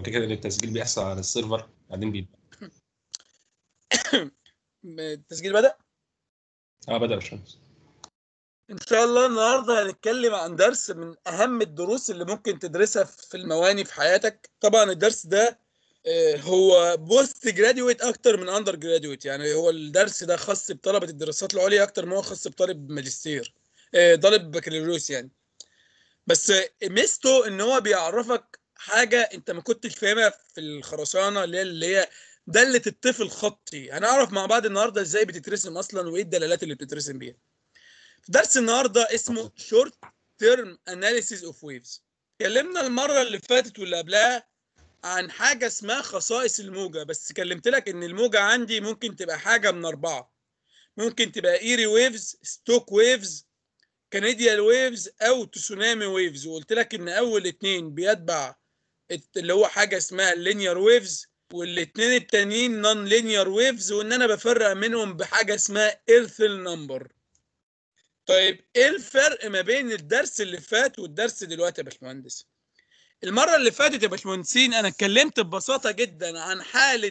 كده ان التسجيل بيحصل على السيرفر بعدين بيبقى التسجيل بدأ اه بدأ يا باشمهندس ان شاء الله النهارده هنتكلم عن درس من اهم الدروس اللي ممكن تدرسها في المواني في حياتك طبعا الدرس ده آه، هو بوست جراديويت اكتر من اندر جراديويت يعني هو الدرس ده خاص بطلبه الدراسات العليا اكتر ما هو خاص بطالب ماجستير آه، طالب بكالوريوس يعني بس آه، ميزته ان هو بيعرفك حاجه انت ما كنتش فاهمها في الخرسانه اللي هي اللي هي داله الطفل خطي هنعرف مع بعض النهارده ازاي بتترسم اصلا وايه الدلالات اللي بتترسم بيها في درس النهارده اسمه شورت تيرم اناليسيز اوف ويفز اتكلمنا المره اللي فاتت واللي قبلها عن حاجه اسمها خصائص الموجه بس كلمت لك ان الموجه عندي ممكن تبقى حاجه من اربعه ممكن تبقى ايري ويفز ستوك ويفز كنديال ويفز او تسونامي ويفز وقلت لك ان اول اتنين بيتبع الت- اللي هو حاجه اسمها اللينير ويفز والاتنين التانيين نون لينير ويفز وان انا بفرق منهم بحاجه اسمها ايرثل نمبر طيب ايه الفرق ما بين الدرس اللي فات والدرس دلوقتي يا باشمهندس المره اللي فاتت يا باشمهندسين انا اتكلمت ببساطه جدا عن حاله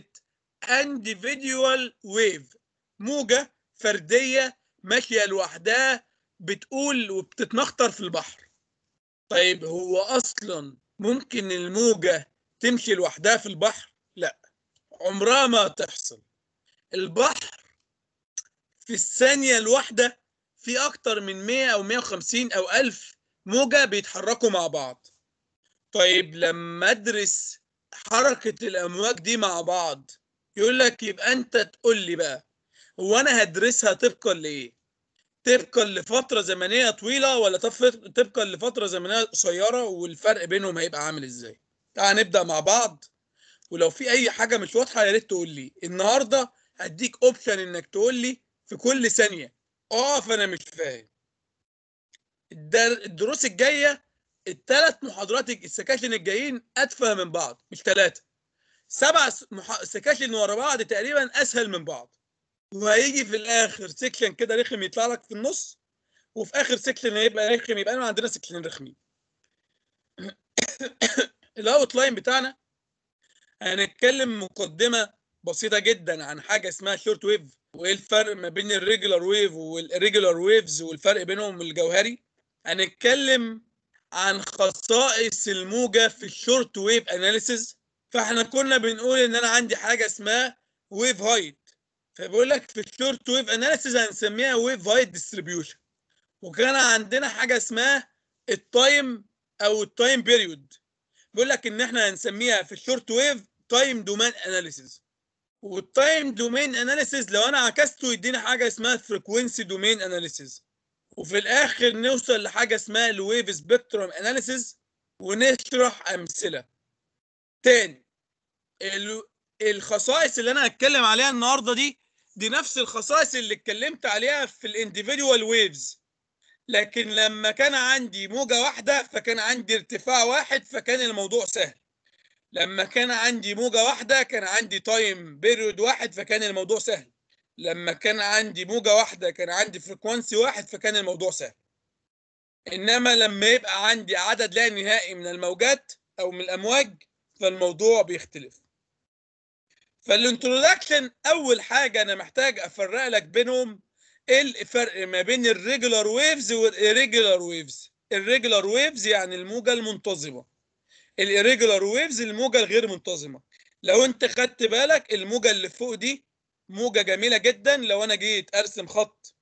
individual wave موجه فرديه ماشيه لوحدها بتقول وبتتمخطر في البحر طيب هو اصلا ممكن الموجه تمشي لوحدها في البحر لا عمرها ما تحصل البحر في الثانيه الواحده في اكتر من 100 او 150 او 1000 موجه بيتحركوا مع بعض طيب لما ادرس حركه الامواج دي مع بعض يقول لك يبقى انت تقول لي بقى هو انا هدرسها طبقا لايه طبقا لفتره زمنيه طويله ولا طف- طبقا لفتره زمنيه قصيره والفرق بينهم هيبقى عامل ازاي تعال نبدا مع بعض ولو في اي حاجه مش واضحه يا ريت تقول لي النهارده هديك اوبشن انك تقول لي في كل ثانيه اه فانا مش فاهم الدر- الدروس الجايه الثلاث محاضرات السكاشن الجايين اتفه من بعض مش ثلاثه سبع س- مح- سكاشن ورا بعض تقريبا اسهل من بعض وهيجي في الاخر سكشن كده رخم يطلع لك في النص وفي اخر سكشن هيبقى رخم يبقى انا عندنا سكشنين رخمين الاوت لاين بتاعنا هنتكلم مقدمه بسيطه جدا عن حاجه اسمها شورت ويف وايه الفرق ما بين الريجولار ويف والريجولار ويفز والفرق بينهم الجوهري هنتكلم عن خصائص الموجه في الشورت ويف اناليسيز فاحنا كنا بنقول ان انا عندي حاجه اسمها ويف هايت فبيقول لك في الشورت ويف اناليسيز هنسميها ويف هايت ديستريبيوشن وكان عندنا حاجه اسمها التايم او التايم بيريود بيقول لك ان احنا هنسميها في الشورت ويف تايم دومين اناليسيز والتايم دومين اناليسيز لو انا عكسته يدينا حاجه اسمها فريكوينسي دومين اناليسيز وفي الاخر نوصل لحاجه اسمها الويف سبيكترم اناليسيز ونشرح امثله تاني ال- الخصائص اللي انا هتكلم عليها النهارده دي دي نفس الخصائص اللي اتكلمت عليها في الانديفيدوال ويفز لكن لما كان عندي موجة واحدة فكان عندي ارتفاع واحد فكان الموضوع سهل لما كان عندي موجة واحدة كان عندي تايم بيريود واحد فكان الموضوع سهل لما كان عندي موجة واحدة كان عندي فريكوانسي واحد فكان الموضوع سهل انما لما يبقى عندي عدد لا نهائي من الموجات او من الامواج فالموضوع بيختلف فالانترودكشن اول حاجه انا محتاج افرق لك بينهم ايه الفرق ما بين الريجولار ويفز والirregular ويفز الريجولار ويفز يعني الموجه المنتظمه الirregular ويفز الموجه الغير منتظمه لو انت خدت بالك الموجه اللي فوق دي موجه جميله جدا لو انا جيت ارسم خط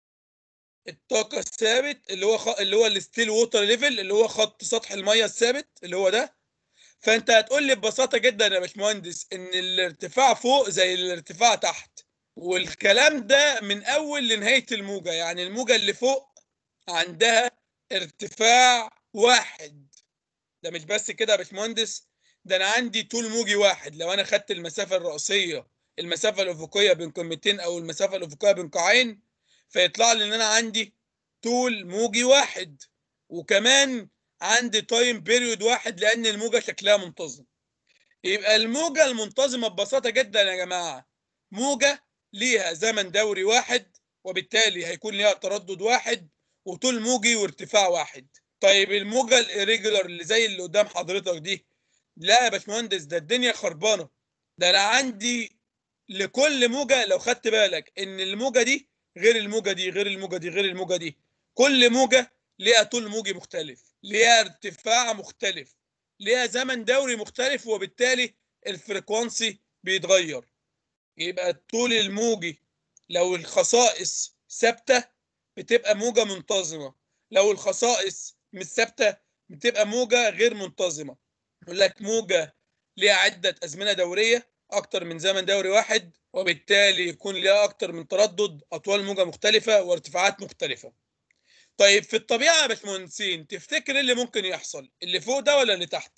الطاقه الثابت اللي هو خ... اللي هو الستيل ووتر ليفل اللي هو خط سطح الميه الثابت اللي هو ده فانت هتقول لي ببساطه جدا يا باشمهندس ان الارتفاع فوق زي الارتفاع تحت والكلام ده من اول لنهايه الموجه يعني الموجه اللي فوق عندها ارتفاع واحد ده مش بس كده يا باشمهندس ده انا عندي طول موجي واحد لو انا خدت المسافه الرئيسيه المسافه الافقيه بين قمتين او المسافه الافقيه بين قاعين فيطلع لي ان انا عندي طول موجي واحد وكمان عندي تايم بيريود واحد لان الموجه شكلها منتظم يبقى الموجه المنتظمه ببساطه جدا يا جماعه موجه ليها زمن دوري واحد وبالتالي هيكون ليها تردد واحد وطول موجي وارتفاع واحد طيب الموجه الirregular اللي زي اللي قدام حضرتك دي لا يا باشمهندس ده الدنيا خربانه ده انا عندي لكل موجه لو خدت بالك ان الموجه دي غير الموجه دي غير الموجه دي غير الموجه دي كل موجه ليها طول موجي مختلف ليها ارتفاع مختلف ليها زمن دوري مختلف وبالتالي الفريكوانسي بيتغير يبقى الطول الموجي لو الخصائص ثابته بتبقى موجه منتظمه لو الخصائص مش ثابته بتبقى موجه غير منتظمه يقول لك موجه ليها عده ازمنه دوريه اكتر من زمن دوري واحد وبالتالي يكون ليها اكتر من تردد اطوال موجه مختلفه وارتفاعات مختلفه طيب في الطبيعه يا باشمهندسين تفتكر ايه اللي ممكن يحصل اللي فوق ده ولا اللي تحت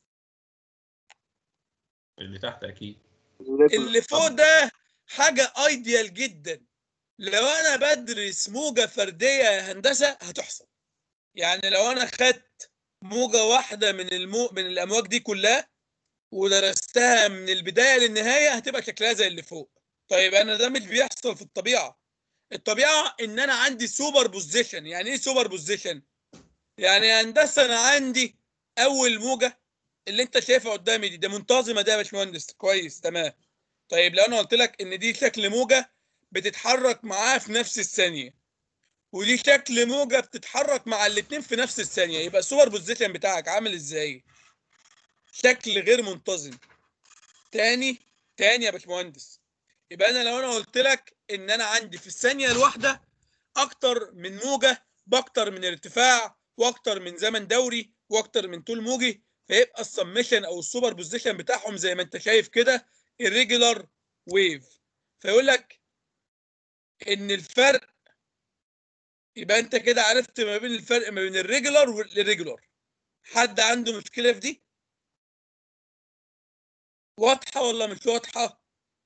اللي تحت اكيد اللي فوق ده حاجه ايديال جدا لو انا بدرس موجه فرديه يا هندسه هتحصل يعني لو انا خدت موجه واحده من المو... من الامواج دي كلها ودرستها من البدايه للنهايه هتبقى شكلها زي اللي فوق طيب انا ده مش بيحصل في الطبيعه الطبيعه ان انا عندي سوبر بوزيشن يعني ايه سوبر بوزيشن يعني يا هندسه انا عندي اول موجه اللي انت شايفها قدامي دي ده منتظمه ده يا باشمهندس كويس تمام طيب لو انا قلت لك ان دي شكل موجه بتتحرك معاه في نفس الثانيه ودي شكل موجه بتتحرك مع الاثنين في نفس الثانيه يبقى السوبر بوزيشن بتاعك عامل ازاي شكل غير منتظم تاني تاني يا باشمهندس يبقى انا لو انا قلت لك ان انا عندي في الثانيه الواحده اكتر من موجه باكتر من ارتفاع واكتر من زمن دوري واكتر من طول موجي فيبقى السمشن او السوبر بوزيشن بتاعهم زي ما انت شايف كده irregular ويف فيقول لك ان الفرق يبقى انت كده عرفت ما بين الفرق ما بين الريجولار والريجولار حد عنده مشكله في دي واضحه ولا مش واضحه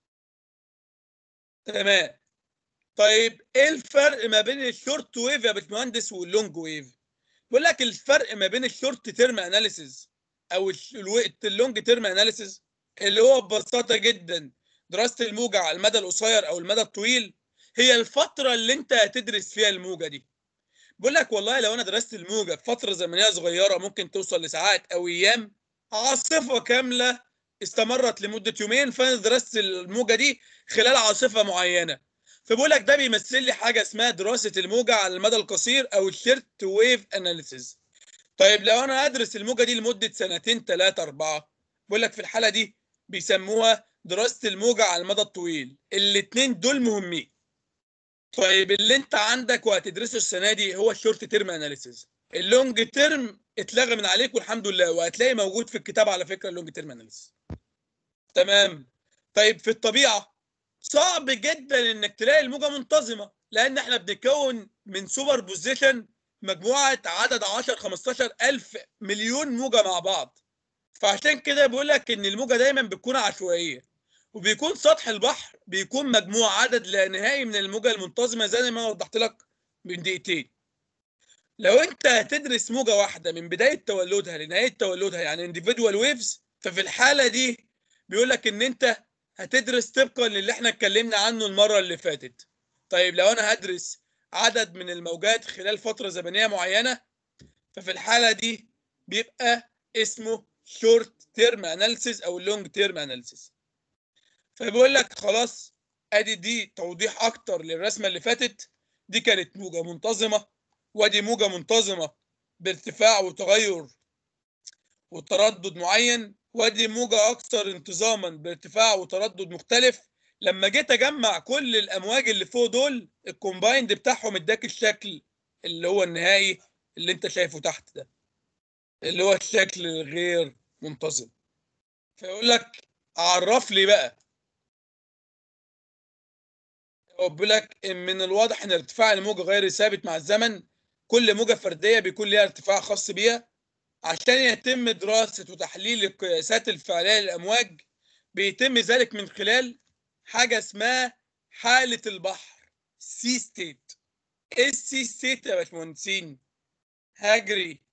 تمام طيب ايه الفرق ما بين الشورت ويف يا باشمهندس واللونج ويف بيقول لك الفرق ما بين الشورت تيرم اناليسيز او اللونج تيرم اناليسيز اللي هو ببساطه جدا دراسه الموجه على المدى القصير او المدى الطويل هي الفتره اللي انت هتدرس فيها الموجه دي بيقول لك والله لو انا درست الموجه في فتره زمنيه صغيره ممكن توصل لساعات او ايام عاصفه كامله استمرت لمده يومين فانا درست الموجه دي خلال عاصفه معينه فبقول لك ده بيمثل لي حاجه اسمها دراسه الموجه على المدى القصير او الشيرت ويف اناليسيز طيب لو انا ادرس الموجه دي لمده سنتين ثلاثه اربعه بقول لك في الحاله دي بيسموها دراسه الموجه على المدى الطويل الاثنين دول مهمين طيب اللي انت عندك وهتدرسه السنه دي هو الشورت تيرم اناليسيز اللونج تيرم اتلغى من عليك والحمد لله وهتلاقي موجود في الكتاب على فكره اللونج تيرم اناليسيز تمام طيب في الطبيعه صعب جدا انك تلاقي الموجه منتظمه لان احنا بنتكون من سوبر بوزيشن مجموعه عدد 10 15 الف مليون موجه مع بعض فعشان كده بيقول لك ان الموجه دايما بتكون عشوائيه وبيكون سطح البحر بيكون مجموع عدد لا نهائي من الموجه المنتظمه زي ما وضحت لك من دقيقتين لو انت هتدرس موجه واحده من بدايه تولدها لنهايه تولدها يعني individual waves ففي الحاله دي بيقول لك ان انت هتدرس طبقا للي احنا اتكلمنا عنه المره اللي فاتت طيب لو انا هدرس عدد من الموجات خلال فتره زمنيه معينه ففي الحاله دي بيبقى اسمه شورت تيرم اناليسيس او لونج تيرم اناليسيس فبيقول لك خلاص ادي دي توضيح اكتر للرسمه اللي فاتت دي كانت موجه منتظمه وادي موجه منتظمه بارتفاع وتغير وتردد معين وادي موجه اكثر انتظاما بارتفاع وتردد مختلف لما جيت اجمع كل الامواج اللي فوق دول الكومبايند بتاعهم اداك الشكل اللي هو النهائي اللي انت شايفه تحت ده اللي هو الشكل الغير منتظم فيقول لك عرف لي بقى بيقول لك من الواضح ان ارتفاع الموجه غير ثابت مع الزمن كل موجه فرديه بيكون ليها ارتفاع خاص بيها عشان يتم دراسه وتحليل القياسات الفعليه للامواج بيتم ذلك من خلال حاجه اسمها حاله البحر سي ستيت ايه السي ستيت يا باشمهندسين هجري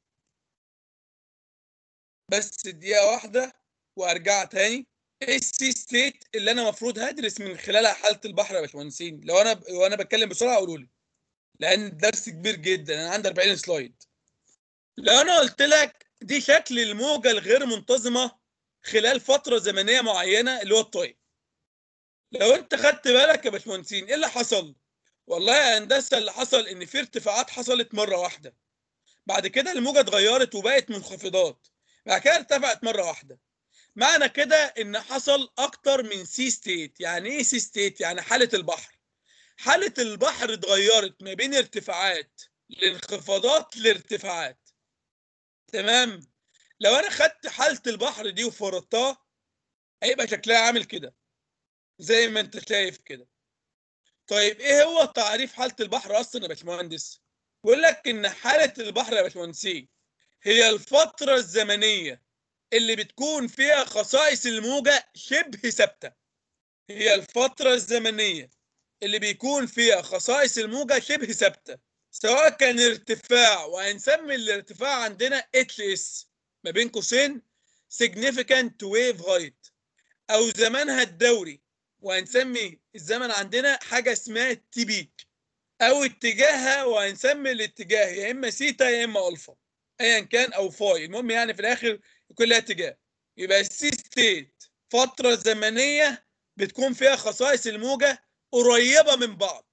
بس دقيقه واحده وارجع تاني ايه السي ستيت اللي انا المفروض هدرس من خلالها حاله البحر يا باشمهندسين لو انا وانا بتكلم بسرعه قولوا لي لان الدرس كبير جدا انا عندي 40 سلايد لو انا قلت لك دي شكل الموجه الغير منتظمه خلال فتره زمنيه معينه اللي هو التايم لو انت خدت بالك يا باشمهندسين ايه اللي حصل والله يا هندسه اللي حصل ان في ارتفاعات حصلت مره واحده بعد كده الموجه اتغيرت وبقت منخفضات بعد كده ارتفعت مره واحده معنى كده ان حصل اكتر من سي ستيت يعني ايه سي ستيت يعني حاله البحر حاله البحر اتغيرت ما بين ارتفاعات لانخفاضات لارتفاعات تمام لو انا خدت حاله البحر دي وفرضتها هيبقى شكلها عامل كده زي ما انت شايف كده طيب ايه هو تعريف حاله البحر اصلا يا باشمهندس بيقول لك ان حاله البحر يا باشمهندسين هي الفتره الزمنيه اللي بتكون فيها خصائص الموجه شبه ثابته هي الفتره الزمنيه اللي بيكون فيها خصائص الموجه شبه ثابته سواء كان ارتفاع وهنسمي الارتفاع عندنا اتش اس ما بين قوسين significant wave height او زمانها الدوري وهنسمي الزمن عندنا حاجه اسمها تي بيك او اتجاهها وهنسمي الاتجاه يا اما سيتا يا اما الفا ايا كان او فاي المهم يعني في الاخر يكون لها اتجاه يبقى السي ستيت فتره زمنيه بتكون فيها خصائص الموجه قريبه من بعض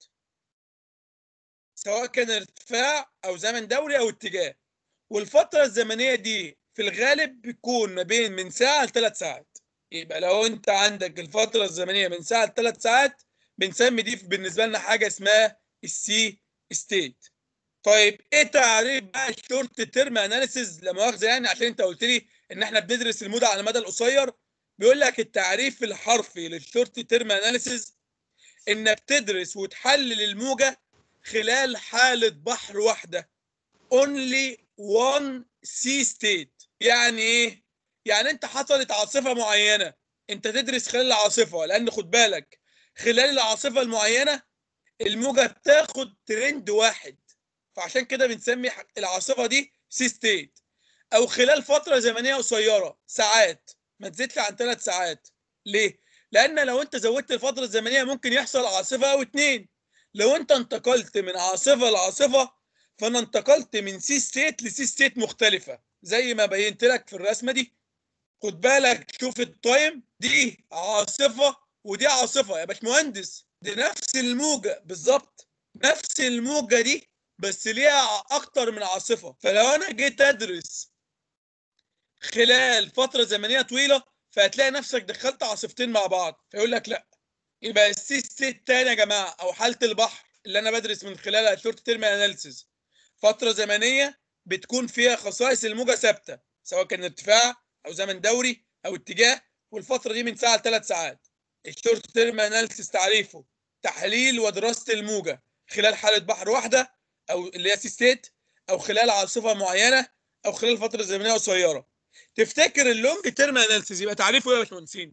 سواء كان ارتفاع او زمن دوري او اتجاه والفتره الزمنيه دي في الغالب بتكون ما بين من ساعه لثلاث ساعات يبقى لو انت عندك الفتره الزمنيه من ساعه لثلاث ساعات بنسمي دي بالنسبه لنا حاجه اسمها السي ستيت طيب ايه تعريف بقى الشورت تيرم اناليسيز لا مؤاخذه يعني عشان انت قلت لي ان احنا بندرس الموضه على المدى القصير بيقول لك التعريف الحرفي للشورت تيرم اناليسيز انك تدرس وتحلل الموجه خلال حاله بحر واحده only one sea state يعني ايه يعني انت حصلت عاصفه معينه انت تدرس خلال العاصفه لان خد بالك خلال العاصفه المعينه الموجه بتاخد ترند واحد فعشان كده بنسمي العاصفه دي سي ستيت او خلال فتره زمنيه قصيره ساعات ما تزيدش عن ثلاث ساعات ليه لان لو انت زودت الفتره الزمنيه ممكن يحصل عاصفه او اتنين لو انت انتقلت من عاصفه لعاصفه فانا انتقلت من سي ستيت لسي ستيت مختلفه زي ما بينت لك في الرسمه دي خد بالك شوف التايم دي عاصفه ودي عاصفه يا باشمهندس دي نفس الموجه بالظبط نفس الموجه دي بس ليها اكتر من عاصفه فلو انا جيت ادرس خلال فتره زمنيه طويله فهتلاقي نفسك دخلت عاصفتين مع بعض فيقول لك لا يبقى السي ستيت تاني يا جماعه او حاله البحر اللي انا بدرس من خلالها شورت تيرم اناليسيز فتره زمنيه بتكون فيها خصائص الموجه ثابته سواء كان ارتفاع او زمن دوري او اتجاه والفتره دي من ساعه لثلاث ساعات الشورت تيرم اناليسيس تعريفه تحليل ودراسه الموجه خلال حاله بحر واحده او اللي هي سي ستيت او خلال عاصفه معينه او خلال فتره زمنيه قصيره تفتكر اللونج تيرم اناليسيس يبقى تعريفه ايه يا باشمهندسين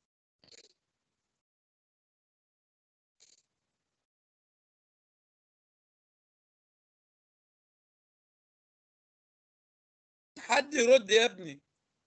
حد يرد يا ابني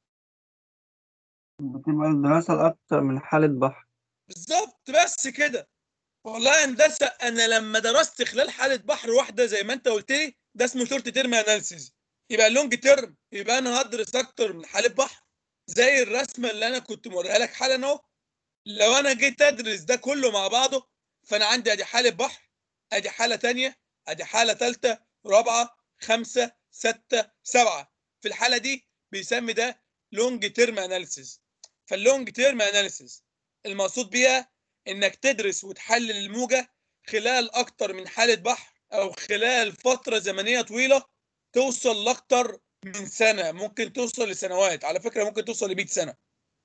بتبقى الدراسة الأكتر من حالة بحر بالظبط بس كده والله يا هندسه انا لما درست خلال حاله بحر واحده زي ما انت قلت لي ده اسمه شورت تيرم اناليسيز يبقى لونج تيرم يبقى انا هدرس اكتر من حاله بحر زي الرسمه اللي انا كنت موريها لك حالا اهو لو انا جيت ادرس ده كله مع بعضه فانا عندي ادي حاله بحر ادي حاله تانية ادي حاله ثالثه رابعه خمسه سته سبعه في الحاله دي بيسمي ده لونج تيرم اناليسيز فاللونج تيرم اناليسيز المقصود بيها انك تدرس وتحلل الموجه خلال اكتر من حاله بحر او خلال فتره زمنيه طويله توصل لاكتر من سنه ممكن توصل لسنوات على فكره ممكن توصل ل 100 سنه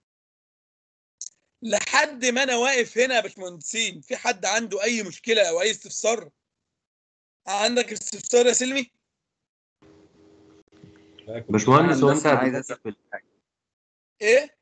لحد ما انا واقف هنا يا باشمهندسين في حد عنده اي مشكله او اي استفسار عندك استفسار يا سلمي باشمهندس هو بس انت عايز دلوقتي أسأل حاجة ايه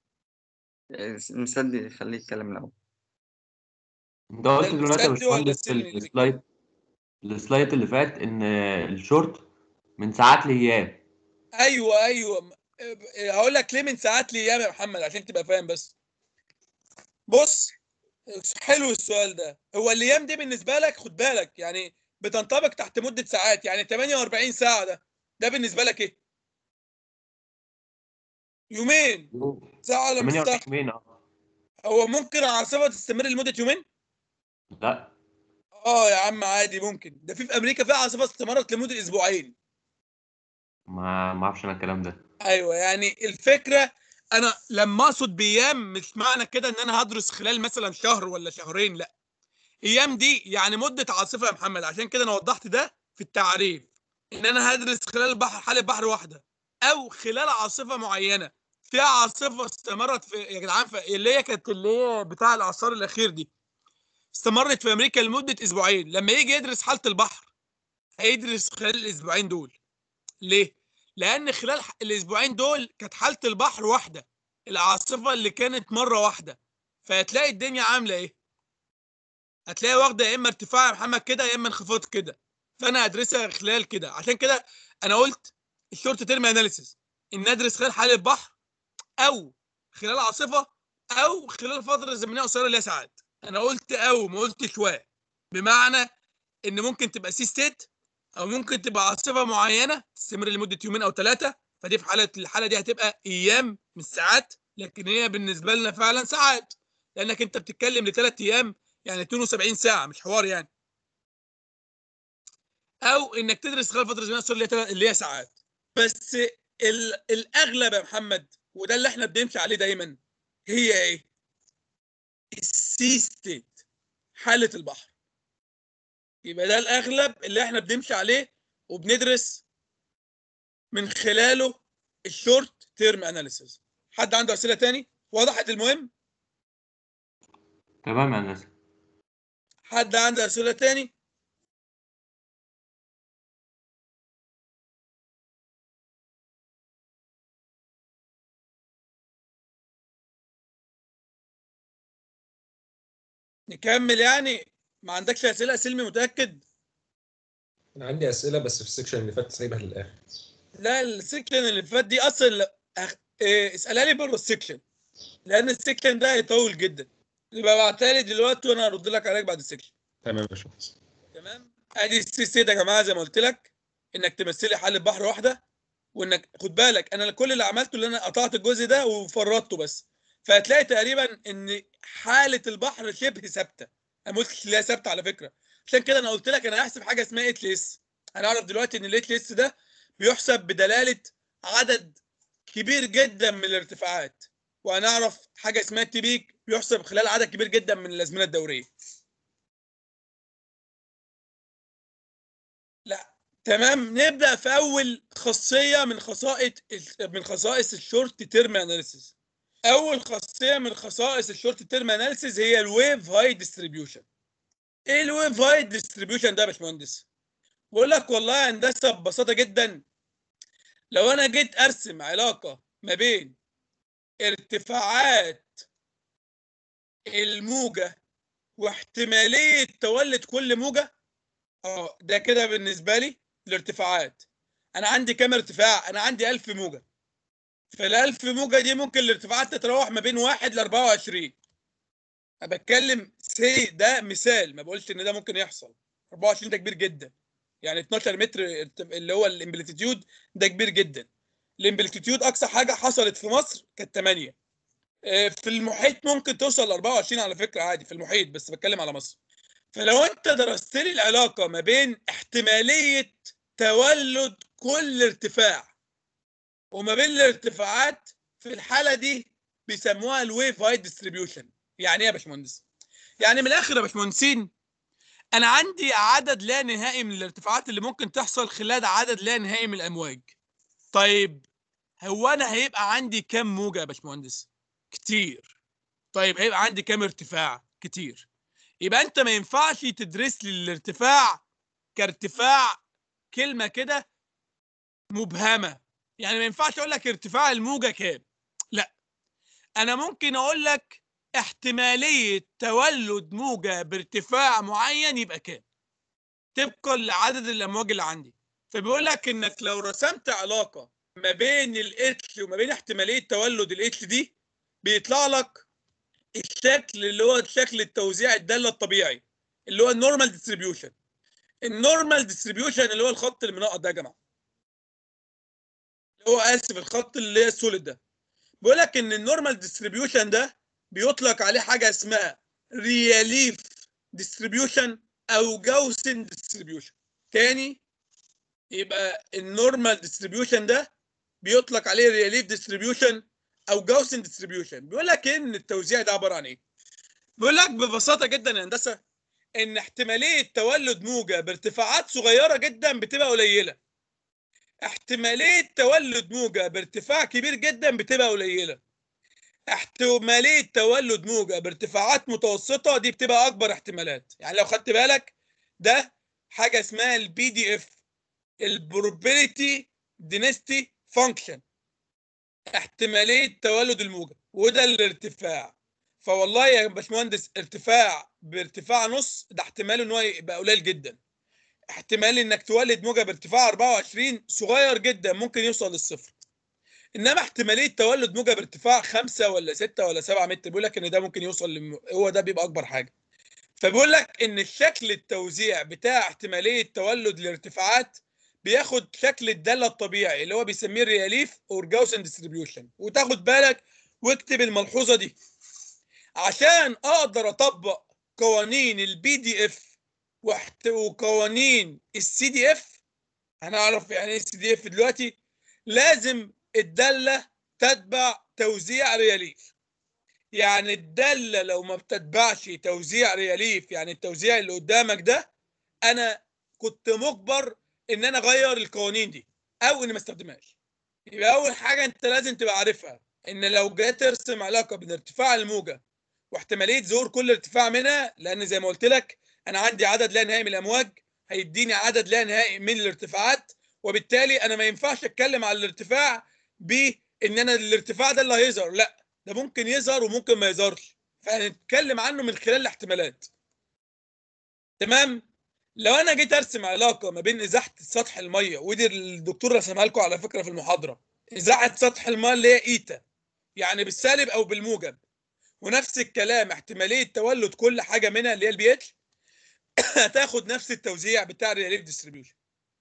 مسدي خليه يتكلم الأول انت قلت ده دلوقتي يا المسدي ولا باشمهندس في السلمي اللي السلايد السلايد اللي فات ان الشورت من ساعات لايام ايوه ايوه م- إيه، هقول لك ليه من ساعات لايام يا محمد عشان تبقى فاهم بس بص حلو السؤال ده هو الايام دي بالنسبه لك خد بالك يعني بتنطبق تحت مده ساعات يعني 48 ساعه ده ده بالنسبه لك ايه يومين يوم ساعه ولا مش 48 ساعه يومين اه هو ممكن العاصفه تستمر لمده يومين لا اه يا عم عادي ممكن ده في في امريكا في عاصفه استمرت لمده اسبوعين ما ما اعرفش انا الكلام ده ايوه يعني الفكره انا لما اقصد بايام مش معنى كده ان انا هدرس خلال مثلا شهر ولا شهرين لا ايام دي يعني مده عاصفه يا محمد عشان كده انا وضحت ده في التعريف ان انا هدرس خلال البحر حاله بحر واحده او خلال عاصفه معينه في عاصفه استمرت في يا جدعان في اللي هي كانت اللي هي بتاع الاعصار الاخير دي استمرت في امريكا لمده اسبوعين لما يجي يدرس حاله البحر هيدرس خلال الاسبوعين دول ليه لان خلال ح- الاسبوعين دول كانت حاله البحر واحده العاصفه اللي كانت مره واحده فهتلاقي الدنيا عامله ايه هتلاقي واخده يا اما ارتفاع يا محمد كده يا اما انخفاض كده فانا ادرسها خلال كده عشان كده انا قلت الشورت تيرم اناليسيس ان ادرس خلال حاله بحر او خلال عاصفه او خلال فتره زمنيه قصيره اللي هي ساعات انا قلت او ما قلتش و بمعنى ان ممكن تبقى سي ستيت او ممكن تبقى عاصفه معينه تستمر لمده يومين او ثلاثه فدي في حاله الحاله دي هتبقى ايام مش ساعات لكن هي بالنسبه لنا فعلا ساعات لانك انت بتتكلم لثلاث ايام يعني 72 ساعه مش حوار يعني او انك تدرس خلال فتره زمنيه قصيره اللي هي تلات- اللي هي ساعات بس ال- الاغلب يا محمد وده اللي احنا بنمشي عليه دايما هي ايه السي ستيت حاله البحر يبقى ده الاغلب اللي احنا بنمشي عليه وبندرس من خلاله الشورت تيرم اناليسيز حد عنده اسئله تاني وضحت المهم تمام يا هندسه حد عنده اسئله تاني نكمل يعني ما عندكش اسئله سلمي متاكد انا عندي اسئله بس في السكشن اللي فات سايبها للاخر لا السكشن اللي فات دي اصلا لا- أخ... إيه اسالها لي بره السكشن لان السكشن ده هيطول جدا يبقى ابعتها لي دلوقتي وانا هرد لك عليك بعد السكشن تمام يا باشمهندس تمام ادي السي سي ده يا جماعه زي ما قلت لك انك تمثلي حاله بحر واحده وانك خد بالك انا كل اللي عملته اللي انا قطعت الجزء ده وفرطته بس فهتلاقي تقريبا ان حاله البحر شبه ثابته انا ما قلتش لا ثابته على فكره عشان كده انا قلت لك انا هحسب حاجه اسمها ايت ليس هنعرف دلوقتي ان الايت ليس ده بيحسب بدلاله عدد كبير جدا من الارتفاعات وهنعرف حاجه اسمها التي بيك بيحسب خلال عدد كبير جدا من الازمنه الدوريه لا تمام نبدا في اول خاصيه من خصائص من خصائص الشورت تيرم اناليسيس اول خاصيه من خصائص الشورت تيرم اناليسيس هي الويف هاي ديستريبيوشن ايه الويف هاي ديستريبيوشن ده يا باشمهندس بقول لك والله يا هندسه ببساطه جدا لو انا جيت ارسم علاقه ما بين ارتفاعات الموجه واحتماليه تولد كل موجه اه ده كده بالنسبه لي الارتفاعات انا عندي كام ارتفاع انا عندي 1000 موجه فال 1000 موجه دي ممكن الارتفاعات تتراوح ما بين 1 ل 24 انا بتكلم سي ده مثال ما بقولش ان ده ممكن يحصل 24 ده كبير جدا يعني 12 متر ارت- اللي هو الامبليتيود ده كبير جدا الامبليتيود اقصى حاجه حصلت في مصر كانت 8 آه، في المحيط ممكن توصل ل 24 على فكره عادي في المحيط بس بتكلم على مصر فلو انت درست لي العلاقه ما بين احتماليه تولد كل ارتفاع وما بين الارتفاعات في الحاله دي بيسموها الويف هاي ديستريبيوشن يعني ايه يا باشمهندس يعني من الاخر يا باشمهندسين انا عندي عدد لا نهائي من الارتفاعات اللي ممكن تحصل خلال عدد لا نهائي من الامواج طيب هو انا هيبقى عندي كام موجه يا باشمهندس كتير طيب هيبقى عندي كام ارتفاع كتير يبقى انت ما ينفعش تدرس لي الارتفاع كارتفاع كلمه كده مبهمه يعني ما ينفعش اقول لك ارتفاع الموجه كام لا انا ممكن اقول لك احتماليه تولد موجه بارتفاع معين يبقى كام طبقا لعدد الامواج اللي عندي فبيقول لك انك لو رسمت علاقه ما بين الاتش وما بين احتماليه تولد الاتش دي بيطلع لك الشكل اللي هو شكل التوزيع الداله الطبيعي اللي هو النورمال ديستريبيوشن النورمال ديستريبيوشن اللي هو الخط المنقط ده يا جماعه اللي هو اسف الخط اللي هي السوليد ده بيقول لك ان النورمال ديستريبيوشن ده بيطلق عليه حاجه اسمها رياليف ديستريبيوشن او جاوسن ديستريبيوشن تاني يبقى النورمال ديستريبيوشن ده بيطلق عليه رياليف ديستريبيوشن او جاوسن ديستريبيوشن بيقول لك ان التوزيع ده عباره عن ايه بيقول لك ببساطه جدا يا هندسه ان احتماليه تولد موجه بارتفاعات صغيره جدا بتبقى قليله احتماليه تولد موجه بارتفاع كبير جدا بتبقى قليله احتماليه تولد موجه بارتفاعات متوسطه دي بتبقى اكبر احتمالات يعني لو خدت بالك ده حاجه اسمها البي دي اف البروبابيلتي دينستي فانكشن احتماليه تولد الموجه وده الارتفاع فوالله يا باشمهندس ارتفاع بارتفاع نص ده احتمال ان هو يبقى قليل جدا احتمال انك تولد موجه بارتفاع 24 صغير جدا ممكن يوصل للصفر انما احتماليه تولد موجه بارتفاع 5 ولا 6 ولا 7 متر بيقول لك ان ده ممكن يوصل لم... هو ده بيبقى اكبر حاجه فبيقول لك ان الشكل التوزيع بتاع احتماليه تولد الارتفاعات بياخد شكل الداله الطبيعي اللي هو بيسميه الرياليف اور جاوسن ديستريبيوشن وتاخد بالك واكتب الملحوظه دي عشان اقدر اطبق قوانين البي دي اف وقوانين السي دي اف هنعرف يعني ايه السي دي اف دلوقتي لازم الداله تتبع توزيع رياليف يعني الداله لو ما بتتبعش توزيع رياليف يعني التوزيع اللي قدامك ده انا كنت مجبر ان انا اغير القوانين دي او اني ما استخدمهاش يبقى اول حاجه انت لازم تبقى عارفها ان لو جيت ترسم علاقه بين ارتفاع الموجه واحتماليه ظهور كل ارتفاع منها لان زي ما قلت لك انا عندي عدد لا نهائي من الامواج هيديني عدد لا نهائي من الارتفاعات وبالتالي انا ما ينفعش اتكلم على الارتفاع بان انا الارتفاع ده اللي هيظهر لا ده ممكن يظهر وممكن ما يظهرش فهنتكلم عنه من خلال الاحتمالات تمام لو انا جيت ارسم علاقه ما بين ازاحه سطح الميه ودي الدكتور رسمها لكم على فكره في المحاضره ازاحه سطح الميه اللي هي ايتا يعني بالسالب او بالموجب ونفس الكلام احتماليه تولد كل حاجه منها اللي هي البي اتش هتاخد نفس التوزيع بتاع الريليف ديستريبيوشن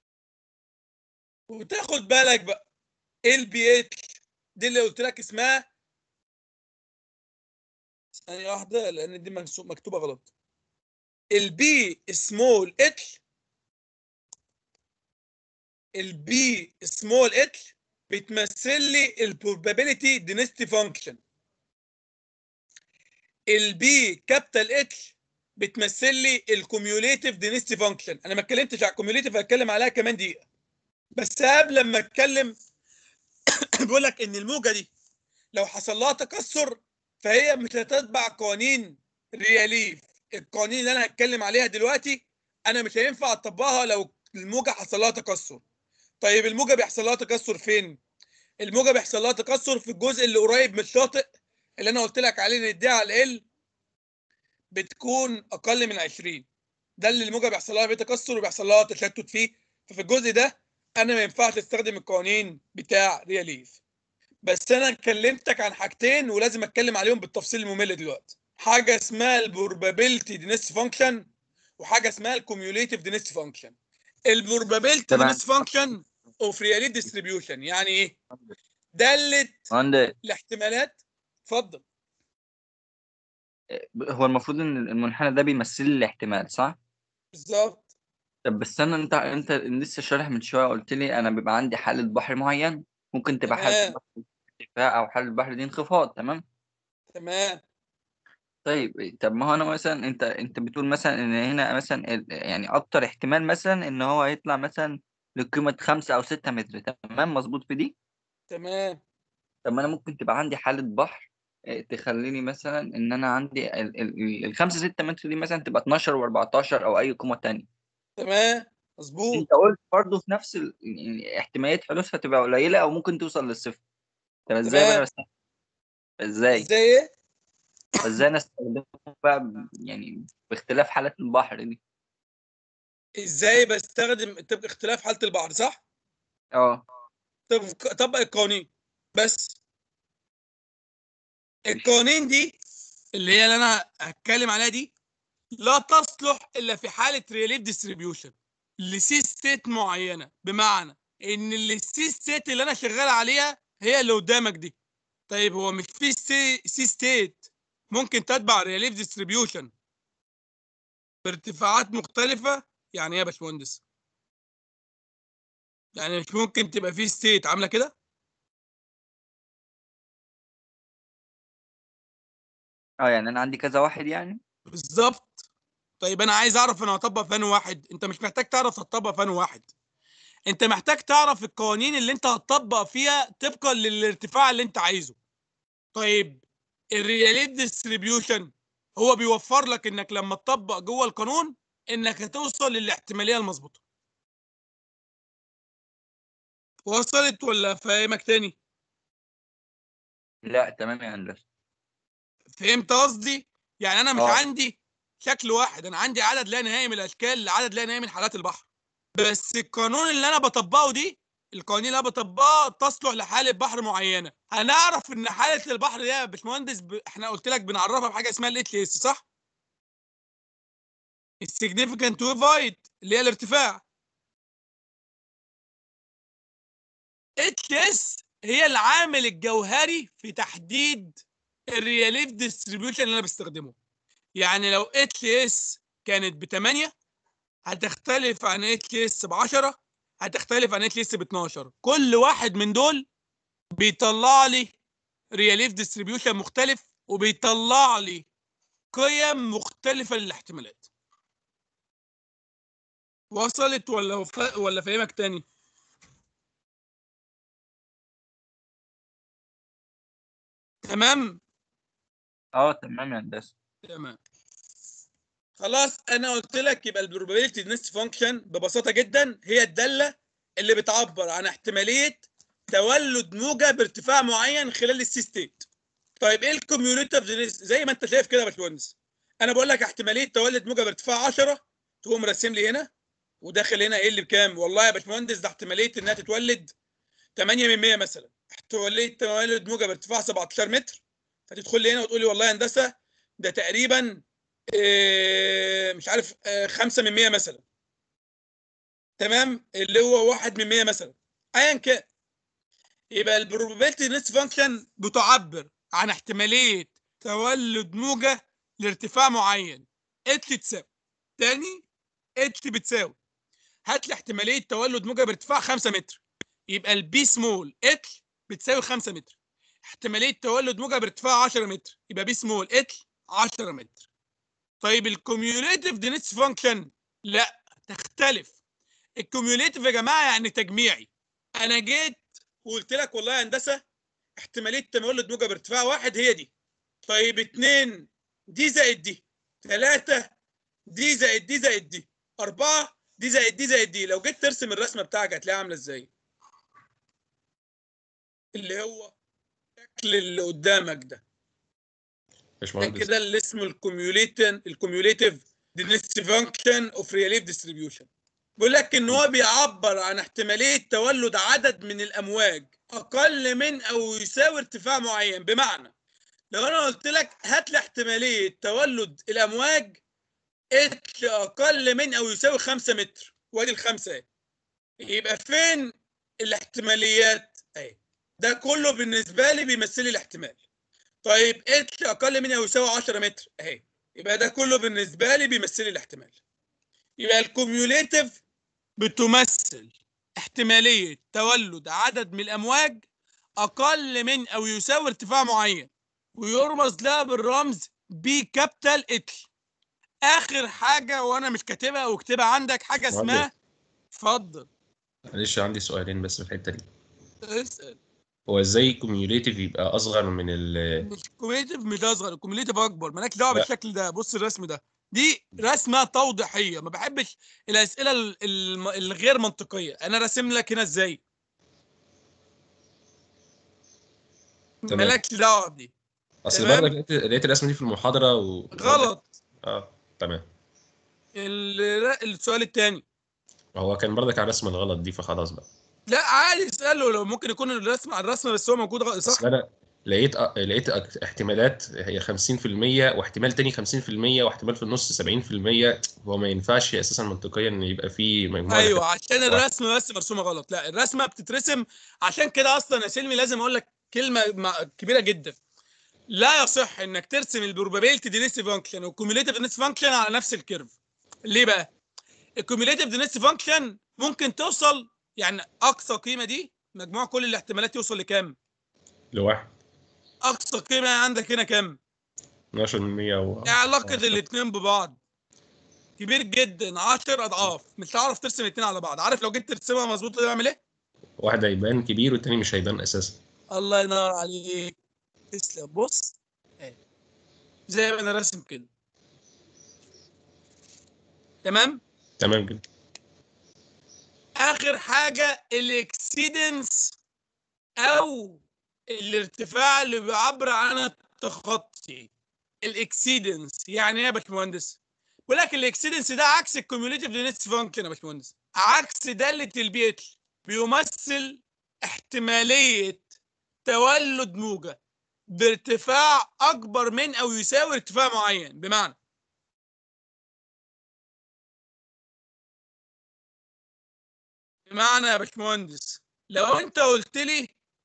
وتاخد بالك بقى البي اتش دي اللي قلت لك اسمها ثانيه واحده لان دي مكتوبه غلط البي سمول اتش البي سمول اتش بتمثل لي البروبابيلتي دينستي فانكشن البي كابيتال اتش بتمثل لي الكوميوليتيف دينستي فانكشن انا ما اتكلمتش على الكوميوليتيف هتكلم عليها كمان دقيقه بس قبل ما اتكلم بيقول لك ان الموجه دي لو حصل لها تكسر فهي مش هتتبع قوانين رياليف القوانين اللي انا هتكلم عليها دلوقتي انا مش هينفع اطبقها لو الموجه حصل لها تكسر طيب الموجه بيحصل لها تكسر فين الموجه بيحصل لها تكسر في الجزء اللي قريب من الشاطئ اللي انا قلت لك عليه ان الدي على ال بتكون اقل من 20 ده اللي الموجه بيحصل لها فيه تكسر وبيحصل لها تشتت فيه ففي الجزء ده انا ما ينفعش استخدم القوانين بتاع رياليف بس انا كلمتك عن حاجتين ولازم اتكلم عليهم بالتفصيل الممل دلوقتي حاجه اسمها البروبابيلتي دينست فانكشن وحاجه اسمها الكوميوليتيف دينست فانكشن البروبابيلتي تمام. دينست فانكشن اوف رياليف ديستريبيوشن يعني ايه دلت مهندس الاحتمالات اتفضل هو المفروض ان المنحنى ده بيمثل لي الاحتمال صح؟ بالظبط طب بس انا انت انت لسه شارح من شويه قلت لي انا بيبقى عندي حاله بحر معين ممكن تبقى حاله تمام. بحر ارتفاع او حاله بحر دي انخفاض تمام؟ تمام طيب طب ما هو انا مثلا انت انت بتقول مثلا ان هنا مثلا ال- يعني اكتر احتمال مثلا ان هو يطلع مثلا لقيمه خمسة او ستة متر تمام مظبوط في دي؟ تمام طب ما انا ممكن تبقى عندي حاله بحر آه، تخليني مثلا ان انا عندي ال- ال- الخمسة ستة متر دي مثلا تبقى 12 و14 او اي قيمه تانية تمام مظبوط انت قلت برضه في نفس ال... يعني احتماليه حدوثها تبقى قليله او ممكن توصل للصفر طب ازاي بقى تمام. بس ازاي ازاي ايه ازاي انا استخدمه بقى ب- يعني باختلاف حالات البحر دي ازاي بستخدم طب اختلاف حاله البحر صح اه طب طبق القوانين بس القوانين دي اللي هي اللي انا هتكلم عليها دي لا تصلح الا في حاله ريليف ديستريبيوشن لسي ستيت معينه بمعنى ان السي ستيت اللي انا شغال عليها هي اللي قدامك دي طيب هو مش في سي, سي ستيت ممكن تتبع ريليف ديستريبيوشن بارتفاعات مختلفة يعني ايه يا باشمهندس؟ يعني مش ممكن تبقى في ستيت عاملة كده؟ اه يعني انا عندي كذا واحد يعني بالظبط طيب انا عايز اعرف انا هطبق في انهي واحد انت مش محتاج تعرف هتطبق في انهي واحد انت محتاج تعرف القوانين اللي انت هتطبق فيها طبقا للارتفاع اللي انت عايزه طيب الرياليت ديستريبيوشن هو بيوفر لك انك لما تطبق جوه القانون انك هتوصل للاحتماليه المظبوطه وصلت ولا فاهمك تاني لا تمام يا هندسه فهمت قصدي يعني انا مش آه. عندي شكل واحد انا عندي عدد لا نهائي من الاشكال لعدد لا نهائي من حالات البحر بس القانون اللي انا بطبقه دي القوانين اللي انا بطبقها تصلح لحاله بحر معينه هنعرف ان حاله البحر دي يا باشمهندس ب... احنا قلت لك بنعرفها بحاجه اسمها الاتش اس صح السيجنيفيكانت ويف هايت اللي هي الارتفاع اتش اس هي العامل الجوهري في تحديد الرياليف ديستريبيوشن اللي انا بستخدمه يعني لو اتش اس كانت ب 8 هتختلف عن اتش اس ب 10 هتختلف عن اتش اس ب 12 كل واحد من دول بيطلع لي رياليف ديستريبيوشن مختلف وبيطلع لي قيم مختلفه للاحتمالات وصلت ولا ف... ولا فاهمك تاني تمام اه تمام يا هندسه تمام خلاص انا قلت لك يبقى البروبابيلتي دينست فانكشن ببساطه جدا هي الداله اللي بتعبر عن احتماليه تولد موجه بارتفاع معين خلال السي ستيت طيب ايه الكوميوليتيف زي ما انت شايف كده يا باشمهندس انا بقول لك احتماليه تولد موجه بارتفاع 10 تقوم راسم لي هنا وداخل هنا ايه اللي بكام والله يا باشمهندس ده احتماليه انها تتولد 8 من 100 مثلا احتماليه تولد موجه بارتفاع 17 متر فتدخل لي هنا وتقول لي والله يا هندسه ده تقريبا إيه، مش عارف آه، 5 من 100 مثلا تمام اللي هو 1 من 100 مثلا ايا كان يبقى البروبابيلتي نست فانكشن بتعبر عن احتماليه تولد موجه لارتفاع معين اتش تساوي تاني اتش بتساوي هات لي احتماليه تولد موجه بارتفاع 5 متر يبقى البي سمول اتش بتساوي 5 متر احتماليه تولد موجه بارتفاع 10 متر يبقى بي سمول اتش 10 متر طيب الكوميوليتيف دينس فانكشن لا تختلف الكوميوليتيف يا جماعه يعني تجميعي انا جيت وقلت لك والله يا هندسه احتماليه تولد موجه بارتفاع واحد هي دي طيب اتنين دي زائد دي ثلاثة دي زائد دي زائد دي أربعة دي زائد دي زائد دي لو جيت ترسم الرسمة بتاعك هتلاقيها عاملة ازاي؟ اللي هو الشكل اللي قدامك ده ده باشمهندس كده اللي اسمه الكوميوليتن الكوميوليتيف دينست فانكشن اوف ريليف ديستريبيوشن بيقول لك ان هو بيعبر عن احتماليه تولد عدد من الامواج اقل من او يساوي ارتفاع معين بمعنى لو انا قلت لك هات لي احتماليه تولد الامواج اتش اقل من او يساوي 5 متر وادي الخمسه اهي يبقى فين الاحتماليات اهي ده كله بالنسبه لي بيمثل لي الاحتمال طيب اتش اقل من او يساوي 10 متر اهي يبقى ده كله بالنسبه لي بيمثل لي الاحتمال يبقى الكوميوليتيف بتمثل احتماليه تولد عدد من الامواج اقل من او يساوي ارتفاع معين ويرمز لها بالرمز بي كابيتال اتش اخر حاجه وانا مش كاتبها واكتبها عندك حاجه اسمها اتفضل معلش عندي سؤالين بس في الحته دي اسال هو ازاي كوميوليتيف يبقى اصغر من ال مش كوميوليتيف مش اصغر الكوميوليتيف اكبر مالكش دعوه لا. بالشكل ده بص الرسم ده دي رسمه توضيحيه ما بحبش الاسئله ال- الم- الغير منطقيه انا راسم لك هنا ازاي تمام. مالكش دعوه بدي اصل تمام. برضك لقيت لقيت الرسمه دي في المحاضره و غلط اه تمام ال- السؤال الثاني هو كان برضك على الرسمه الغلط دي فخلاص بقى لا عادي اساله لو ممكن يكون الرسم على الرسمه بس هو موجود غ- صح اصل انا لقيت أ- لقيت أك- احتمالات هي 50% واحتمال تاني 50% واحتمال في النص 70% هو ما ينفعش اساسا منطقيا ان يبقى في مجموعه ايوه عشان الرسمه بس مرسومه غلط لا الرسمه بتترسم عشان كده اصلا يا سلمي لازم اقول لك كلمه مع- كبيره جدا لا يصح انك ترسم البروبابيلتي دينيستي فانكشن والكوميوليتيف دينيستي فانكشن على نفس الكيرف ليه بقى الكوميوليتيف دينيستي فانكشن ممكن توصل يعني اقصى قيمه دي مجموع كل الاحتمالات يوصل لكام لواحد اقصى قيمه عندك هنا كام 12% و ايه علاقه الاثنين ببعض كبير جدا 10 اضعاف مش هتعرف ترسم الاثنين على بعض عارف لو جيت ترسمها مظبوط تعمل ايه واحد هيبان كبير والتاني مش هيبان اساسا الله ينور عليك تسلم بص اهي. زي ما انا راسم كده تمام تمام كده اخر حاجه الاكسيدنس او الارتفاع اللي بيعبر عن التخطي الاكسيدنس يعني ايه يا باشمهندس بقول لك الاكسيدنس ده عكس الكوميوليتيف دينست فانكشن يا باشمهندس عكس داله البي اتش بيمثل احتماليه تولد موجه بارتفاع اكبر من او يساوي ارتفاع معين بمعنى بمعنى يا باشمهندس لو انت قلت لي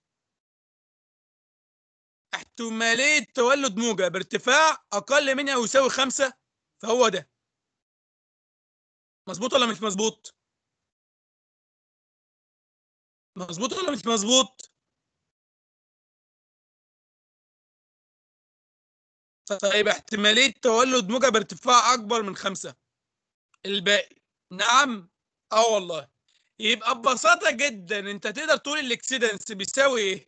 احتماليه تولد موجه بارتفاع اقل من او يساوي خمسة فهو ده مظبوط ولا مش مظبوط مظبوط ولا مش مظبوط طيب احتماليه تولد موجه بارتفاع اكبر من خمسة الباقي نعم اه والله يبقى ببساطه جدا انت تقدر تقول الاكسيدنس بيساوي ايه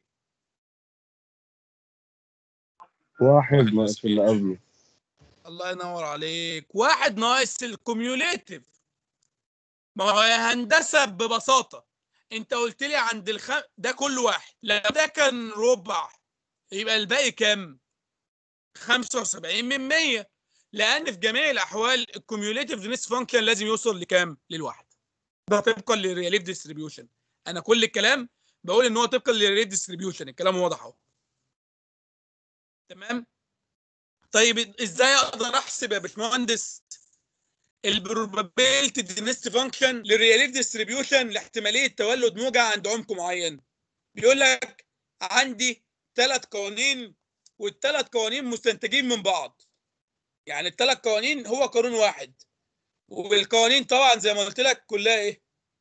واحد ناقص اللي قبله الله ينور عليك واحد ناقص الكوميوليتيف ما هو يا هندسه ببساطه انت قلت لي عند الخ ده كل واحد لو ده كان ربع يبقى الباقي كام 75 من 100 لان في جميع الاحوال الكوميوليتيف دينس فانكشن لازم يوصل لكام للواحد ده طبقا للريليف ديستريبيوشن انا كل الكلام بقول ان هو طبقا للريليف ديستريبيوشن الكلام واضح اهو تمام طيب ازاي اقدر احسب يا باشمهندس البروبابيلتي دينست فانكشن للريليف ديستريبيوشن لاحتماليه تولد موجه عند عمق معين بيقول لك عندي ثلاث قوانين والثلاث قوانين مستنتجين من بعض يعني الثلاث قوانين هو قانون واحد والقوانين طبعا زي ما قلت لك كلها ايه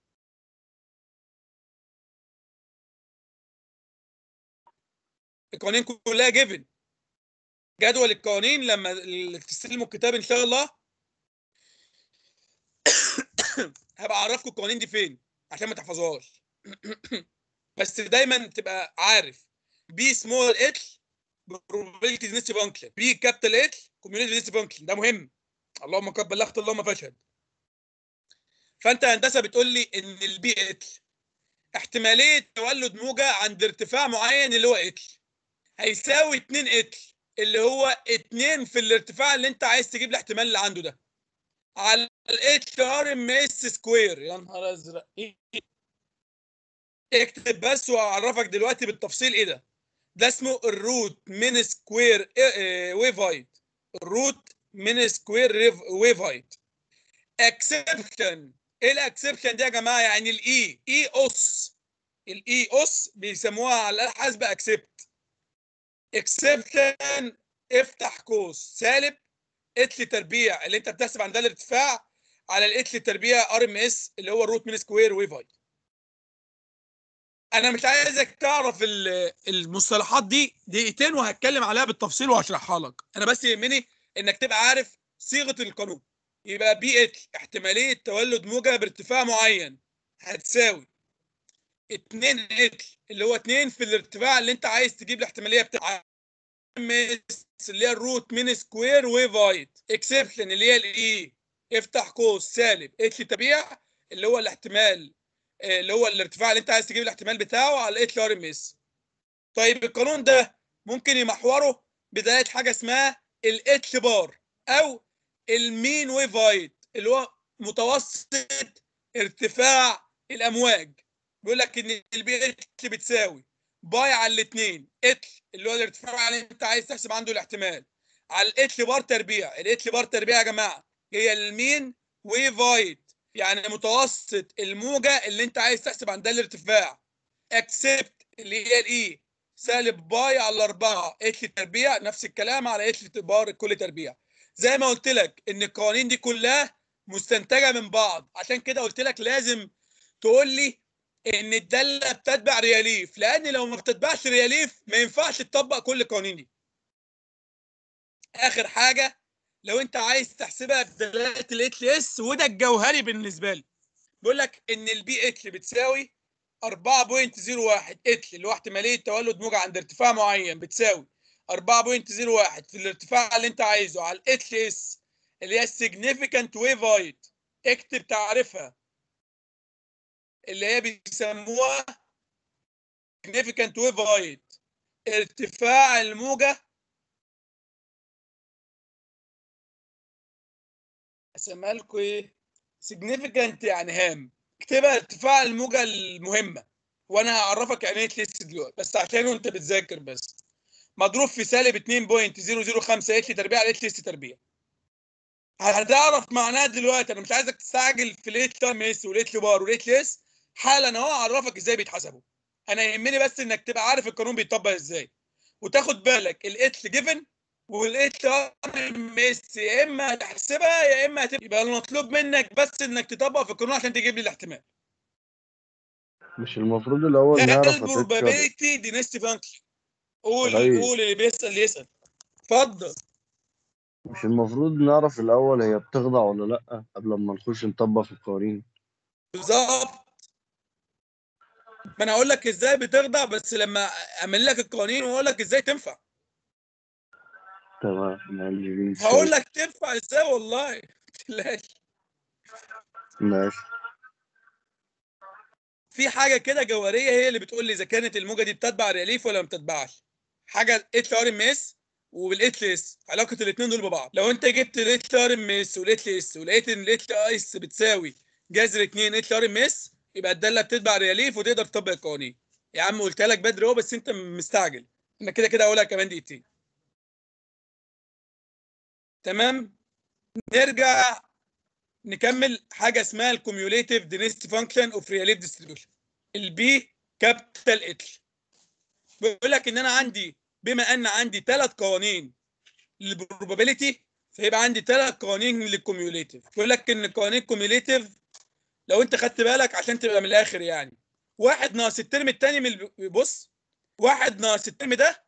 القوانين كلها جيفن جدول القوانين لما ال- تستلموا الكتاب ان شاء الله هبقى اعرفكم القوانين دي فين عشان ما تحفظوهاش بس دايما تبقى عارف بي سمول اتش probability density function بي كابيتال اتش community density function ده مهم اللهم قد بلغت اللهم فاشهد فانت هندسه بتقول لي ان البي اتش احتماليه تولد موجه عند ارتفاع معين اللي هو اتش هيساوي 2 اتش اللي هو 2 في الارتفاع اللي انت عايز تجيب الاحتمال اللي عنده ده على الاتش ار ام اس سكوير يا نهار ازرق إيه؟ اكتب بس واعرفك دلوقتي بالتفصيل ايه ده ده اسمه الروت من سكوير ويف هايت الروت من سكوير ويف هايت اكسبشن ايه الاكسبشن دي يا جماعه يعني الاي اي اس الاي اس بيسموها على الحاسب اكسبت اكسبشن افتح قوس سالب اتل تربيع اللي انت بتحسب عن ده الارتفاع على الاتل تربيع ار ام اس اللي هو الروت من سكوير ويف هايت انا مش عايزك تعرف ال- المصطلحات دي دقيقتين وهتكلم عليها بالتفصيل وهشرحها لك انا بس يهمني انك تبقى عارف صيغه القانون يبقى بي اتش احتماليه تولد موجه بارتفاع معين هتساوي 2 اتش اللي هو 2 في الارتفاع اللي انت عايز تجيب الاحتماليه بتاعها اللي هي الروت من سكوير ويف هايت اكسبشن اللي هي الاي افتح قوس سالب اتش تبيع اللي هو الاحتمال آه، اللي هو الارتفاع اللي انت عايز تجيب الاحتمال بتاعه على الاتش ار ام اس طيب القانون ده ممكن يمحوره بدايه حاجه اسمها الاتش بار او المين ويف هايت اللي هو متوسط ارتفاع الامواج بيقول لك ان البي اتش بتساوي باي على الاثنين اتش اللي هو الارتفاع اللي انت عايز تحسب عنده الاحتمال على الاتش بار تربيع الاتش بار تربيع يا جماعه هي المين ويف هايت يعني متوسط الموجه اللي انت عايز تحسب عندها الارتفاع اكسبت اللي هي الاي سالب باي على 4 اتش تربيع نفس الكلام على اتش بار كل تربيع زي ما قلت لك ان القوانين دي كلها مستنتجه من بعض عشان كده قلت لك لازم تقول لي ان الداله بتتبع رياليف لان لو ما بتتبعش رياليف ما ينفعش تطبق كل القوانين دي اخر حاجه لو انت عايز تحسبها بدلاله الاتش اس وده الجوهري بالنسبه لي بيقول لك ان البي اتش بتساوي 4.01 اتش اللي هو احتماليه تولد موجه عند ارتفاع معين بتساوي 4.01 في الارتفاع اللي انت عايزه على الاتش اس اللي هي significant wave height اكتب تعريفها اللي هي بيسموها significant wave height ارتفاع الموجة اسميها لكم ايه significant يعني هام اكتبها ارتفاع الموجة المهمة وانا هعرفك يعني ايه تليس دلوقتي بس عشان وانت بتذاكر بس مضروب في سالب 2.005 اتش تربيع على اتش اس تربيع هتعرف معناها دلوقتي انا مش عايزك تستعجل في الاتش ام اس والاتش بار والاتش اس حالا اهو اعرفك ازاي بيتحسبوا انا يهمني بس انك تبقى عارف القانون بيطبق ازاي وتاخد بالك الاتش جيفن والاتش ام اس يا اما هتحسبها يا اما هتبقى يبقى المطلوب منك بس انك تطبق في القانون عشان تجيب لي الاحتمال مش المفروض الاول نعرف هتكسب البروبابيلتي دي نيست فانكشن قول طيب. قول اللي بيسال يسال اتفضل مش المفروض نعرف الاول هي بتخضع ولا لا قبل ما نخش نطبق في القوانين بالظبط ما انا هقول لك ازاي بتخضع بس لما اعمل لك القوانين واقول لك ازاي تنفع تمام معلش هقول لك تنفع ازاي والله ما تقلقش. ماشي في حاجه كده جوهريه هي اللي بتقول لي اذا كانت الموجه دي بتتبع ريليف ولا ما بتتبعش حاجه اتش ار ام اس وبالاتش اس علاقه الاثنين دول ببعض لو انت جبت الاتش ار ام اس والاتش اس ولقيت ان الاتش اس بتساوي جذر 2 اتش ار ام اس يبقى الداله بتتبع ريليف وتقدر تطبق القوانين يا عم قلت لك بدري اهو بس انت مستعجل انا كده كده هقولها كمان دقيقتين تمام نرجع نكمل حاجه اسمها الكوميوليتيف دينستي فانكشن اوف ريليف ديستريبيوشن البي كابيتال اتش بيقول لك ان انا عندي بما ان عندي ثلاث قوانين للبروبابيلتي فيبقى عندي ثلاث قوانين للكوميوليتيف بيقول لك ان القوانين الكوميوليتيف لو انت خدت بالك عشان تبقى من الاخر يعني واحد ناقص الترم الثاني من الب- بص واحد ناقص الترم ده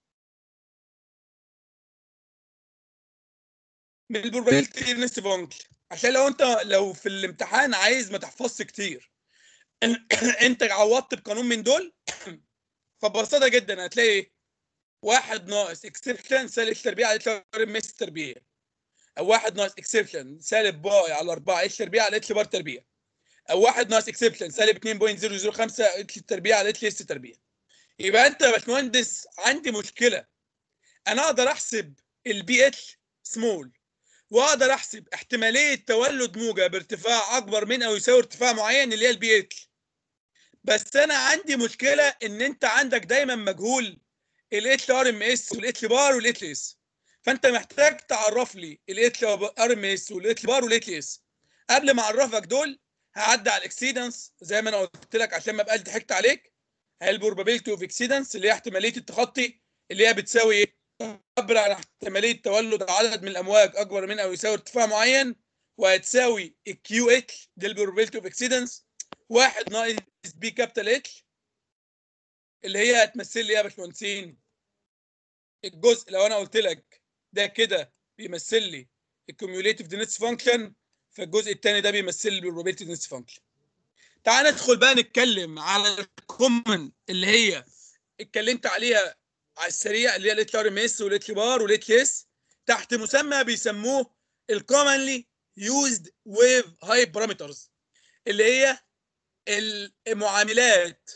من البروبابيلتي دينستي فانكشن عشان لو انت لو في الامتحان عايز ما تحفظش كتير انت عوضت بقانون من دول فببساطه جدا هتلاقي ايه؟ واحد ناقص اكسبشن سالب تربيع على اتش مس تربيع او واحد ناقص اكسبشن سالب باي على 4 اتش تربيع على اتش بار تربيع او واحد ناقص اكسبشن سالب 2.005 اتش تربيع على اتش اس تربيع يبقى انت يا باشمهندس عندي مشكله انا اقدر احسب البي اتش سمول واقدر احسب احتماليه تولد موجه بارتفاع اكبر من او يساوي ارتفاع معين اللي هي البي اتش بس انا عندي مشكله ان انت عندك دايما مجهول الاتش ار ام اس والاتش بار والاتش اس فانت محتاج تعرف لي الاتش ار ام اس والاتش بار والاتش اس قبل ما اعرفك دول هعدي على الاكسيدنس زي ما انا قلت لك عشان ما ابقاش ضحكت عليك هي البروبابيلتي اوف اكسيدنس اللي هي احتماليه التخطي اللي هي بتساوي ايه؟ تعبر عن احتماليه تولد عدد من الامواج اكبر من او يساوي ارتفاع معين وهتساوي الكيو اتش دي البروبابيلتي اوف اكسيدنس واحد ناقص بي كابيتال اتش اللي هي هتمثل لي ايه يا باشمهندسين؟ الجزء لو انا قلت لك ده كده بيمثل لي الكوميوليتيف دينس فانكشن فالجزء الثاني ده بيمثل لي البروبابيلتي دينس فانكشن. تعال ندخل بقى نتكلم على الكومن اللي هي اتكلمت عليها على السريع اللي هي الاتش ار ام اس والاتش بار والاتش اس تحت مسمى بيسموه الكومنلي يوزد ويف هاي بارامترز اللي هي المعاملات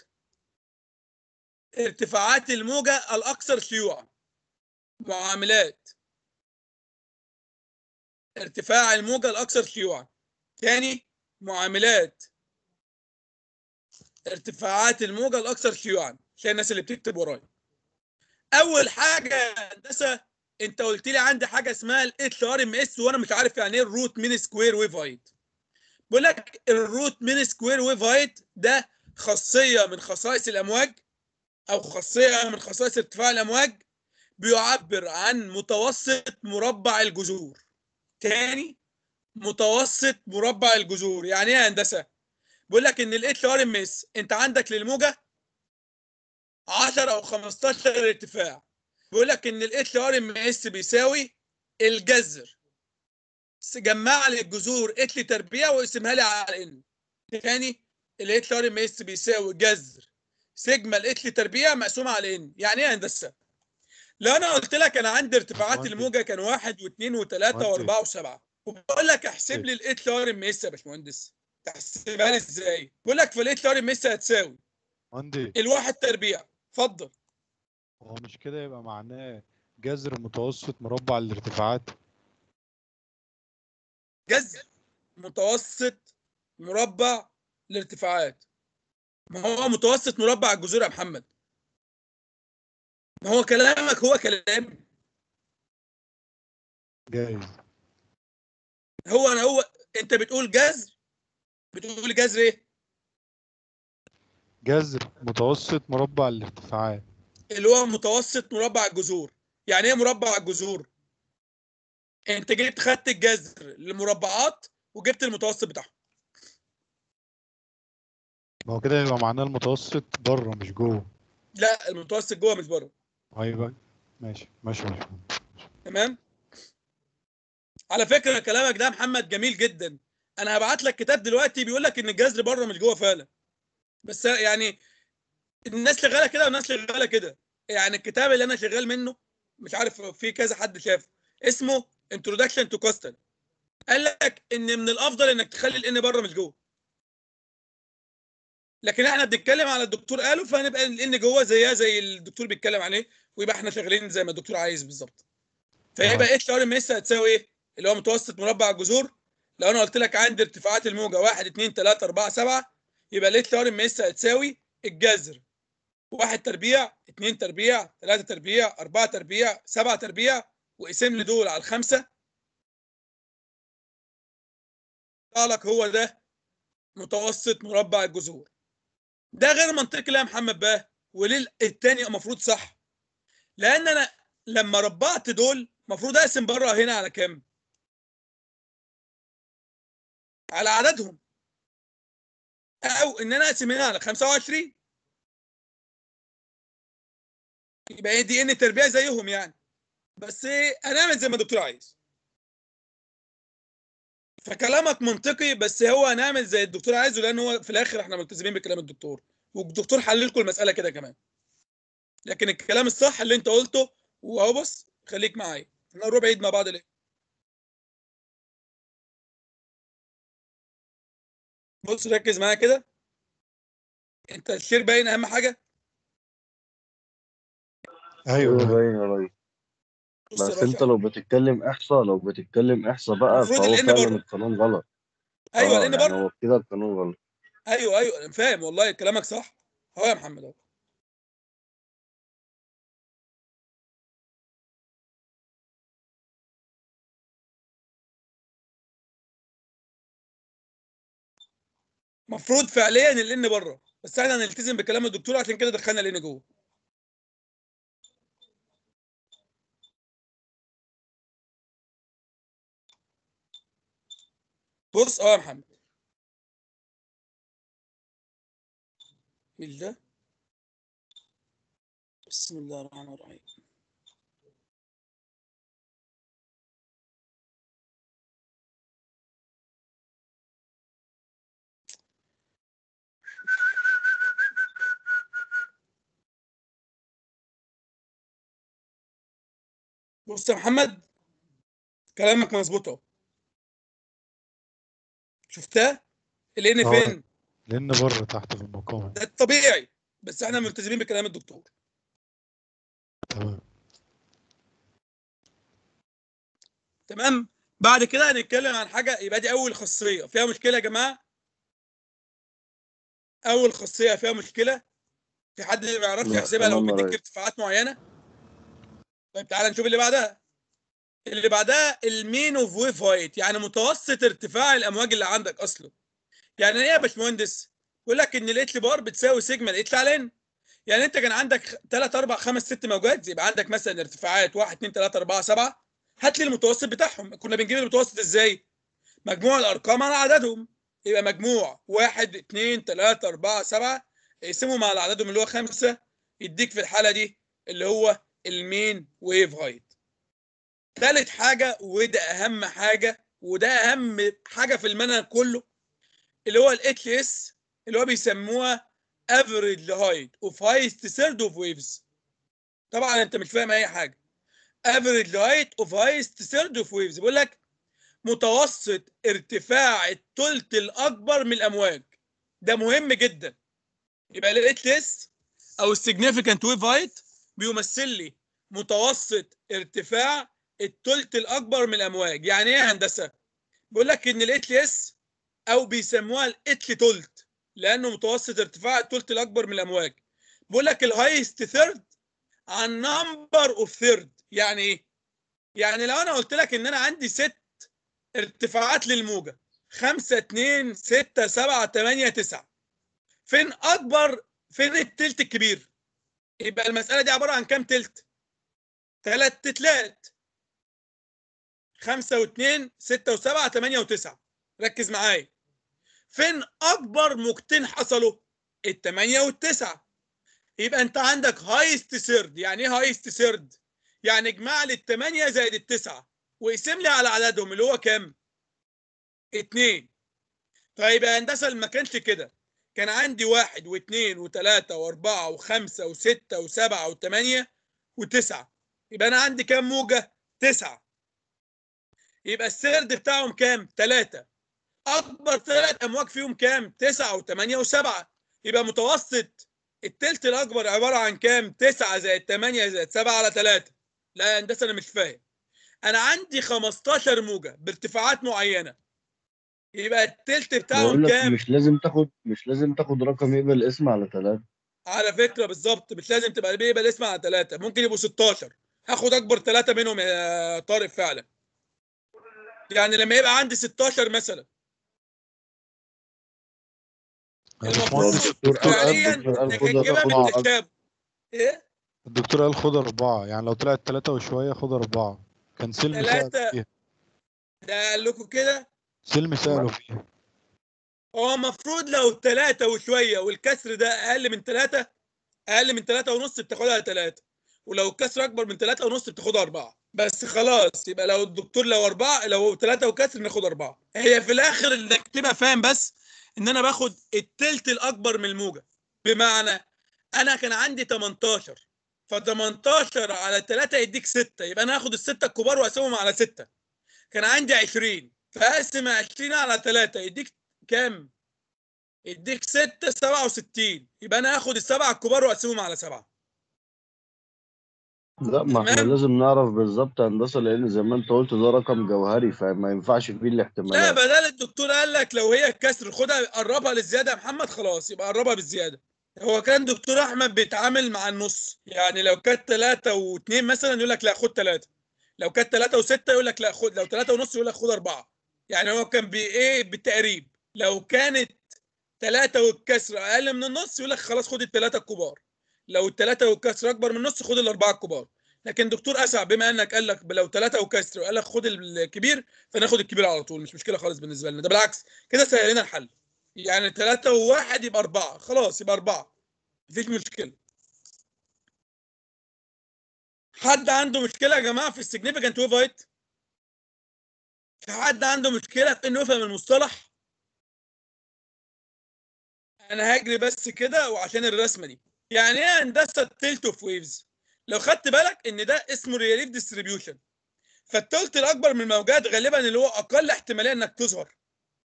ارتفاعات الموجة الأكثر شيوعا معاملات ارتفاع الموجة الأكثر شيوعا تاني معاملات ارتفاعات الموجة الأكثر شيوعا عشان الناس اللي بتكتب ورايا أول حاجة يا هندسة أنت قلت لي عندي حاجة اسمها الاتش ار ام اس وأنا مش عارف يعني إيه الروت مين سكوير ويف هايت بقول لك الروت مين سكوير ويف هايت ده خاصية من خصائص الأمواج او خاصيه من خصائص ارتفاع الامواج بيعبر عن متوسط مربع الجذور تاني متوسط مربع الجذور يعني ايه يا هندسه بيقول لك ان الاتش ار ام اس انت عندك للموجه 10 او 15 ارتفاع بيقول لك ان الاتش ار ام اس بيساوي الجذر جمع لي الجذور اتش تربيع واقسمها لي على ان تاني الاتش ار ام اس بيساوي جذر سيجما الاتش تربيع مقسومه على ان يعني ايه يا هندسه لو انا قلت لك انا عندي ارتفاعات باشمهندس. الموجه كان واحد واثنين وثلاثه باشمهندس. واربعه وسبعه وبقول لك احسب لي الاتش ار ام اس يا باشمهندس تحسبها لي ازاي؟ بقول لك فالاتش ار ام اس هتساوي عندي الواحد تربيع اتفضل هو مش كده يبقى معناه جذر متوسط مربع الارتفاعات جذر متوسط مربع الارتفاعات ما هو متوسط مربع الجذور يا محمد ما هو كلامك هو كلامي جايز هو انا هو انت بتقول جذر بتقول جذر ايه جذر متوسط مربع الارتفاعات اللي هو متوسط مربع الجذور يعني ايه مربع الجذور انت جبت خدت الجذر للمربعات وجبت المتوسط بتاعهم ما هو كده يبقى معناه المتوسط بره مش جوه لا المتوسط جوه مش بره هيبقى ماشي ماشي ماشي تمام على فكره كلامك ده يا محمد جميل جدا انا هبعت لك كتاب دلوقتي بيقول لك ان الجذر بره مش جوه فعلا بس يعني الناس شغاله كده والناس شغاله كده يعني الكتاب اللي انا شغال منه مش عارف في كذا حد شافه اسمه انتروداكشن تو كوستال قال لك ان من الافضل انك تخلي الان بره مش جوه لكن احنا بنتكلم على الدكتور قاله فهنبقى الان جوه زيها زي الدكتور بيتكلم عليه ويبقى احنا شغالين زي ما الدكتور عايز بالظبط فيبقى اتش ار ام اس هتساوي ايه؟ اللي هو متوسط مربع الجذور لو انا قلت لك عندي ارتفاعات الموجه 1 2 3 4 7 يبقى الاتش ار ام اس هتساوي الجذر 1 تربيع 2 تربيع 3 تربيع 4 تربيع 7 تربيع واقسم لي دول على الخمسه يطلع لك هو ده متوسط مربع الجذور ده غير منطقي لا يا محمد بقى وليه التاني المفروض صح لان انا لما ربعت دول المفروض اقسم بره هنا على كام على عددهم او ان انا اقسم هنا على 25 يبقى هي دي ان تربيع زيهم يعني بس ايه هنعمل زي ما الدكتور عايز فكلامك منطقي بس هو هنعمل زي الدكتور عايزه لان هو في الاخر احنا ملتزمين بكلام الدكتور والدكتور حل لكم المساله كده كمان لكن الكلام الصح اللي انت قلته وهو بص خليك معايا احنا ربع عيد مع بعض ليه بص ركز معايا كده انت الشير باين اهم حاجه ايوه ايوه أيوة. باين يا ريس بص يا بس انت باشا لو بتتكلم احصاء لو بتتكلم احصاء بقى المفروض فهو الان فعلا بره. القانون غلط ايوه اه لان يعني بره هو كده القانون غلط ايوه ايوه انا فاهم والله كلامك صح اهو يا محمد اهو المفروض فعليا الان بره بس احنا هنلتزم بكلام الدكتور عشان كده دخلنا الان جوه بص اه يا محمد مين ده بسم الله الرحمن الرحيم بص يا محمد كلامك مظبوط اهو شفتها الان اه. فين لان بره تحت في المقام ده الطبيعي بس احنا ملتزمين بكلام الدكتور تمام تمام بعد كده هنتكلم عن حاجه يبقى دي اول خاصيه فيها مشكله يا جماعه اول خاصيه فيها مشكله في حد ما يعرفش لا، يحسبها لو تمام يا بيديك ريس. ارتفاعات معينه طيب تعالى نشوف اللي بعدها اللي بعدها المين اوف ويف هايت يعني متوسط ارتفاع الامواج اللي عندك اصلا يعني ايه يا باشمهندس بيقول لك ان الاتش بار بتساوي سيجما الاتش على ان يعني انت كان عندك 3 4 5 6 موجات يبقى عندك مثلا ارتفاعات 1 2 3 4 7 هات لي المتوسط بتاعهم كنا بنجيب المتوسط ازاي مجموع الارقام على عددهم يبقى مجموع 1 2 3 4 7 اقسمهم على عددهم اللي هو 5 يديك في الحاله دي اللي هو المين ويف هايت ثالث حاجه وده اهم حاجه وده اهم حاجه في المنهج كله اللي هو الاتش اس اللي هو بيسموها average height of highest third of waves طبعا انت مش فاهم اي حاجه average height of highest third of waves بيقول لك متوسط ارتفاع الثلث الاكبر من الامواج ده مهم جدا يبقى الاتش اس او السيجنيفيكانت ويف هايت بيمثل لي متوسط ارتفاع الثلث الاكبر من الامواج يعني ايه يا هندسه بيقول لك ان الاتش اس او بيسموها الاتش ثلث لانه متوسط ارتفاع الثلث الاكبر من الامواج بيقول لك الهايست ثيرد عن نمبر اوف ثيرد يعني ايه يعني لو انا قلت لك ان انا عندي ست ارتفاعات للموجه 5 2 6 7 8 9 فين اكبر فين التلت الكبير يبقى المساله دي عباره عن كام تلت ثلاث تتلات 5 و2 6 و7 8 و9 ركز معايا فين اكبر موجتين حصلوا الثمانية والتسعة يبقى انت عندك هايست سيرد يعني ايه هايست سيرد يعني اجمع لي الثمانية زائد التسعة واقسم لي على عددهم اللي هو كام اتنين طيب يا هندسة ما كانش كده كان عندي واحد واثنين وثلاثة واربعة وخمسة وستة وسبعة وثمانية وتسعة يبقى انا عندي كام موجة تسعة يبقى السيرد بتاعهم كام ثلاثة اكبر ثلاث امواج فيهم كام؟ 9 و8 و7 يبقى متوسط التلت الاكبر عباره عن كام؟ 9 زائد 8 زائد 7 على 3 لا يا هندسه انا مش فاهم انا عندي 15 موجه بارتفاعات معينه يبقى التلت بقول بتاعهم لك كام؟ مش لازم تاخد مش لازم تاخد رقم يقبل اسم على ثلاثة على فكره بالظبط مش لازم تبقى بيبقى الاسم على 3 ممكن يبقوا 16 هاخد اكبر ثلاثه منهم يا طارق فعلا يعني لما يبقى عندي 16 مثلا يا المفروض باشمهندس الدكتور قال فعليا الدكتور قال انك خد هتجيبها الرقم بالتشابه ايه؟ الدكتور قال خد أربعة يعني لو طلعت تلاتة وشوية خد أربعة كان سلم سأله تلاتة. فيها ده قال لكم كده سلم سأله فيها هو المفروض لو ثلاثة وشوية والكسر ده أقل من ثلاثة أقل من ثلاثة ونص بتاخدها ثلاثة ولو الكسر أكبر من ثلاثة ونص بتاخدها أربعة بس خلاص يبقى لو الدكتور لو أربعة لو ثلاثة وكسر ناخد أربعة هي في الآخر إنك تبقى فاهم بس إن أنا باخد التلت الأكبر من الموجة بمعنى أنا كان عندي 18 ف 18 على 3 يديك 6 يبقى أنا هاخد الستة الكبار وأقسمهم على 6 كان عندي 20 فأقسم 20 على 3 يديك كام؟ يديك 6 67 يبقى انا هاخد السبعه الكبار واقسمهم على سبعه لا ما احنا تمام. لازم نعرف بالظبط هندسة لأن زي ما أنت قلت ده رقم جوهري فما ينفعش فيه لا الاحتمالات بدل الدكتور قال لك لو هي كسر خدها قربها للزياده يا محمد خلاص يبقى قربها بالزياده هو كان دكتور احمد بيتعامل مع النص يعني لو كانت 3 و2 مثلا يقول لك لا خد 3 لو كانت 3 و6 يقول لك لا خد لو 3 ونص يقول لك خد 4 يعني هو كان بايه بالتقريب لو كانت 3 والكسر اقل من النص يقول لك خلاص خد الثلاثه الكبار لو الثلاثه والكسر اكبر من النص خد الاربعه الكبار لكن دكتور اسعد بما انك قال لك لو ثلاثه وكسر وقال لك خد الكبير فناخد الكبير على طول مش مشكله خالص بالنسبه لنا ده بالعكس كده سهل لنا الحل يعني ثلاثة وواحد يبقى أربعة خلاص يبقى أربعة مفيش مشكلة حد عنده مشكلة يا جماعة في السيجنيفيكانت ويف هايت؟ في حد عنده مشكلة في إنه يفهم المصطلح؟ أنا هجري بس كده وعشان الرسمة دي يعني إيه هندسة تلت اوف ويفز؟ لو خدت بالك إن ده اسمه ريليف ديستريبيوشن فالتلت الأكبر من الموجات غالبا اللي هو أقل احتمالية إنك تظهر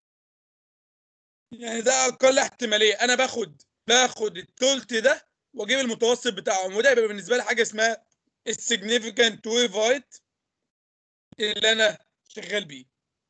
يعني ده اقل احتماليه انا باخد باخد التلت ده واجيب المتوسط بتاعهم وده يبقى بالنسبه لي حاجه اسمها السيجنيفيكانت ويف هايت اللي انا شغال بيه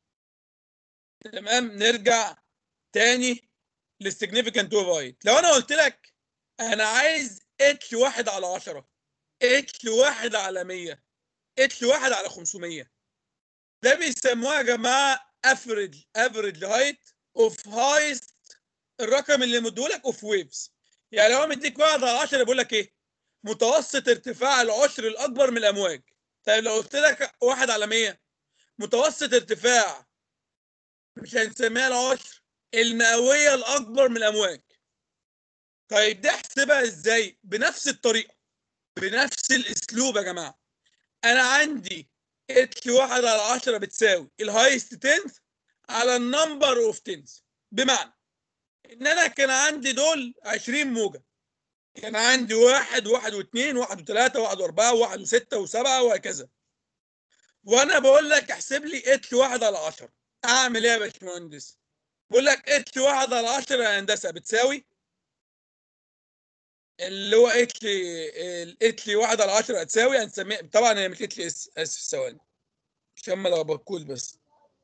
تمام نرجع تاني للسيجنيفيكانت ويف هايت لو انا قلت لك انا عايز اتش واحد على 10 اتش واحد على 100 اتش واحد على 500 ده بيسموها يا جماعه افريج افريج هايت اوف هايست الرقم اللي مديهولك اوف ويفز يعني هو مديك واحد على 10 بيقول لك ايه متوسط ارتفاع العشر الاكبر من الامواج طيب لو قلت لك واحد على 100 متوسط ارتفاع مش هنسميها العشر المئويه الاكبر من الامواج طيب دي احسبها ازاي بنفس الطريقه بنفس الاسلوب يا جماعه انا عندي اتش واحد على 10 بتساوي الهايست تنث على النمبر اوف تنث بمعنى ان انا كان عندي دول 20 موجه كان عندي واحد واحد واثنين واحد وثلاثة واحد واربعة واحد وستة وسبعة وهكذا وانا بقول لك احسب لي اتش واحد على 10 اعمل ايه يا باشمهندس؟ بقول لك اتش واحد على 10 يا هندسه بتساوي اللي هو اتش الاتش واحد على 10 هتساوي هنسميها طبعا هي مش اتش اس اسف ثواني عشان ما لخبطكوش بس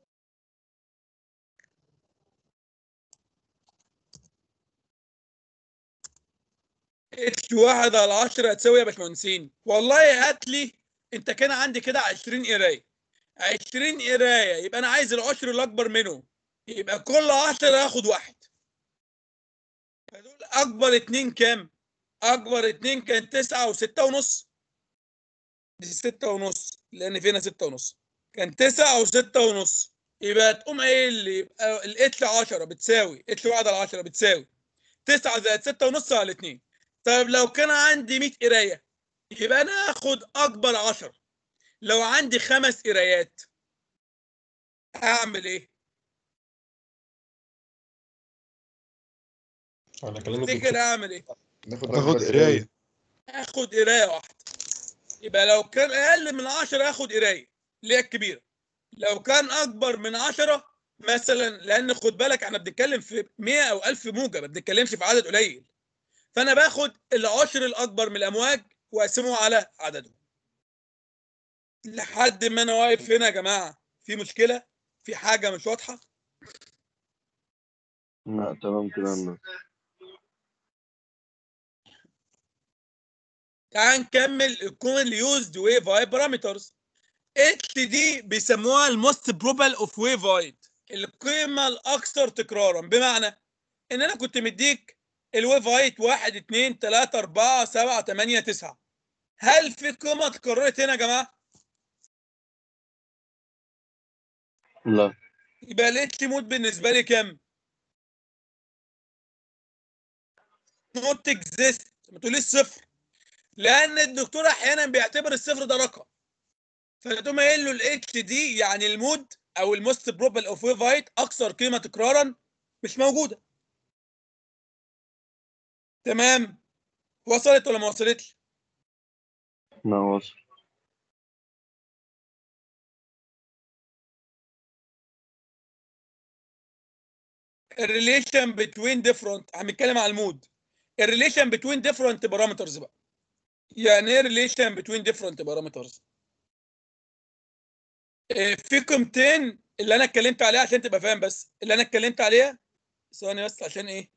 اتش واحد على 10 هتساوي يا باشمهندسين والله هات لي انت كان عندي كده 20 قرايه 20 قرايه يبقى انا عايز العشر الاكبر منهم يبقى كل 10 هاخد واحد فدول اكبر اتنين كام؟ اكبر اتنين كان تسعة وستة ونص دي ستة ونص لان فينا ستة ونص كان تسعة وستة ونص يبقى تقوم قايل لي يبقى الاتش 10 بتساوي اتش واحد على 10 بتساوي 9 زائد 6 ونص على 2 طيب لو كان عندي 100 قرايه يبقى انا هاخد اكبر 10 لو عندي خمس قرايات اعمل ايه؟ على كلام تفتكر الدكتور اعمل ايه؟ ناخد تاخد أكبر قرايه اخد قرايه واحده يبقى لو كان اقل من 10 اخد قرايه اللي هي الكبيره لو كان اكبر من 10 مثلا لان خد بالك احنا بنتكلم في 100 او 1000 موجه ما بنتكلمش في عدد قليل فانا باخد العشر الاكبر من الامواج واقسمه على عددهم لحد ما انا واقف هنا يا جماعه في مشكله في حاجه مش واضحه لا تمام كده أنا. تعال نكمل الكومن يوزد ويف هاي بارامترز اتش دي بيسموها الموست بروبال اوف ويف هايت القيمه الاكثر تكرارا بمعنى ان انا كنت مديك الويف هايت 1 2 3 4 7 8 9 هل في قيمه اتكررت هنا يا جماعه؟ لا يبقى الاتش مود بالنسبه لي كام؟ نوت اكزيست ما تقوليش صفر لان الدكتور احيانا بيعتبر الصفر ده رقم فتقوم قايل له الاتش دي يعني المود او الموست بروبل اوف ويف هايت اكثر قيمه تكرارا مش موجوده تمام وصلت ولا ما وصلتش ما وصل الريليشن بتوين ديفرنت هنتكلم على المود الريليشن بتوين ديفرنت بارامترز بقى يعني ايه ريليشن بتوين ديفرنت بارامترز في قيمتين اللي انا اتكلمت عليها عشان تبقى فاهم بس اللي انا اتكلمت عليها ثواني بس عشان ايه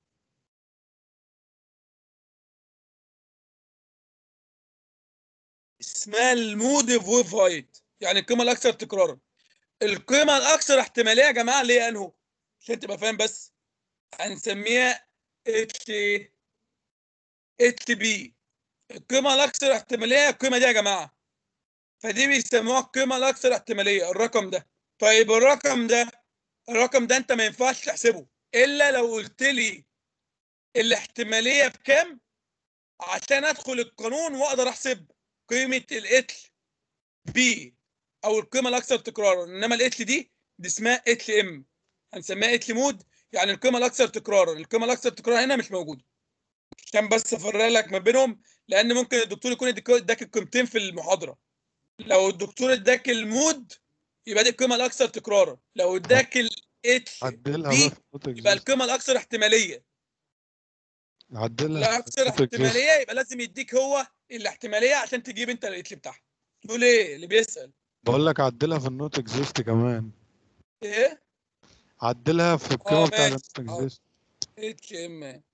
اسمها المود اوف ويف هايت يعني القيمه الاكثر تكرارا القيمه الاكثر احتماليه يا جماعه اللي هي انهو عشان تبقى فاهم بس هنسميها اتش اتش بي القيمه الاكثر احتماليه القيمه دي يا جماعه فدي بيسموها القيمه الاكثر احتماليه الرقم ده طيب الرقم ده الرقم ده انت ما ينفعش تحسبه الا لو قلت لي الاحتماليه بكام عشان ادخل القانون واقدر احسب قيمه الاتش بي او القيمه الاكثر تكرارا انما الاتش دي دي اسمها اتش ام هنسميها اتش مود يعني القيمه الاكثر تكرارا القيمه الاكثر تكرارا هنا مش موجوده عشان بس افرق لك ما بينهم لان ممكن الدكتور يكون اداك اداك القيمتين في المحاضره لو الدكتور اداك المود يبقى دي القيمه الاكثر تكرارا لو اداك الاتش عدلها بي بقى في النوت يبقى اكزيست القيمه الاكثر احتماليه عدلها في الاكثر النوت اكزيست احتماليه يبقى لازم يديك هو الاحتماليه عشان تجيب انت الاتش بتاعها تقول ايه اللي بيسال بقول لك عدلها في النوت اكزيست كمان ايه عدلها في القيمه بتاع ماشي. النوت آه. اكزيست اتش ام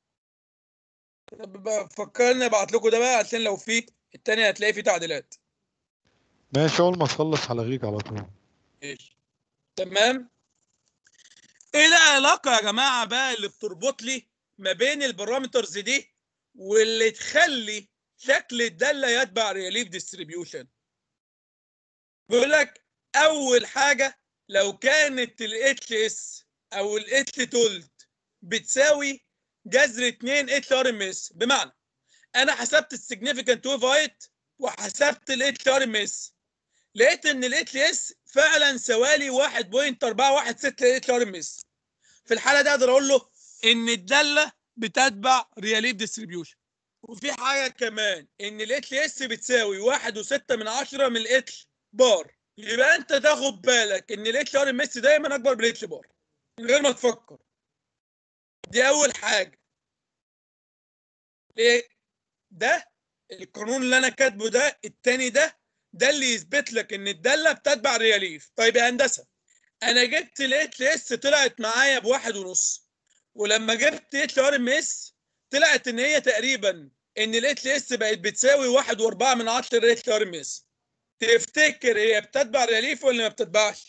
طب بقى فكرني ابعت لكم ده بقى عشان لو في التانية هتلاقي فيه تعديلات ماشي اول ما تخلص هلغيك على طول ماشي تمام ايه العلاقه يا جماعه بقى اللي بتربط لي ما بين البارامترز دي واللي تخلي شكل الداله يتبع ريليف ديستريبيوشن بيقول لك اول حاجه لو كانت الاتش اس او الاتش تولت بتساوي جذر 2 اتش ار ام اس بمعنى انا حسبت السيجنيفيكانت ويف هايت وحسبت الاتش ار ام اس لقيت ان الاتش اس فعلا سوالي 1.416 اتش ار ام اس في الحاله دي اقدر اقول له ان الداله بتتبع رياليف ديستريبيوشن وفي حاجه كمان ان الاتش اس بتساوي 1.6 من 10 من الاتش بار يبقى انت تاخد بالك ان الاتش ار ام اس دايما اكبر من الاتش بار من غير ما تفكر دي اول حاجه ليه ده القانون اللي انا كاتبه ده التاني ده ده اللي يثبت لك ان الداله بتتبع رياليف طيب يا هندسه انا جبت الاتش اس طلعت معايا بواحد ونص ولما جبت اتش ار ام اس طلعت ان هي تقريبا ان الاتش اس بقت بتساوي واحد واربعة من عشرة اتش ار ام اس تفتكر هي بتتبع رياليف ولا ما بتتبعش؟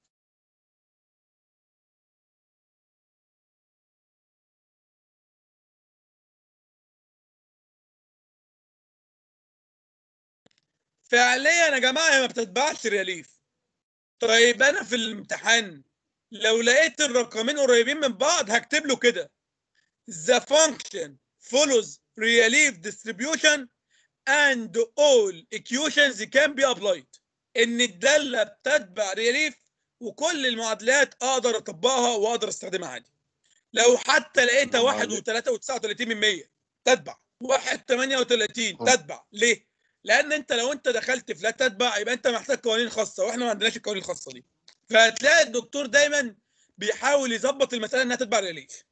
فعليا يا جماعه هي ما بتتبعش رياليف طيب انا في الامتحان لو لقيت الرقمين قريبين من بعض هكتب له كده the function follows relief distribution and all equations can be applied ان الداله بتتبع ريليف وكل المعادلات اقدر اطبقها واقدر استخدمها عادي لو حتى لقيتها الله 1 عليك. و3.39 من 100 تتبع 1 38 آه. تتبع ليه؟ لان انت لو انت دخلت في لا تتبع يبقى انت محتاج قوانين خاصه واحنا ما عندناش القوانين الخاصه دي فهتلاقي الدكتور دايما بيحاول يظبط المساله انها تتبع ريليف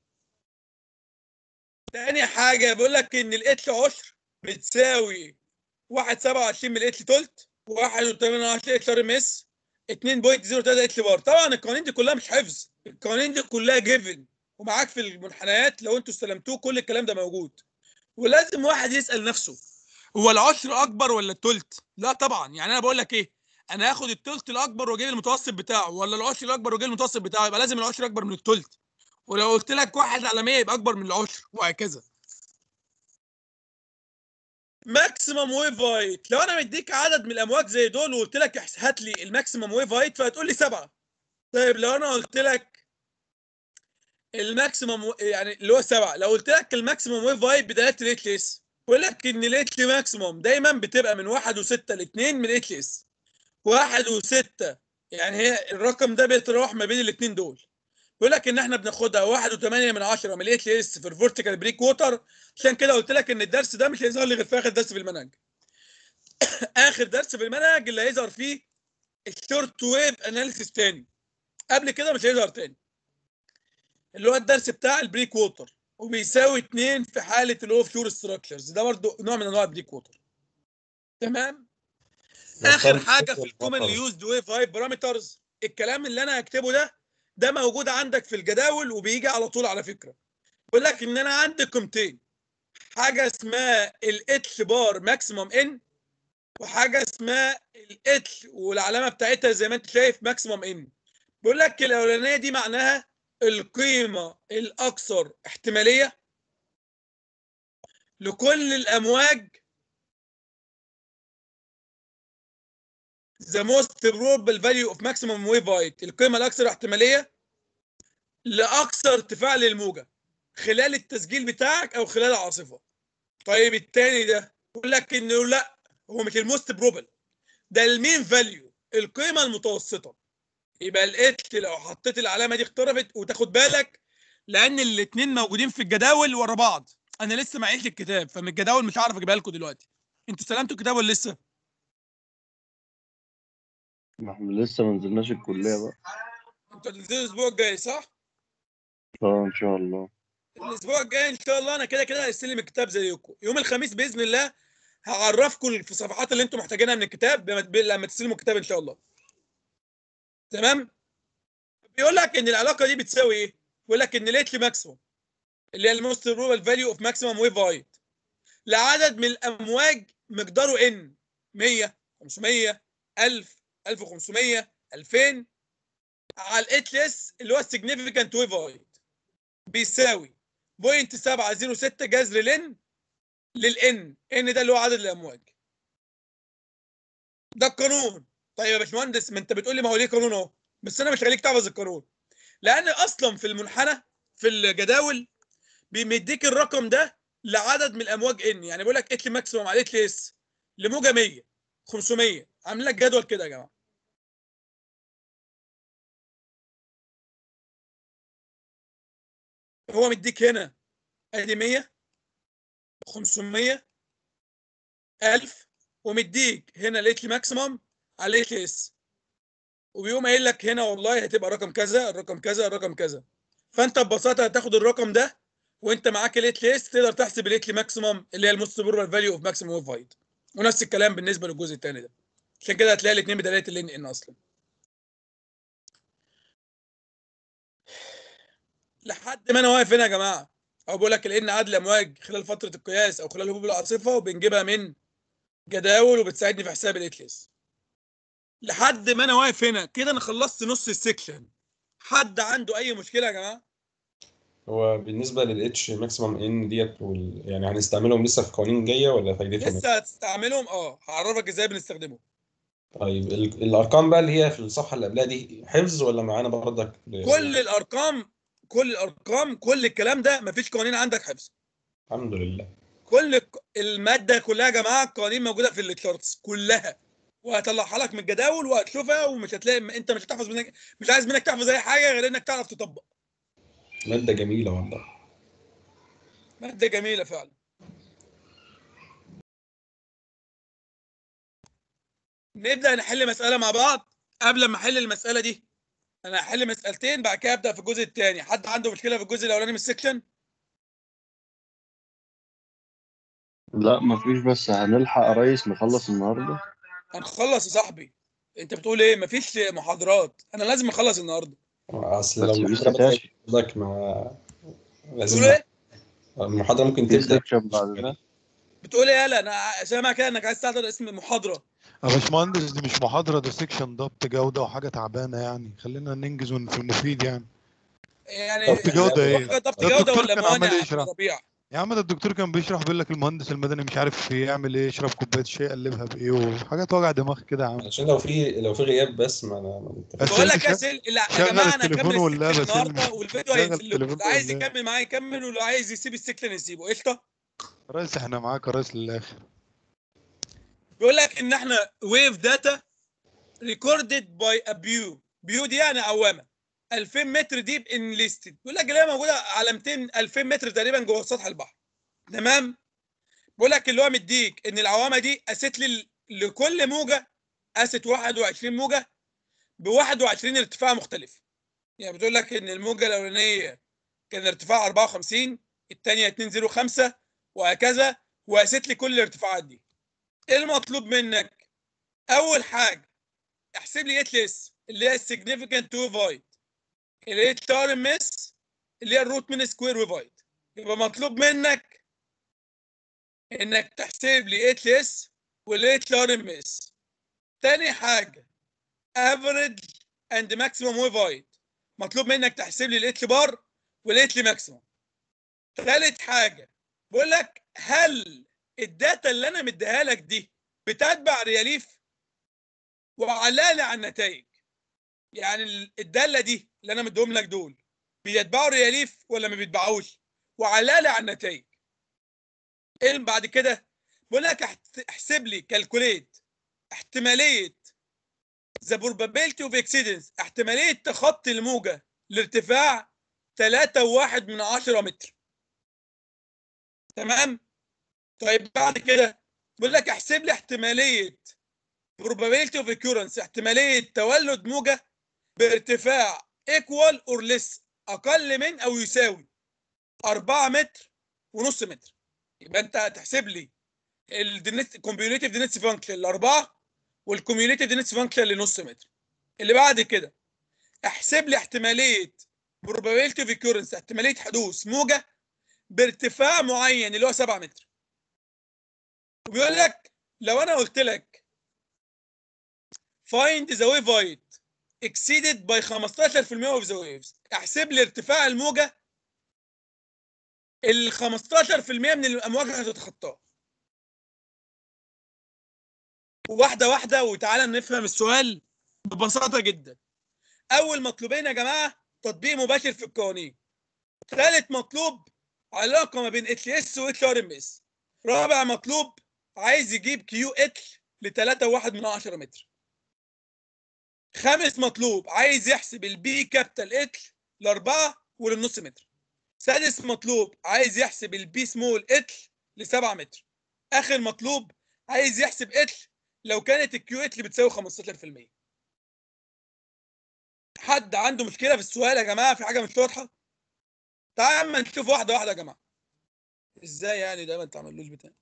تاني حاجه بيقول لك ان الاتش عشر بتساوي 1.27 من الاتش تلت 1.8 اتش ار ام اس 2.03 اتش بار طبعا القوانين دي كلها مش حفظ القوانين دي كلها جيفن ومعاك في المنحنيات لو انتوا استلمتوه كل الكلام ده موجود ولازم واحد يسال نفسه هو العشر اكبر ولا التلت لا طبعا يعني انا بقول لك ايه انا هاخد التلت الاكبر واجيب المتوسط بتاعه ولا العشر الاكبر واجيب المتوسط بتاعه يبقى لازم العشر اكبر من التلت ولو قلت لك واحد على 100 يبقى اكبر من العشر وهكذا ماكسيمم ويف هايت لو انا مديك عدد من الامواج زي دول وقلت لك احس- هات لي الماكسيمم ويف هايت فهتقول لي سبعه طيب لو انا قلت لك الماكسيمم و- يعني اللي هو سبعه لو قلت لك الماكسيمم ويف هايت بدايه الاتش اس بقول لك ان الاتش ماكسيمم دايما بتبقى من واحد وستة لاثنين من الاتش اس واحد وستة يعني هي الرقم ده بيتراوح ما بين الاثنين دول بيقول لك ان احنا بناخدها واحد وثمانية من عشرة من الاتش اس في الفورتيكال بريك ووتر عشان كده قلت لك ان الدرس ده مش هيظهر لي غير في اخر درس في المنهج اخر درس في المنهج اللي هيظهر فيه الشورت ويف اناليسيس تاني قبل كده مش هيظهر تاني اللي هو الدرس بتاع البريك ووتر وبيساوي 2 في حاله الاوف شور ستراكشرز ده برضو نوع من انواع البريك ووتر تمام اخر حاجه في الكومن يوزد ويف هايب بارامترز الكلام اللي انا هكتبه ده ده موجود عندك في الجداول وبيجي على طول على فكره بيقول لك ان انا عندي قيمتين حاجه اسمها الاتش بار ماكسيموم ان وحاجه اسمها الاتش والعلامه بتاعتها زي ما انت شايف ماكسيموم ان بيقول لك الاولانيه دي معناها القيمه الاكثر احتماليه لكل الامواج the most probable value of maximum wave height القيمة الأكثر احتمالية لأقصى ارتفاع للموجة خلال التسجيل بتاعك أو خلال العاصفة. طيب التاني ده يقول لك إنه لا هو مش الموست بروبل ده المين فاليو القيمة المتوسطة. يبقى الاتش لو حطيت العلامة دي اخترفت وتاخد بالك لأن الاتنين موجودين في الجداول ورا بعض. أنا لسه معيش الكتاب فمن الجداول مش هعرف أجيبها لكم دلوقتي. أنتوا استلمتوا الكتاب ولا لسه؟ ما احنا لسه ما نزلناش الكلية بقى انتوا هتنزلوا الاسبوع الجاي صح؟ اه ان شاء الله الاسبوع الجاي ان شاء الله انا كده كده هستلم الكتاب زيكم يوم الخميس باذن الله هعرفكم في الصفحات اللي انتم محتاجينها من الكتاب لما- لما تستلموا الكتاب ان شاء الله تمام بيقول لك ان العلاقه دي بتساوي ايه بيقول لك ان الاتش ماكسيموم اللي هي الموست روبال فاليو اوف ماكسيموم ويف هايت لعدد من الامواج مقداره ان 100 500 1000 1500 2000 على الاتش اس اللي هو السيجنيفيكانت ويف هايت بيساوي 0.706 جذر لن للان ان ده اللي هو عدد الامواج ده القانون طيب يا باشمهندس ما انت بتقول لي ما هو ليه قانون اهو بس انا مش هخليك تحفظ القانون لان اصلا في المنحنى في الجداول بيمديك الرقم ده لعدد من الامواج ان يعني بيقول لك اتلي ماكسيموم على اتلي اس لموجه 100 500 عامل لك جدول كده يا جماعه هو مديك هنا ادي 100 500 1000 ومديك هنا لقيت لي ماكسيمم على لقيت لي اس وبيقوم قايل لك هنا والله هتبقى رقم كذا الرقم كذا الرقم كذا فانت ببساطه هتاخد الرقم ده وانت معاك الليت لي اس تقدر تحسب الليت لي ماكسيمم اللي هي الموست بورال فاليو اوف ماكسيمم اوف هايت ونفس الكلام بالنسبه للجزء الثاني ده عشان كده هتلاقي الاثنين بدلاله اللين ان اصلا لحد ما انا واقف هنا يا جماعه او بقول لك الان عدد الامواج خلال فتره القياس او خلال هبوب العاصفه وبنجيبها من جداول وبتساعدني في حساب الاتلس لحد ما انا واقف هنا كده انا خلصت نص السكشن حد عنده اي مشكله يا جماعه هو بالنسبه للاتش ماكسيمم ان ديت وال... يعني هنستعملهم لسه في قوانين جايه ولا فايدتهم إيه؟ لسه هتستعملهم اه هعرفك ازاي بنستخدمهم طيب ال- الارقام بقى اللي هي في الصفحه اللي قبلها دي حفظ ولا معانا برضك كل الارقام كل الارقام كل الكلام ده مفيش قوانين عندك حفظ الحمد لله كل الق- الماده كلها يا جماعه القوانين موجوده في التشارتس كلها وهطلعها لك من الجداول وهتشوفها ومش هتلاقي انت مش هتحفظ منك مش عايز منك تحفظ اي حاجه غير انك تعرف تطبق ماده جميله والله ماده جميله فعلا نبدا نحل مساله مع بعض قبل ما احل المساله دي انا هحل مسالتين بعد كده ابدا في الجزء الثاني حد عنده مشكله في الجزء الاولاني من السكشن لا مفيش بس هنلحق يا ريس نخلص النهارده هنخلص يا صاحبي انت بتقول ايه مفيش محاضرات انا لازم اخلص النهارده اصل بس لو في المحاضره سكاشن بدأت برضك ما لازم بتقول ايه المحاضره ممكن في تبدا سكشن بعد ده بتقول ايه يالا انا سامع كده انك عايز تحضر اسم المحاضره يا باشمهندس دي مش محاضرة ده سيكشن ضبط جودة وحاجة تعبانة يعني خلينا ننجز ونفيد يعني يعني ضبط جودة ايه؟ ضبط ده جوده الدكتور ولا كان عمال موانع يا يشرح. ربيع يا عم ده الدكتور كان بيشرح بيقول لك المهندس المدني مش عارف يعمل ايه يشرب كوباية شاي يقلبها بايه وحاجات وجع دماغ كده يا عم عشان لو في لو في غياب بس ما انا ما بس بقول انت لك يا شا- سيل لا يا شغل جماعه انا التليفون هكمل واللعبة السكشن سلم. النهارده والفيديو شغل هينزل لكم التليفون اللي عايز واللعبة. يكمل معايا يكمل واللي عايز يسيب السكشن يسيبه قشطه يا ريس احنا معاك يا ريس للاخر بيقول لك ان احنا ويف داتا ريكوردد باي ا بيو بيو دي يعني عوامه 2000 متر ديب انليستد بيقول لك اللي هي موجوده على 200 2000 متر تقريبا جوه سطح البحر تمام بيقول لك اللي هو مديك ان العوامه دي قاست لي لكل موجه قاست 21 موجه ب 21 ارتفاع مختلف يعني بتقول لك ان الموجه الاولانيه كان ارتفاع 54 الثانيه 205 وهكذا وقاست لي كل الارتفاعات دي ايه المطلوب منك اول حاجه احسب لي اتلس اللي هي السيجنيفيكانت تو فايت الاتش ار ام اس اللي هي الروت من سكوير وفايت يبقى مطلوب منك انك تحسب لي اتلس والاتش ار ام اس تاني حاجه افريج اند ماكسيمم وفايت مطلوب منك تحسب لي الاتش بار والاتش ماكسيمم تالت حاجه بقول لك هل الداتا اللي انا مديها لك دي بتتبع رياليف وعلالي على النتائج يعني ال- الداله دي اللي انا مديهم لك دول بيتبعوا رياليف ولا ما بيتبعوش وعلالي على النتائج ايه اللي بعد كده بقول لك احت- احسب لي كالكوليت احتماليه ذا probability اوف اكسيدنس احتماليه تخطي الموجه لارتفاع 3.1 من 10 متر تمام طيب بعد كده بيقول لك احسب لي احتماليه probability of occurrence احتماليه تولد موجه بارتفاع equal or less اقل من او يساوي 4 متر ونص متر يبقى انت هتحسب لي الكومبيوليتيف دينس فانكشن الاربعه والكوميوليتيف دينس فانكشن لنص متر اللي بعد كده احسب لي احتماليه probability of occurrence احتماليه حدوث موجه بارتفاع معين اللي هو 7 متر وبيقول لك لو انا قلت لك find the wave height exceeded by 15% of the waves احسب لي ارتفاع الموجه ال 15% من الامواج هتتخطاه واحده واحده وتعالى نفهم السؤال ببساطه جدا اول مطلوبين يا جماعه تطبيق مباشر في القوانين ثالث مطلوب علاقه ما بين اتش اس واتش ار ام اس رابع مطلوب عايز يجيب كيو اتش ل 3.1 من 10 متر خامس مطلوب عايز يحسب البي كابيتال اتش لاربعه وللنص متر سادس مطلوب عايز يحسب البي سمول اتش ل 7 متر اخر مطلوب عايز يحسب اتش لو كانت الكيو اتش بتساوي 15% حد عنده مشكله في السؤال يا جماعه في حاجه مش واضحه تعال اما نشوف واحده واحده يا جماعه ازاي يعني ده ما تعملوش بتاع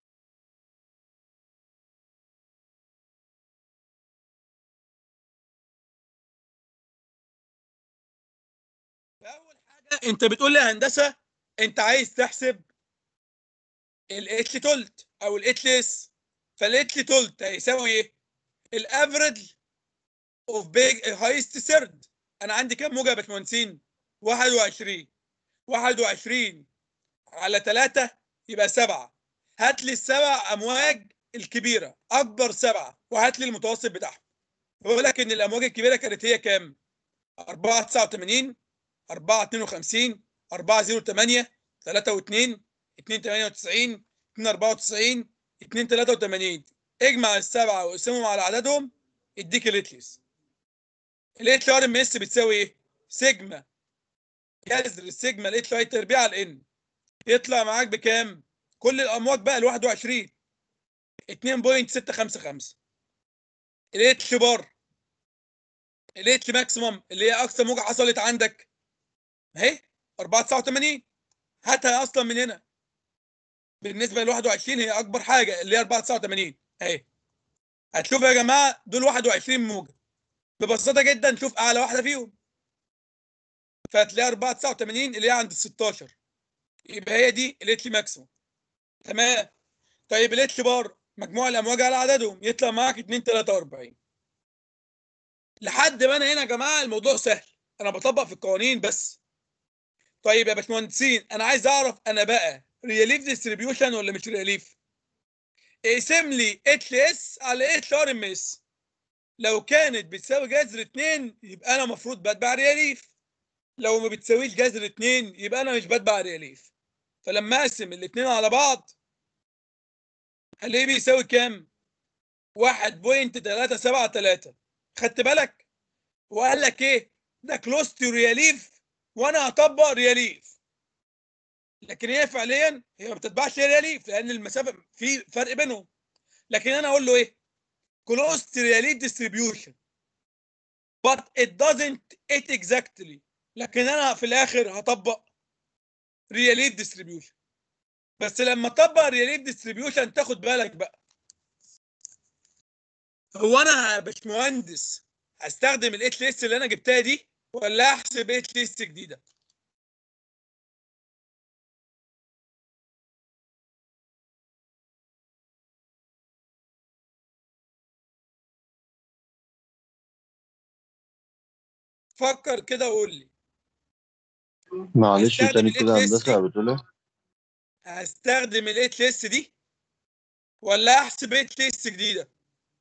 اول حاجه انت بتقول لي يا هندسه انت عايز تحسب الاتش تولت او الاتش اس فالاتش تولت هيساوي ايه الافريج اوف بيج هايست سيرد انا عندي كام موجه يا باشمهندسين 21 21 على 3 يبقى 7 هات لي السبع امواج الكبيره اكبر سبعه وهات لي المتوسط بتاعهم بقول لك ان الامواج الكبيره كانت هي كام 4 89 4 52 4 08 3 و2 2 98 2 94 2 83 اجمع السبعه واقسمهم على عددهم يديك الاتلس الاتش ار ام اس بتساوي ايه؟ سيجما جذر السيجما الاتش اي تربيع على الان يطلع معاك بكام؟ كل الامواج بقى ال 21 2.655 الاتش بار الاتش ماكسيموم اللي هي اقصى موجه حصلت عندك اهي 489 هاتها اصلا من هنا بالنسبه ل 21 هي اكبر حاجه اللي هي 489 اهي هتشوف يا جماعه دول 21 موجه ببساطه جدا شوف اعلى واحده فيهم فهتلاقيها 489 اللي هي عند ال 16 يبقى هي دي الاتش ماكسيموم تمام طيب الاتش بار مجموع الامواج على عددهم يطلع معاك 2 43 لحد ما انا هنا يا جماعه الموضوع سهل انا بطبق في القوانين بس طيب يا باشمهندسين انا عايز اعرف انا بقى ريليف ديستريبيوشن ولا مش ريليف اقسم لي اتش اس على اتش ار ام اس لو كانت بتساوي جذر 2 يبقى انا المفروض بتبع ريليف لو ما بتساويش جذر 2 يبقى انا مش بتبع ريليف فلما اقسم الاثنين على بعض هلاقيه بيساوي كام 1.373 خدت بالك وقال لك ايه ده كلوز تو ريليف وانا هطبق ريليف لكن هي فعليا هي ما بتتبعش ريليف لان المسافه في فرق بينهم لكن انا اقول له ايه close to relief distribution but it doesn't it exactly لكن انا في الاخر هطبق relief distribution بس لما اطبق relief distribution تاخد بالك بقى هو انا يا باشمهندس هستخدم الاتش ليست اللي انا جبتها دي ولا احسب اتش ليست جديده فكر كده وقول لي معلش هستخدم تاني ال كده HSC. هندسة بتقول ايه؟ هستخدم الاتش ليست دي ولا احسب اتش ليست جديده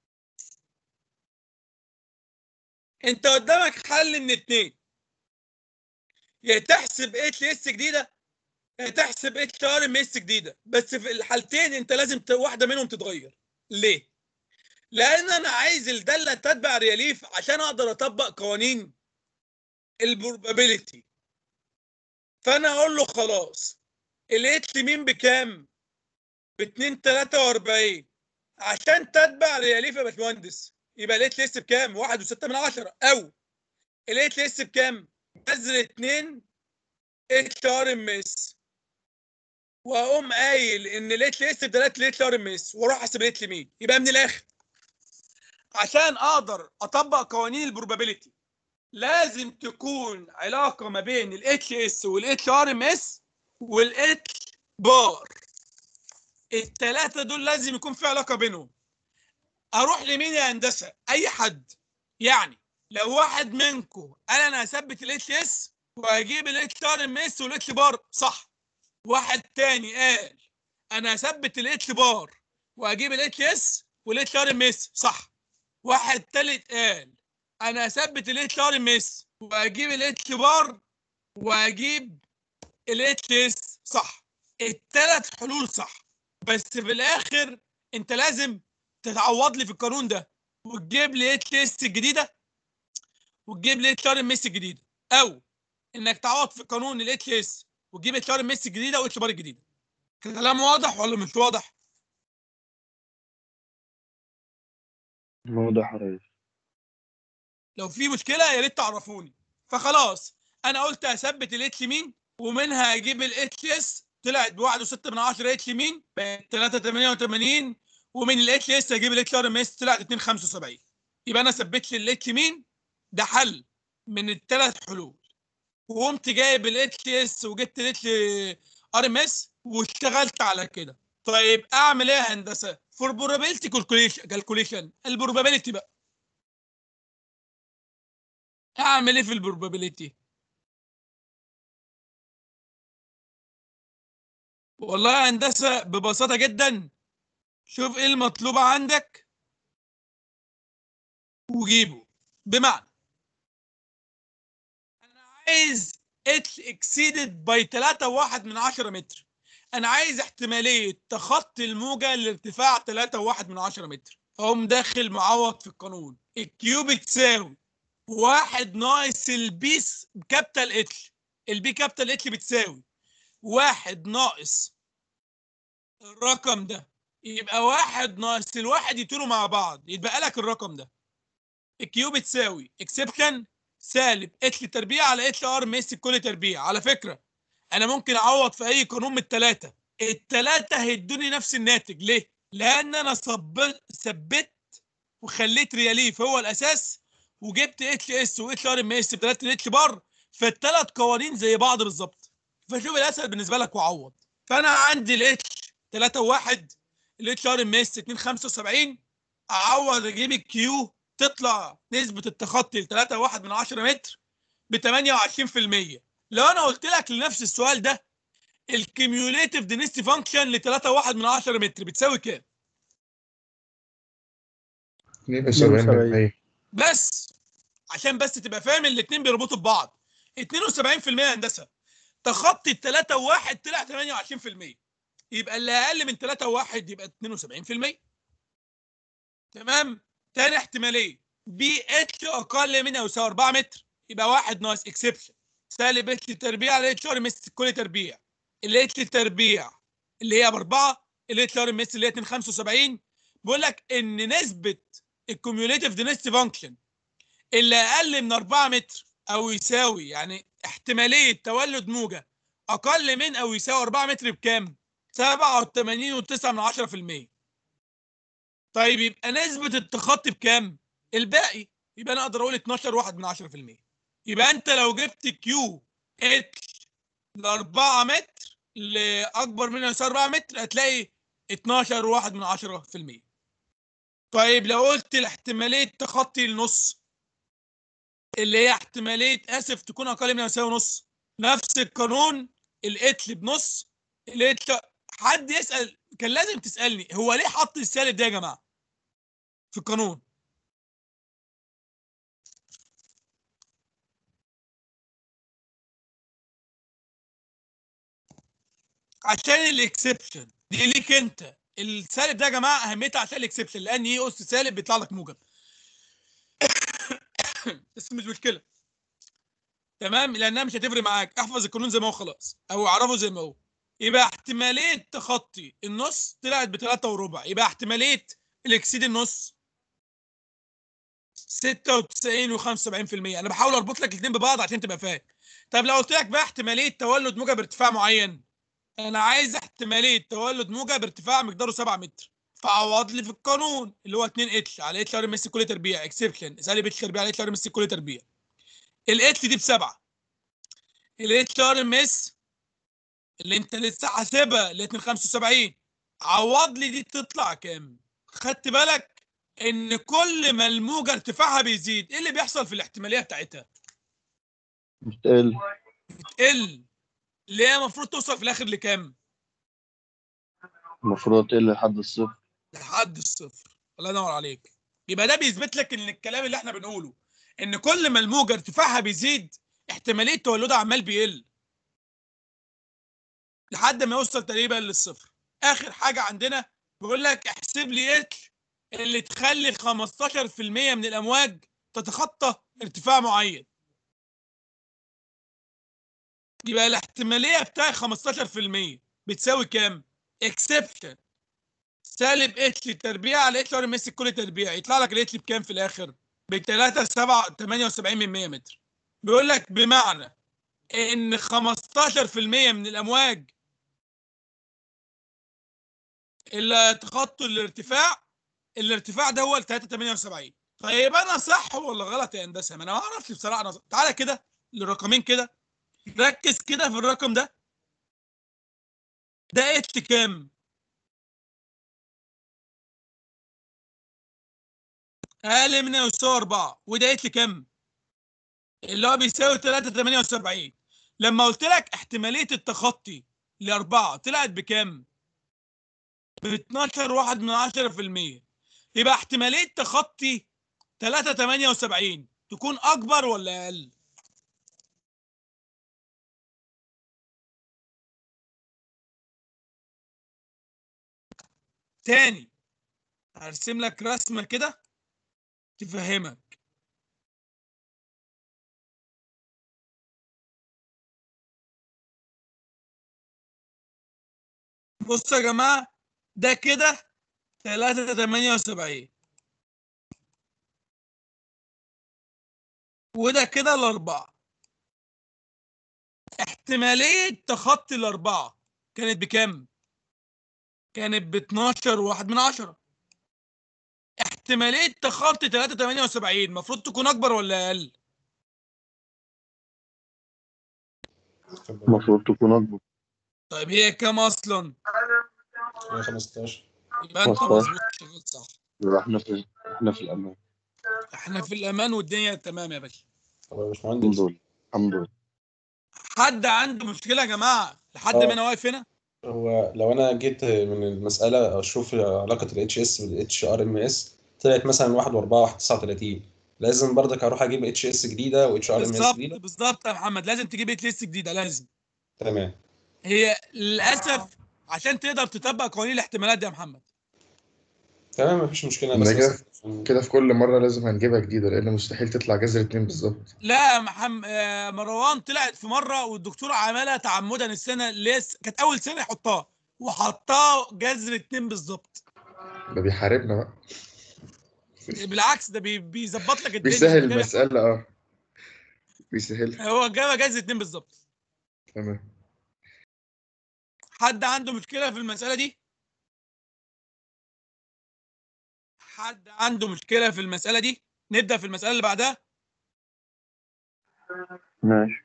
انت قدامك حل من اتنين يا تحسب اتش اس جديده يا تحسب اتش ار ام اس جديده بس في الحالتين انت لازم ت- واحده منهم تتغير ليه لان انا عايز الداله تتبع ريليف عشان اقدر اطبق قوانين البروبابيلتي فانا اقول له خلاص الاتش مين بكام ب 2 43 عشان تتبع ريليف يا باشمهندس يبقى الاتش اس بكام 1.6 من 10 او الاتش اس بكام جذر 2 اتش ار ام اس واقوم قايل ان الاتش اس بدلاله الاتش ار ام اس واروح احسب الاتش مين يبقى من الاخر عشان اقدر اطبق قوانين البروبابيلتي لازم تكون علاقه ما بين الاتش اس والاتش ار ام اس والاتش بار الثلاثه دول لازم يكون في علاقه بينهم اروح لمين يا هندسه اي حد يعني لو واحد منكم قال انا هثبت الاتش اس وهجيب الاتش ار ام اس والاتش بار صح واحد تاني قال انا هثبت الاتش بار واجيب الاتش اس والاتش ار ام اس صح واحد تالت قال انا هثبت الاتش ار ام اس واجيب الاتش بار واجيب الاتش اس صح التلات حلول صح بس في الاخر انت لازم تتعوض لي في القانون ده وتجيب لي اتش اس الجديده وتجيب لي اتش ار ام اس الجديده او انك تعوض في قانون الاتش اس وتجيب اتش ار ام اس الجديده واتش بار الجديده كلام واضح ولا مش واضح؟ واضح يا ريس لو في مشكله يا ريت تعرفوني فخلاص انا قلت اثبت الاتش مين ومنها اجيب الاتش اس طلعت بواحد وستة من عشرة اتش مين بقت 388 ومن الاتش اس اجيب الاتش ار ام اس طلعت 275 يبقى انا ثبت لي الاتش مين ده حل من الثلاث حلول وقمت جايب الاتش اس وجبت الاتش ار ام اس واشتغلت على كده طيب اعمل ايه يا هندسه فور probability كالكوليشن البروبابيلتي بقى اعمل ايه في البروبابيلتي والله يا هندسه ببساطه جدا شوف ايه المطلوب عندك وجيبه بمعنى انا عايز اتش اكسيدد باي 3 واحد من 10 متر انا عايز احتماليه تخطي الموجه لارتفاع 3 واحد من 10 متر اقوم داخل معوض في القانون الكيو بتساوي واحد ناقص البيس كابيتال اتش البي كابيتال اتش بتساوي واحد ناقص الرقم ده يبقى واحد ناقص الواحد يطيروا مع بعض يتبقى لك الرقم ده الكيو بتساوي اكسبشن سالب اتش تربيع على اتش ار ميس كل تربيع على فكره انا ممكن اعوض في اي قانون من الثلاثه الثلاثه هيدوني نفس الناتج ليه لان انا صب- ثبت وخليت رياليف هو الاساس وجبت اتش اس واتش ار ام اس بثلاثه اتش بار فالثلاث قوانين زي بعض بالظبط فشوف الاسهل بالنسبه لك وعوض فانا عندي الاتش 3 و1 الاتش ار ام اس 275 اعوض اجيب الكيو تطلع نسبه التخطي ل 3 1 من 10 متر ب 28% لو انا قلت لك لنفس السؤال ده الكيميوليتيف دينستي فانكشن ل 3 1 من 10 متر بتساوي كام؟ 72% بس عشان بس تبقى فاهم الاثنين بيربطوا ببعض 72% هندسه تخطي ال 3 و1 طلع 28% يبقى اللي اقل من 3 و1 يبقى 72% تمام تاني احتماليه بي اتش اقل من او يساوي 4 متر يبقى 1 ناقص اكسبشن سالب اتش تربيع على اتش ار مس كل تربيع الاتش تربيع اللي هي باربعه الاتش ار مس اللي هي 275 بيقول لك ان نسبه الكوميوليتيف دينستي فانكشن اللي اقل من 4 متر او يساوي يعني احتماليه تولد موجه اقل من او يساوي 4 متر بكام 87.9 من 10% طيب يبقى نسبه التخطي بكام الباقي يبقى انا اقدر اقول 12 واحد من 10% يبقى انت لو جبت كيو اتش ل 4 متر لاكبر من أو يساوي 4 متر هتلاقي 12 واحد من 10% طيب لو قلت الاحتماليه تخطي النص اللي هي احتماليه اسف تكون اقل من أو يساوي نص نفس القانون الاتش بنص الاتش حد يسال كان لازم تسالني هو ليه حط السالب ده يا جماعه في القانون عشان الاكسبشن دي ليك انت السالب ده يا جماعه اهميتها عشان الاكسبشن لان ايه اس سالب بيطلع لك موجب بس مش مشكله تمام لانها مش هتفرق معاك احفظ القانون زي ما هو خلاص او اعرفه زي ما هو يبقى احتماليه تخطي النص طلعت بثلاثة وربع يبقى احتماليه الاكسيد النص 96 و75% انا بحاول اربط لك الاثنين ببعض عشان تبقى فاهم طب لو قلت لك بقى احتماليه تولد موجه بارتفاع معين انا عايز احتماليه تولد موجه بارتفاع مقداره 7 متر فعوض لي في القانون اللي هو 2 اتش على اتش ار ام اس كل تربيع اكسبشن سالب اتش تربيع على اتش ار ام اس كل تربيع الاتش دي بسبعه الاتش ار ام اس اللي انت لسه حاسبها اللي هي 275 عوض لي دي تطلع كام؟ خدت بالك ان كل ما الموجه ارتفاعها بيزيد ايه اللي بيحصل في الاحتماليه بتاعتها؟ بتقل بتقل اللي هي المفروض توصل في الاخر لكام المفروض تقل لحد الصفر لحد الصفر الله ينور عليك يبقى ده بيثبت لك ان الكلام اللي احنا بنقوله ان كل ما الموجه ارتفاعها بيزيد احتماليه تولدها عمال بيقل لحد ما يوصل تقريبا للصفر اخر حاجه عندنا بيقول لك احسب لي اتل اللي تخلي 15% من الامواج تتخطى ارتفاع معين يبقى الاحتماليه بتاع 15% بتساوي كام اكسبشن سالب اتل تربيع على اتل ار اس كل تربيع يطلع لك الاتل بكام في الاخر ب 3 7 78 من 100 متر بيقول لك بمعنى ان 15% من الامواج اللي تخطوا الارتفاع الارتفاع ده هو ال 378 طيب انا صح ولا غلط يا هندسه ما انا ما اعرفش بصراحه انا تعالى كده للرقمين كده ركز كده في الرقم ده ده اتش كام اقل من يساوي 4 وده اتش كام اللي هو بيساوي 378 لما قلت لك احتماليه التخطي لأربعة طلعت بكام؟ ب 12 واحد من 10% يبقى احتماليه تخطي 378 تكون اكبر ولا اقل؟ تاني هرسم لك رسمه كده تفهمك بصوا يا جماعه ده كده 378 وده كده الأربعة احتمالية تخطي الأربعة كانت بكام؟ كانت ب 12 واحد من عشرة احتمالية تخطي 378 المفروض تكون أكبر ولا أقل؟ المفروض تكون اكبر طيب هي كام أصلا؟ 15 يبقى أنت 15. مظبوط شغال صح يبقى احنا في احنا في الامان احنا في الأمان والدنيا تمام يا باشا طب يا الحمد باشمهندس لله الحمد لله حد عنده مشكلة يا جماعة لحد آه. ما أنا واقف هنا؟ هو لو انا جيت من المساله اشوف علاقه الاتش اس بالاتش ار ام اس طلعت مثلا 1 و4 1 39 لازم برضك اروح اجيب اتش اس جديده واتش ار ام اس بالظبط جديده بالظبط يا محمد لازم تجيب ات ليست جديدة لازم تمام هي للأسف عشان تقدر تطبق قوانين الاحتمالات دي يا محمد تمام مفيش مشكله ده بس كده بس عشان- كده في كل مرة لازم هنجيبها جديدة لأن مستحيل تطلع جذر اتنين بالظبط لا يا محمد آه، مروان طلعت في مره والدكتور عملها تعمدا السنه اللي هي س- كانت اول سنه يحطها وحطها جذر اتنين بالظبط ده بيحاربنا بقى بالعكس ده بي- بيظبط لك الدنيا بيسهل ده جايب- المسألة اه بيسهل هو جابها جذر اتنين بالظبط تمام حد عنده مشكله في المساله دي حد عنده مشكله في المساله دي نبدا في المساله اللي بعدها ماشي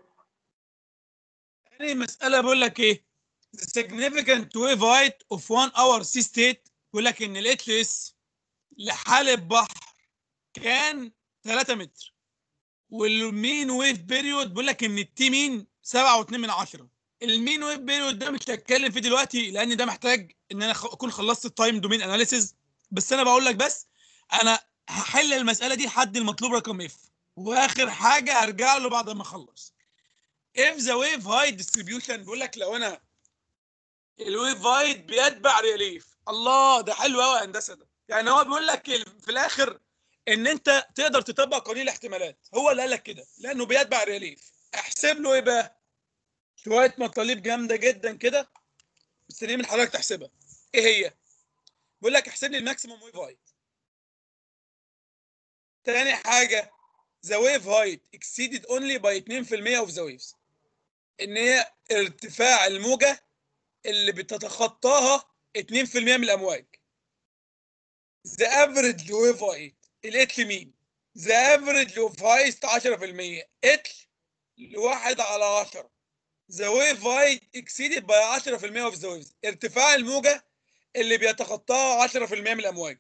تاني مسألة بقول لك ايه؟ The significant wave height of one hour C state بيقول لك ان ال HLS لحالة بحر كان 3 متر والمين ويف بيريود بيقول لك ان التي مين 7.2 من عشرة المين ويف بيريود ده مش هتكلم فيه دلوقتي لان ده محتاج ان انا خ- اكون خلصت التايم دومين اناليسيز بس انا بقول لك بس انا هحل المسألة دي حد المطلوب رقم اف واخر حاجة هرجع له بعد ما اخلص if the wave height distribution بيقول لك لو انا الويف هايت بيتبع ريليف الله ده حلو قوي يا هندسه ده يعني هو بيقول لك ال- في الاخر ان انت تقدر تطبق قوانين الاحتمالات هو اللي قال لك كده لانه بيتبع ريليف احسب له ايه بقى شويه مطالب جامده جدا كده مستنيين من حضرتك تحسبها ايه هي بيقول لك احسب لي الماكسيموم ويف هايت تاني حاجه the wave height exceeded only by 2% of the waves ان هي ارتفاع الموجه اللي بتتخطاها 2% من الامواج the average wave height الاتل مين the average wave height 10% اتل لواحد على 10 the wave height exceeded by 10% of the waves ارتفاع الموجة اللي بيتخطاها 10% من الامواج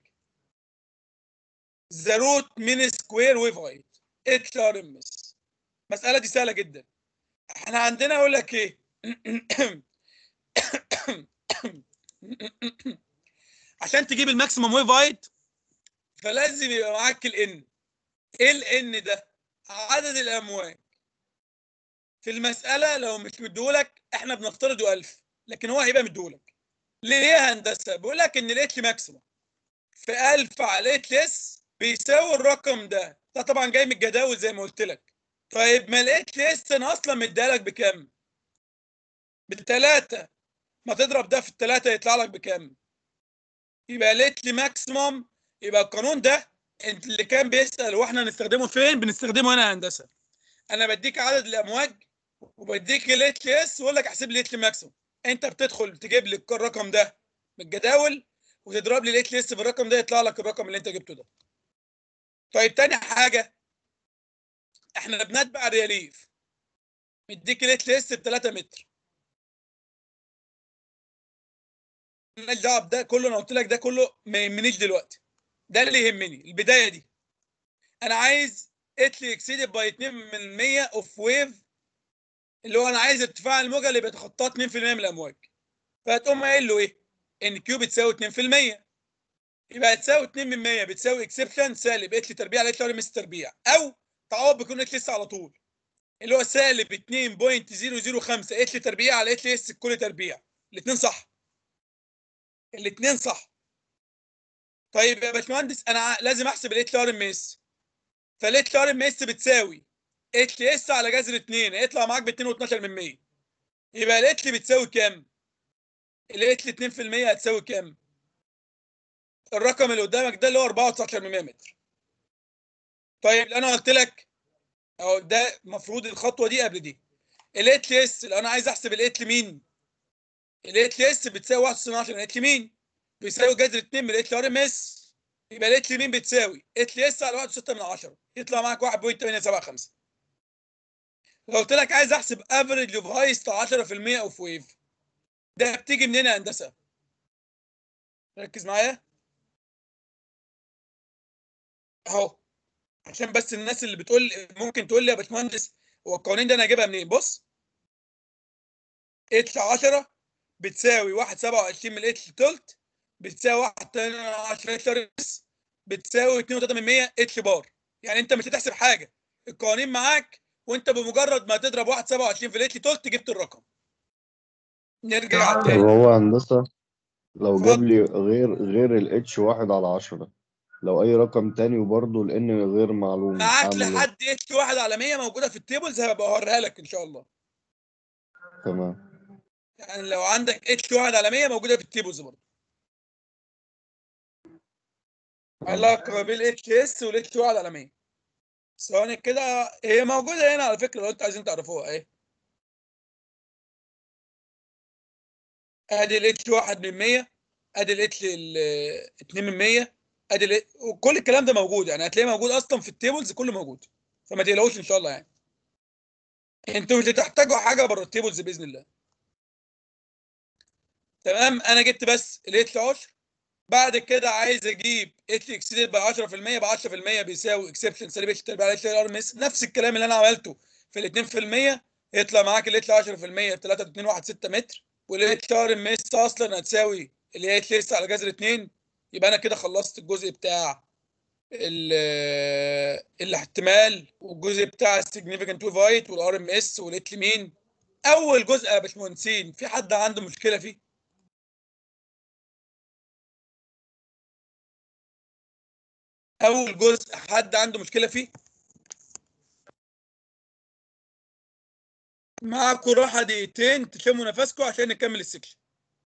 the root mean square wave height اتل ار ام اس المسألة دي سهلة جدا احنا عندنا اقول لك ايه عشان تجيب الماكسيمم ويف هايت فلازم يبقى معاك الان ايه الان ده عدد الامواج في المساله لو مش مديهولك احنا بنفترضه 1000 لكن هو هيبقى مديهولك ليه يا هندسه بيقول لك ان الاتش ماكسيمم في 1000 على اتش اس بيساوي الرقم ده ده طبعا جاي من الجداول زي ما قلت لك طيب ما الاتش اس انا اصلا مديها لك بكام بالثلاثه ما تضرب ده في الثلاثه يطلع لك بكام يبقى الاتش ماكسيمم يبقى القانون ده انت اللي كان بيسال واحنا نستخدمه فين بنستخدمه هنا يا هندسه انا بديك عدد الامواج وبديك الاتش اس واقول لك احسب لي الاتش ماكسيمم انت بتدخل تجيب لي الرقم ده من الجداول وتضرب لي الاتش اس في الرقم ده يطلع لك الرقم اللي انت جبته ده طيب تاني حاجه احنا بنتبع رياليف مديك الاتش اس ب 3 متر مالناش دعوه بده كله انا قلت لك ده كله ما يهمنيش دلوقتي ده اللي يهمني البدايه دي انا عايز اتلي اكسيدد باي 2% اوف ويف اللي هو انا عايز ارتفاع الموجه اللي بيتخطاه 2% من الامواج فهتقوم قايل له ايه؟ ان كيو بتساوي 2% يبقى هتساوي 2% بتساوي اكسبشن سالب اتلي تربيع على اتلي مس تربيع او تعوض بيكون اتلي اس على طول اللي هو سالب 2.005 اتلي تربيع على اتلي اس كل تربيع الاثنين صح الاثنين صح طيب يا باشمهندس انا ع- لازم احسب الاتش ار ام اس فالاتش ار ام اس بتساوي اتش اس على جذر 2 هيطلع معاك ب 2.12 من 100 يبقى الاتش بتساوي كام؟ الاتش 2% هتساوي كام؟ الرقم اللي قدامك ده اللي هو 4.19 من 100 متر طيب انا قلت لك اهو ده المفروض الخطوه دي قبل دي الاتش اس لو انا عايز احسب الاتش مين الاتش اس بتساوي 1.12 من اتش مين بيساوي جذر 2 من الاتش ار ام اس يبقى الاتش مين بتساوي اتش اس على 1.6 من 10 يطلع معاك 1.875 لو قلت لك عايز احسب افريج اوف هايست 10% اوف ويف ده بتيجي منين يا هندسه؟ ركز معايا اهو عشان بس الناس اللي بتقول ممكن تقول لي يا باشمهندس هو القوانين ده انا اجيبها منين؟ بص اتش 10 بتساوي 1.27 من الاتش تلت بتساوي 1.10 اتش ار اس بتساوي 2.3 اتش بار يعني انت مش هتحسب حاجه القوانين معاك وانت بمجرد ما تضرب 1.27 في الاتش تلت جبت الرقم نرجع طب تاني هو هندسة لو جاب اتفضل. لي غير غير الاتش واحد على عشرة لو أي رقم تاني وبرضه الان غير معلوم معاك أعمل إيه؟ لحد اتش 1 على 100 موجوده في التيبلز هبقى اوريها لك ان شاء الله تمام يعني لو عندك اتش 1 على 100 موجوده في التيبلز برضه تمام علاقه بين الاتش اس والاتش 1 على 100 ثواني كده هي موجوده هنا على فكره لو انتوا عايزين تعرفوها اهي ادي الاتش 1 من 100 ادي الاتش 2 من 100 ادي ال وكل الكلام ده موجود يعني هتلاقيه موجود اصلا في التيبلز كله موجود فما تقلقوش ان شاء الله يعني انتوا مش هتحتاجوا حاجه بره التيبلز باذن الله تمام انا جبت بس الاتش 10 بعد كده عايز اجيب اتش اكسيدد ب 10% ب 10% بيساوي اكسبشن سالب اتش تربيع على اتش ار ام اس نفس الكلام اللي انا عملته في ال 2% يطلع معاك الاتش 10% ب 3.216 متر والاتش ار ام اس اصلا هتساوي اللي هي اتش اس على جذر 2 يبقى انا كده خلصت الجزء بتاع ال- الاحتمال والجزء بتاع السيجنيفيكانت ويف هايت والار ام اس والاتش مين اول جزء يا باشمهندسين في حد عنده مشكله فيه اول جزء حد عنده مشكله فيه معاكم راحه دقيقتين تشموا نفسكم عشان نكمل السكشن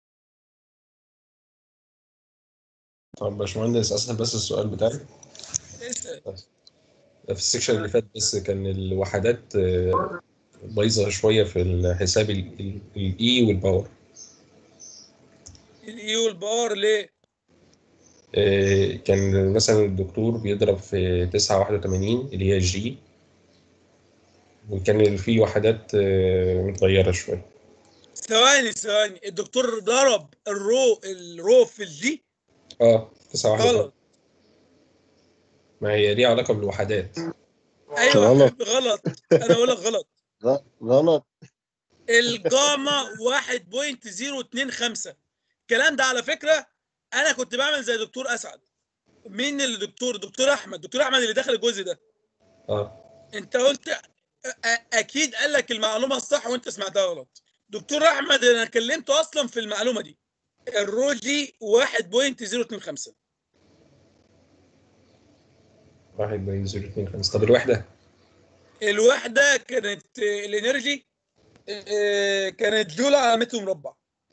طب باشمهندس اسال بس السؤال بتاعي اسال في السكشن اللي فات بس كان الوحدات آه، بايظه شويه في الحساب الاي والباور الاي والباور ليه آه، كان مثلا الدكتور بيضرب في 981 اللي هي جي وكان في وحدات آه، متغيره شويه ثواني ثواني الدكتور ضرب الرو الرو في الجي اه 981 غلط ما هي ليها علاقه بالوحدات ايوه غلط. غلط انا بقول لك غلط غ- غلط الجاما 1.025 الكلام ده على فكره انا كنت بعمل زي دكتور اسعد مين الدكتور دكتور احمد دكتور احمد اللي دخل الجزء ده اه انت قلت أ- أ- اكيد قال لك المعلومه الصح وانت سمعتها غلط دكتور احمد انا كلمته اصلا في المعلومه دي الروجي 1.025 1.025 طب الوحده الوحده كانت آه، الانرجي آه، كانت جول على متر مربع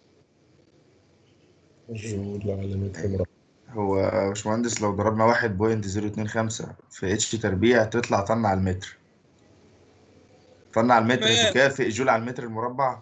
جول على متر مربع هو يا باشمهندس لو ضربنا 1.025 في اتش تربيع تطلع طن على المتر طن على المتر تمام. تكافئ جول على المتر المربع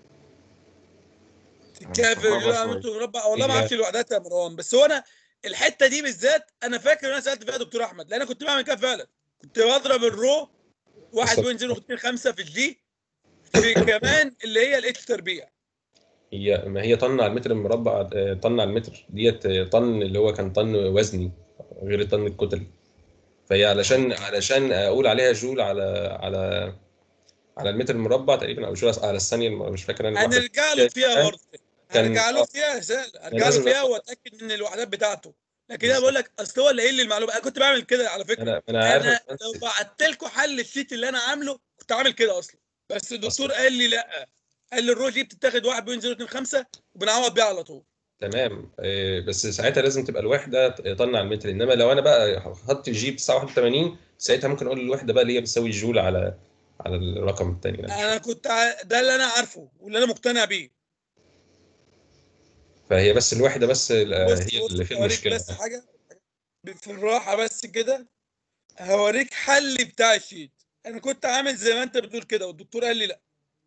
أنا تكافئ مستغربها جول على شوية. متر مربع والله ما هي- اعرفش الوحدات يا مروان بس هو انا الحته دي بالذات انا فاكر ان انا سالت فيها دكتور احمد لان انا كنت بعمل كده فعلا كنت بضرب الرو 1.025 في الجي في كمان اللي هي الاتش تربيع هي ما هي طن على المتر المربع آه، طن على المتر ديت آه، طن اللي هو كان طن وزني غير الطن الكتلي فهي علشان علشان اقول عليها جول على على على المتر المربع تقريبا او جول على الثانيه مش فاكر انا الواحدة. هنرجع له فيها كان- برضه كان- هرجع له فيها يا سهل هرجع له لازم فيها ناخد- واتاكد من الوحدات بتاعته لكن انا بقول لك اصل هو اللي قايل لي المعلومه انا كنت بعمل كده على فكره انا انا عارف انا بس- لو بعت لكم حل الشيت اللي انا عامله كنت عامل كده اصلا بس الدكتور قال لي لا قال لي الروج دي بتتاخد 1.025 وبنعوض بيها على طول تمام آه، بس ساعتها لازم تبقى الوحده طن على المتر انما لو انا بقى حطيت الجي ب 981 ساعتها ممكن اقول الوحده بقى اللي هي بتساوي الجول على على الرقم الثاني ده انا كنت ع- ده اللي انا عارفه واللي انا مقتنع بيه فهي بس الوحده بس آه، بص هي بص اللي فيها هوريك المشكله بس حاجه في الراحه بس كده هوريك حل بتاع الشيت انا كنت عامل زي ما انت بتقول كده والدكتور قال لي لا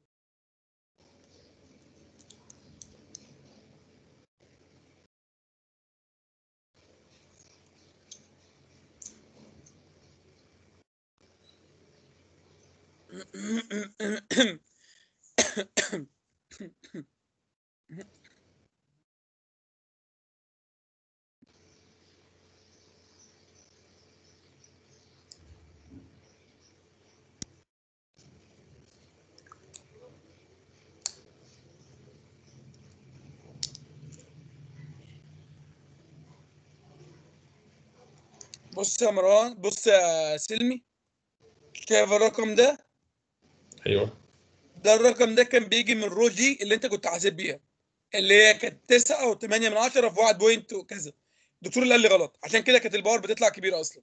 بص يا مروان بص يا سلمي شايف الرقم ده ايوه ده الرقم ده كان بيجي من رو جي اللي انت كنت حاسب بيها اللي هي كانت 9 و8 من 10 في 1 بوينت وكذا الدكتور اللي قال لي غلط عشان كده كانت الباور بتطلع كبيره اصلا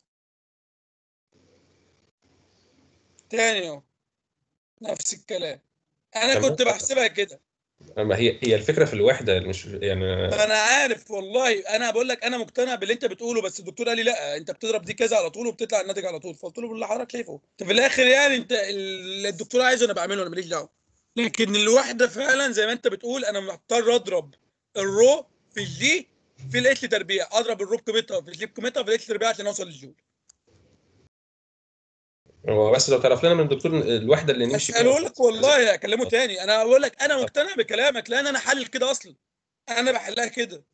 تاني اهو نفس الكلام انا تمام. كنت بحسبها كده اما هي هي الفكره في الوحده مش يعني انا عارف والله انا بقول لك انا مقتنع باللي انت بتقوله بس الدكتور قال لي لا انت بتضرب دي كذا على طول وبتطلع الناتج على طول فقلت له بالله حضرتك شايفه انت في الاخر يعني انت اللي الدكتور عايزه انا بعمله انا ماليش دعوه لكن الوحده فعلا زي ما انت بتقول انا محتار اضرب الرو في الجي في الاتش تربيع اضرب الرو بقيمتها في الجي بقيمتها في الاتش تربيع عشان اوصل للجول هو بس لو تعرف لنا من الدكتور الوحده اللي نمشي اساله لك والله اكلمه تاني انا بقول لك انا مقتنع بكلامك لان انا حلل كده اصلا انا بحلها كده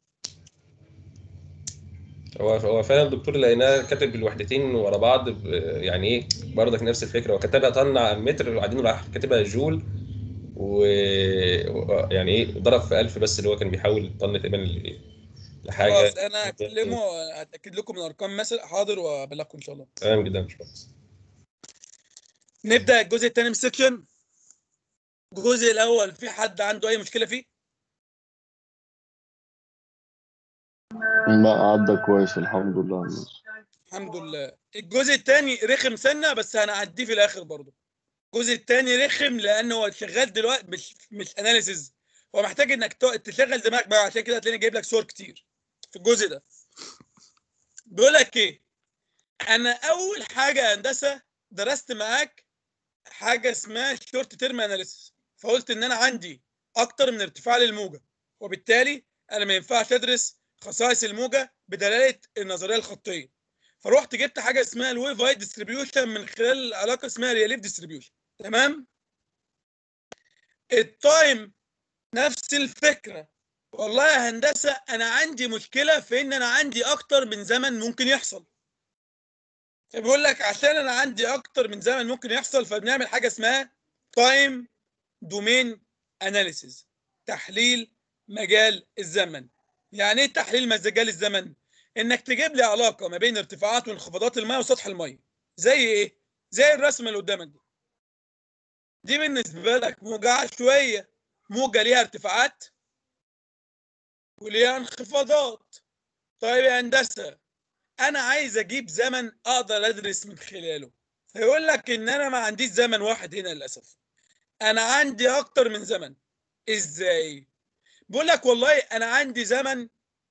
هو هو فعلا الدكتور لقيناه كاتب الوحدتين ورا بعض ب- يعني ايه برضك نفس الفكره وكتبها طن على المتر وبعدين راح كاتبها جول و و- يعني ايه ضرب في 1000 بس اللي هو كان بيحول طن تقريبا ل- لحاجه خلاص انا هكلمه هتاكد لكم من الارقام مثلا حاضر وابلغكم ان شاء الله تمام جدا مش بس. نبدا الجزء الثاني من السكشن الجزء الاول في حد عنده اي مشكله فيه لا عدى كويس الحمد لله الحمد لله الجزء الثاني رخم سنه بس هنعديه في الاخر برضه الجزء الثاني رخم لانه هو شغال دلوقتي مش مش اناليسيز هو محتاج انك تق- تشغل دماغك بقى عشان كده هتلاقيني جايب لك صور كتير في الجزء ده بيقول لك ايه انا اول حاجه هندسه درست معاك حاجه اسمها شورت تيرم اناليسيس فقلت ان انا عندي اكتر من ارتفاع للموجه وبالتالي انا ما ينفعش ادرس خصائص الموجه بدلاله النظريه الخطيه فروحت جبت حاجه اسمها الويف هايت ديستريبيوشن من خلال علاقه اسمها رياليف ديستريبيوشن تمام التايم نفس الفكره والله يا هندسه انا عندي مشكله في ان انا عندي اكتر من زمن ممكن يحصل فبيقول لك عشان انا عندي اكتر من زمن ممكن يحصل فبنعمل حاجه اسمها تايم دومين اناليسيز تحليل مجال الزمن يعني ايه تحليل مجال الزمن انك تجيب لي علاقه ما بين ارتفاعات وانخفاضات الماء وسطح الميه زي ايه زي الرسمه اللي قدامك دي دي بالنسبه لك موجه عشوائيه موجه ليها ارتفاعات وليها انخفاضات طيب يا هندسه انا عايز اجيب زمن اقدر ادرس من خلاله فيقول لك ان انا ما عنديش زمن واحد هنا للاسف انا عندي اكتر من زمن ازاي بقول لك والله انا عندي زمن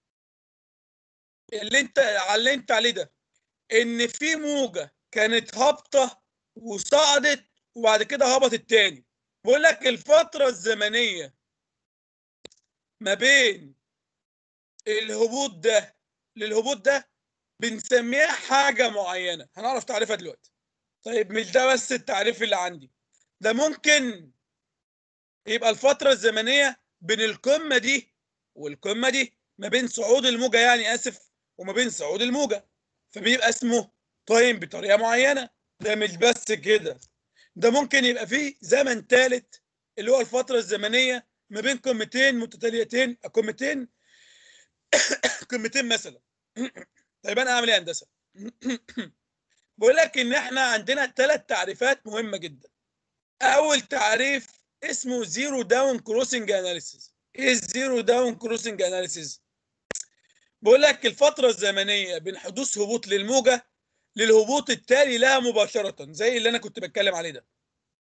اللي انت علمت عليه ده ان في موجه كانت هابطه وصعدت وبعد كده هبطت تاني بقول لك الفتره الزمنيه ما بين الهبوط ده للهبوط ده بنسميها حاجه معينه هنعرف تعريفها دلوقتي طيب مش ده بس التعريف اللي عندي ده ممكن يبقى الفتره الزمنيه بين القمه دي والقمه دي ما بين صعود الموجه يعني اسف وما بين صعود الموجه فبيبقى اسمه تايم بطريقه معينه ده مش بس كده ده ممكن يبقى فيه زمن ثالث اللي هو الفتره الزمنيه ما بين قمتين متتاليتين قمتين قمتين مثلا طيب انا اعمل ايه يا هندسه بقول لك ان احنا عندنا ثلاث تعريفات مهمه جدا اول تعريف اسمه زيرو داون كروسنج اناليسيز ايه الزيرو داون كروسنج اناليسيز بقول لك الفتره الزمنيه بين حدوث هبوط للموجه للهبوط التالي لها مباشره زي اللي انا كنت بتكلم عليه ده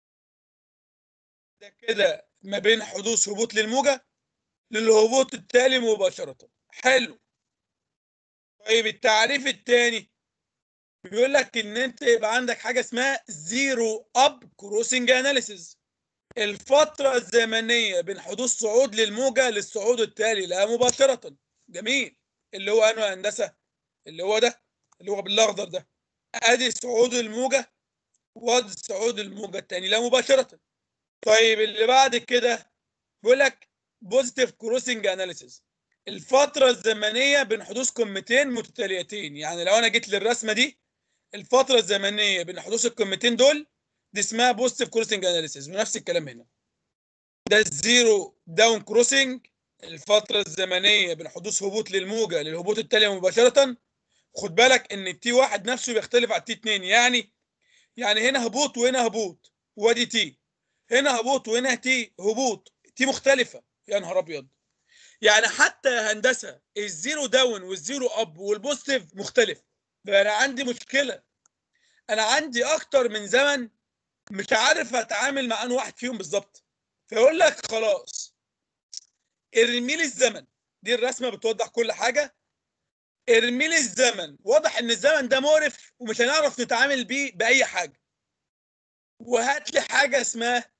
ده كده ما بين حدوث هبوط للموجه للهبوط التالي مباشره حلو طيب التعريف الثاني بيقول لك ان انت يبقى عندك حاجه اسمها زيرو اب كروسنج اناليسيز الفتره الزمنيه بين حدوث صعود للموجه للصعود التالي لها مباشره جميل اللي هو انه هندسه اللي هو ده اللي هو بالاخضر ده ادي صعود الموجه وادي صعود الموجه الثاني لا مباشره طيب اللي بعد كده بيقول لك بوزيتيف كروسنج اناليسيز الفترة الزمنية بين حدوث قمتين متتاليتين يعني لو انا جيت للرسمة دي الفترة الزمنية بين حدوث القمتين دول دي اسمها بوزيتيف كروسنج اناليسيز ونفس الكلام هنا ده الزيرو داون كروسنج الفترة الزمنية بين حدوث هبوط للموجة للهبوط التالي مباشرة خد بالك ان التي واحد نفسه بيختلف عن التي اتنين يعني يعني هنا هبوط وهنا هبوط وادي تي هنا هبوط وهنا تي هبوط تي مختلفة يا نهار ابيض يعني حتى يا هندسه الزيرو داون والزيرو اب والبوزيتيف مختلف انا عندي مشكله انا عندي اكتر من زمن مش عارف اتعامل مع انه واحد فيهم بالظبط فيقول لك خلاص ارمي لي الزمن دي الرسمه بتوضح كل حاجه ارمي لي الزمن واضح ان الزمن ده مقرف ومش هنعرف نتعامل بيه باي حاجه وهات لي حاجه اسمها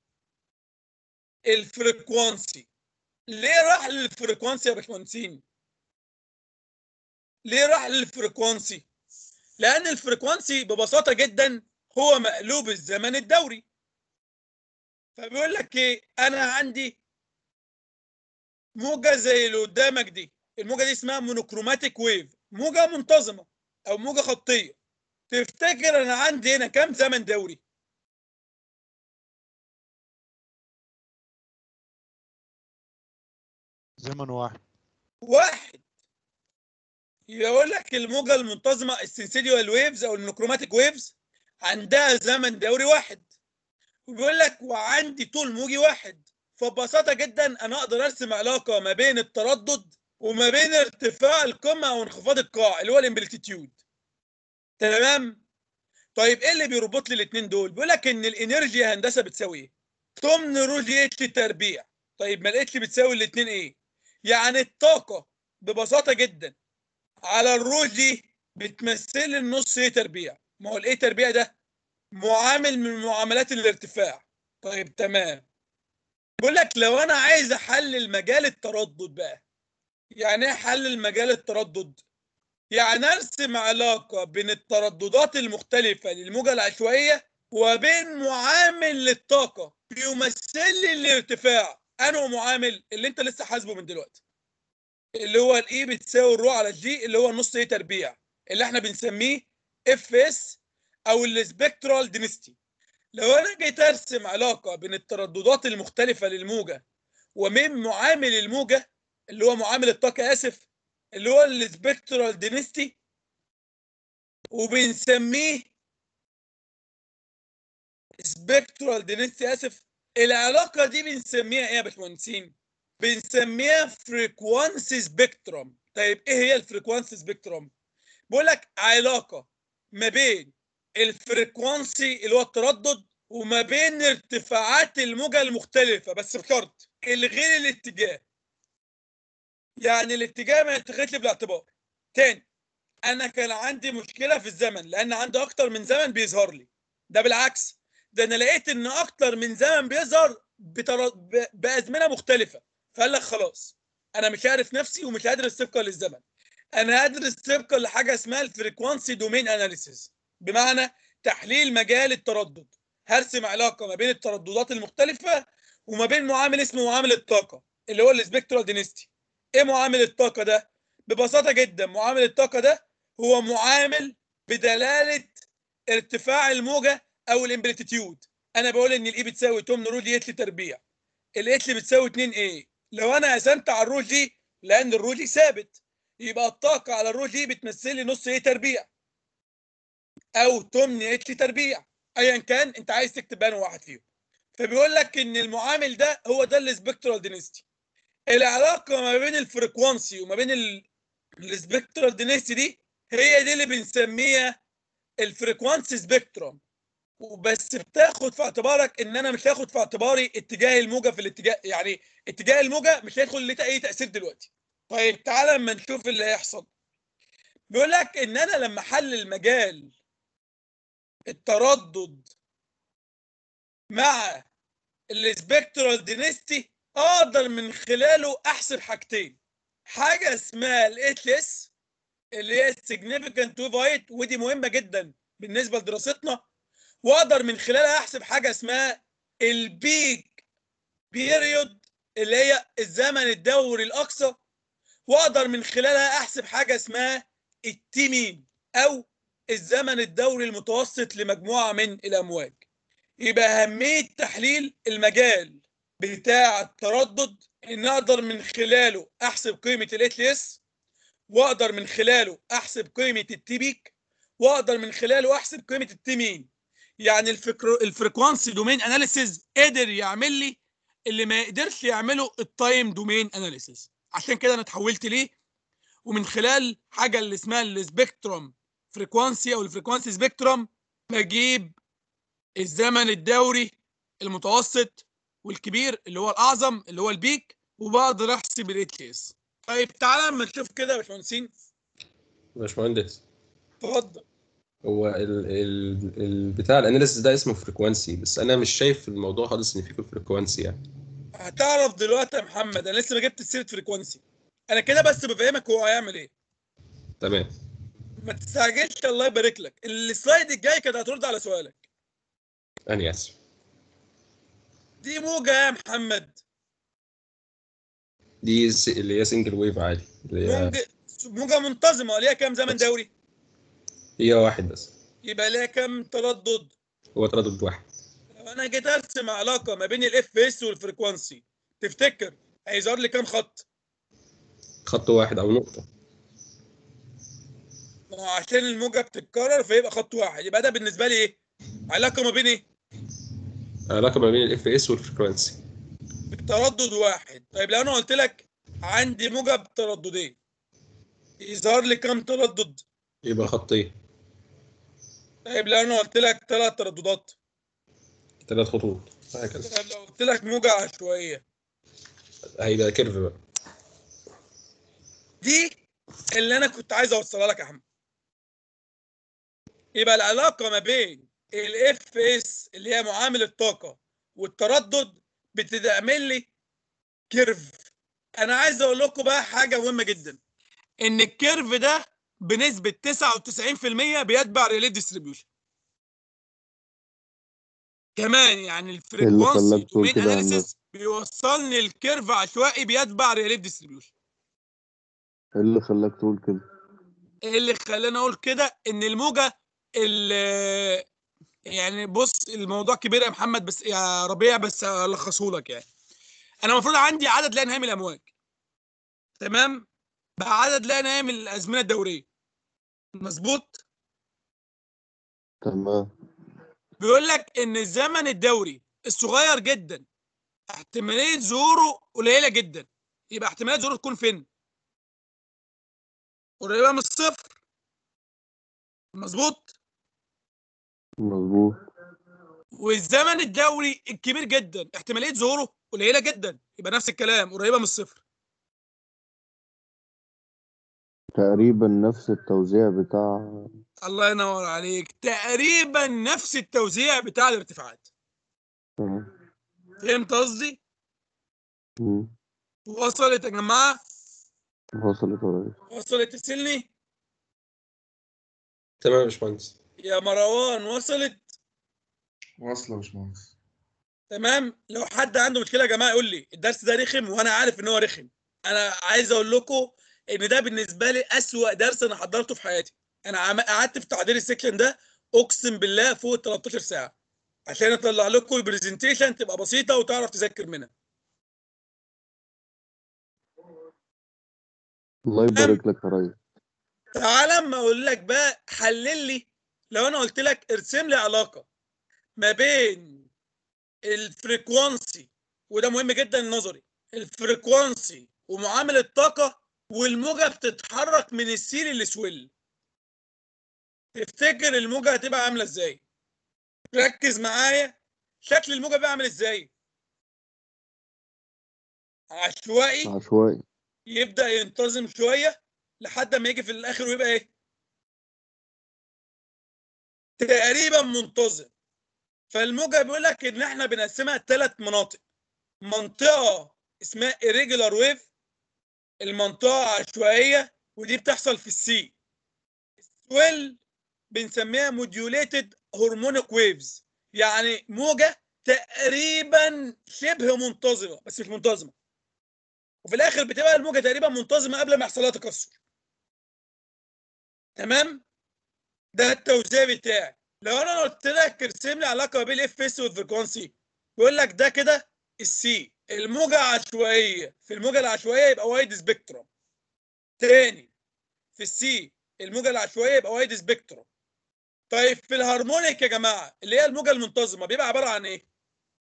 الفريكوانسي ليه راح للفريكوانسي يا باشمهندسين؟ ليه راح للفريكوانسي؟ لأن الفريكوانسي ببساطة جدا هو مقلوب الزمن الدوري. فبيقول لك إيه؟ أنا عندي موجة زي اللي قدامك دي، الموجة دي اسمها مونوكروماتيك ويف، موجة منتظمة أو موجة خطية. تفتكر أنا عندي هنا كام زمن دوري؟ زمن واحد واحد يقول لك الموجه المنتظمه السنسيديوال ويفز او المونوكروماتيك ويفز عندها زمن دوري واحد وبيقول لك وعندي طول موجي واحد فببساطه جدا انا اقدر ارسم علاقه ما بين التردد وما بين ارتفاع القمه او انخفاض القاع اللي هو الامبليتيتيود تمام طيب ايه اللي بيربط لي الاثنين دول بيقول لك ان الانرجي يا هندسه بتساوي ايه ثمن روجي اتش تربيع طيب ما الاتش بتساوي الاثنين ايه يعني الطاقة ببساطة جدا على الروج دي بتمثل النص ايه تربيع ما هو الايه تربيع ده معامل من معاملات الارتفاع طيب تمام بقول لك لو انا عايز احلل مجال التردد بقى يعني ايه احلل مجال التردد يعني ارسم علاقة بين الترددات المختلفة للموجة العشوائية وبين معامل للطاقة بيمثل لي الارتفاع انه معامل اللي انت لسه حاسبه من دلوقتي اللي هو الاي بتساوي الرو على الجي اللي هو النص ايه تربيع اللي احنا بنسميه اف اس او السبكترال دينستي لو انا جيت ارسم علاقه بين الترددات المختلفه للموجه ومن معامل الموجه اللي هو معامل الطاقه اسف اللي هو السبكترال دينستي وبنسميه سبكترال دينستي اسف العلاقه دي بنسميها ايه يا باشمهندسين بنسميها فريكوانسي سبيكترم طيب ايه هي الفريكوانسي سبيكترم بقول لك علاقه ما بين الفريكوانسي اللي هو التردد وما بين ارتفاعات الموجة المختلفة بس بشرط الغير الاتجاه يعني الاتجاه ما يتخذش بالاعتبار تاني انا كان عندي مشكلة في الزمن لان عندي اكتر من زمن بيظهر لي ده بالعكس ده انا لقيت ان اكتر من زمن بيظهر بتر... ب... بازمنة مختلفة فقال لك خلاص انا مش عارف نفسي ومش هدرس طبقا للزمن انا هدرس طبقا لحاجه اسمها الفريكوانسي دومين اناليسيز بمعنى تحليل مجال التردد هرسم علاقه ما بين الترددات المختلفه وما بين معامل اسمه معامل الطاقه اللي هو السبكترال دينستي ايه معامل الطاقه ده ببساطه جدا معامل الطاقه ده هو معامل بدلاله ارتفاع الموجه او الامبليتيود انا بقول ان الاي بتساوي 8 رول دي تربيع الاتل بتساوي 2 ايه لو انا قسمت على الرول دي لان الرول دي ثابت يبقى الطاقة على الرول دي بتمثل لي نص ايه تربيع او تمن اتش تربيع ايا كان انت عايز تكتب انهي واحد فيهم فبيقول لك ان المعامل ده هو ده السبكترال دينستي العلاقة ما بين الفريكوانسي وما بين السبكترال دينستي دي هي دي اللي بنسميها الفريكوانسي سبيكترم وبس بتاخد في اعتبارك ان انا مش هاخد في اعتباري اتجاه الموجه في الاتجاه يعني اتجاه الموجه مش هيدخل ليه اي تاثير دلوقتي طيب تعالى اما نشوف اللي هيحصل بيقول لك ان انا لما احلل مجال التردد مع السبكترال دينستي اقدر من خلاله احسب حاجتين حاجه اسمها الاتش اس اللي هي السيجنيفيكانت ويف هايت ودي مهمه جدا بالنسبه لدراستنا واقدر من خلالها احسب حاجه اسمها البيك بيريود اللي هي الزمن الدوري الاقصى واقدر من خلالها احسب حاجه اسمها التيمين او الزمن الدوري المتوسط لمجموعه من الامواج يبقى اهميه تحليل المجال بتاع التردد ان اقدر من خلاله احسب قيمه الاتش اس واقدر من خلاله احسب قيمه التي بيك واقدر من خلاله احسب قيمه التيمين يعني الفكر الفريكوانسي دومين اناليسيز قدر يعمل لي اللي ما يقدرش يعمله التايم دومين اناليسيز عشان كده انا اتحولت ليه ومن خلال حاجه اللي اسمها السبيكتروم فريكوانسي او الفريكوانسي سبيكتروم بجيب الزمن الدوري المتوسط والكبير اللي هو الاعظم اللي هو البيك وبقدر احسب الاتش اس طيب تعالى اما نشوف كده يا باشمهندسين باشمهندس اتفضل هو ال ال ال بتاع الاناليسيس ده اسمه فريكوانسي بس انا مش شايف في الموضوع خالص ان فيه فريكوانسي يعني هتعرف دلوقتي يا محمد انا لسه ما جبت سيره فريكوانسي انا كده بس بفهمك هو هيعمل ايه تمام ما تستعجلش الله يبارك لك السلايد الجاي كده هترد على سؤالك انا اسف دي موجه يا محمد دي س- اللي هي سنجل ويف عادي اللي هي موجه موجه منتظمه ليها كام زمن دوري هي واحد بس يبقى ليها كام تردد هو تردد واحد لو انا جيت ارسم علاقه ما بين الاف اس والفريكوانسي تفتكر هيظهر لي كام خط خط واحد او نقطة ما هو عشان الموجه بتتكرر فيبقى خط واحد يبقى ده بالنسبه لي ايه علاقه ما بين ايه علاقة ما بين الاف اس والفريكوانسي تردد واحد طيب لو انا قلت لك عندي موجه بترددين يظهر لي كام تردد يبقى خطين طيب لو انا قلت لك ثلاث ترددات ثلاث خطوط هكذا طيب لو قلت لك موجه عشوائيه هيبقى كيرف بقى دي اللي انا كنت عايز اوصلها لك يا احمد يبقى العلاقه ما بين الاف اس اللي هي معامل الطاقه والتردد بتعمل لي كيرف انا عايز اقول لكم بقى حاجه مهمه جدا ان الكيرف ده بنسبه 99% بيتبع ريلي ديستريبيوشن كمان يعني الفريكوانسي خلاك تقول دومين كده يا اناليسيس بيوصلني الكيرف عشوائي بيتبع ريلي ديستريبيوشن ايه اللي خلاك تقول كده ايه اللي خلاني اقول كده ان الموجه ال- يعني بص الموضوع كبير يا محمد بس يا ربيع بس الخصه لك يعني انا المفروض عندي عدد لا نهائي من الامواج تمام بقى عدد لا نهائي من الازمنه الدوريه مظبوط تمام بيقول لك ان الزمن الدوري الصغير جدا احتماليه ظهوره قليله جدا يبقى احتماليه ظهوره تكون فين قريبه من الصفر مظبوط مظبوط والزمن الدوري الكبير جدا احتماليه ظهوره قليله جدا يبقى نفس الكلام قريبه من الصفر تقريبا نفس التوزيع بتاع الله ينور عليك تقريبا نفس التوزيع بتاع الارتفاعات تمام. فهمت قصدي مم. وصلت يا جماعه وصلت قريب وصلت تسلني تمام يا باشمهندس يا مروان وصلت واصله يا باشمهندس تمام لو حد عنده مشكله يا جماعه يقول لي الدرس ده رخم وانا عارف ان هو رخم انا عايز اقول لكم ان ده بالنسبه لي اسوأ درس انا حضرته في حياتي انا عم- قعدت في تعديل السكشن ده اقسم بالله فوق ال 13 ساعه عشان اطلع لكم البرزنتيشن تبقى بسيطه وتعرف تذاكر منها الله يبارك لك يا ريس تعال اما اقول لك بقى حلل لي لو انا قلت لك ارسم لي علاقه ما بين الفريكوانسي وده مهم جدا النظري الفريكوانسي ومعامل الطاقه والموجه بتتحرك من السيل للسويل تفتكر الموجه هتبقى عامله ازاي ركز معايا شكل الموجه بقى عامل ازاي عشوائي عشوائي يبدا ينتظم شويه لحد ما يجي في الاخر ويبقى ايه تقريبا منتظم فالموجه بيقول لك ان احنا بنقسمها ثلاث مناطق منطقه اسمها irregular wave المنطقه عشوائيه ودي بتحصل في السي السويل بنسميها modulated harmonic waves يعني موجه تقريبا شبه منتظمه بس مش منتظمه وفي الاخر بتبقى الموجه تقريبا منتظمه قبل ما يحصل لها تكسر تمام ده التوزيع بتاعي لو انا قلت لك ارسم لي علاقه بين الاف اس والفريكونسي بيقول لك ده كده السي الموجه عشوائيه في الموجه العشوائيه يبقى وايد سبيكترم تاني في السي الموجه العشوائيه يبقى وايد سبيكترم طيب في الهارمونيك يا جماعه اللي هي الموجه المنتظمه بيبقى عباره عن ايه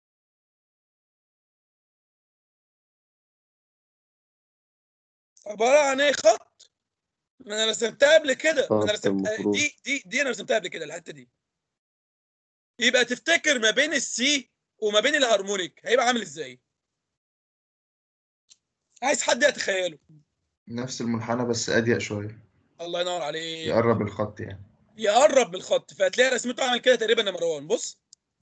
عباره عن ايه خط ما انا رسمتها قبل كده ما انا خط رسمتها المفروض. دي دي دي انا رسمتها قبل كده الحته دي يبقى تفتكر ما بين السي وما بين الهارمونيك هيبقى عامل ازاي عايز حد يتخيله نفس المنحنى بس اضيق شويه الله ينور عليك يقرب الخط يعني يقرب بالخط فهتلاقي رسمته عامل كده تقريبا يا مروان بص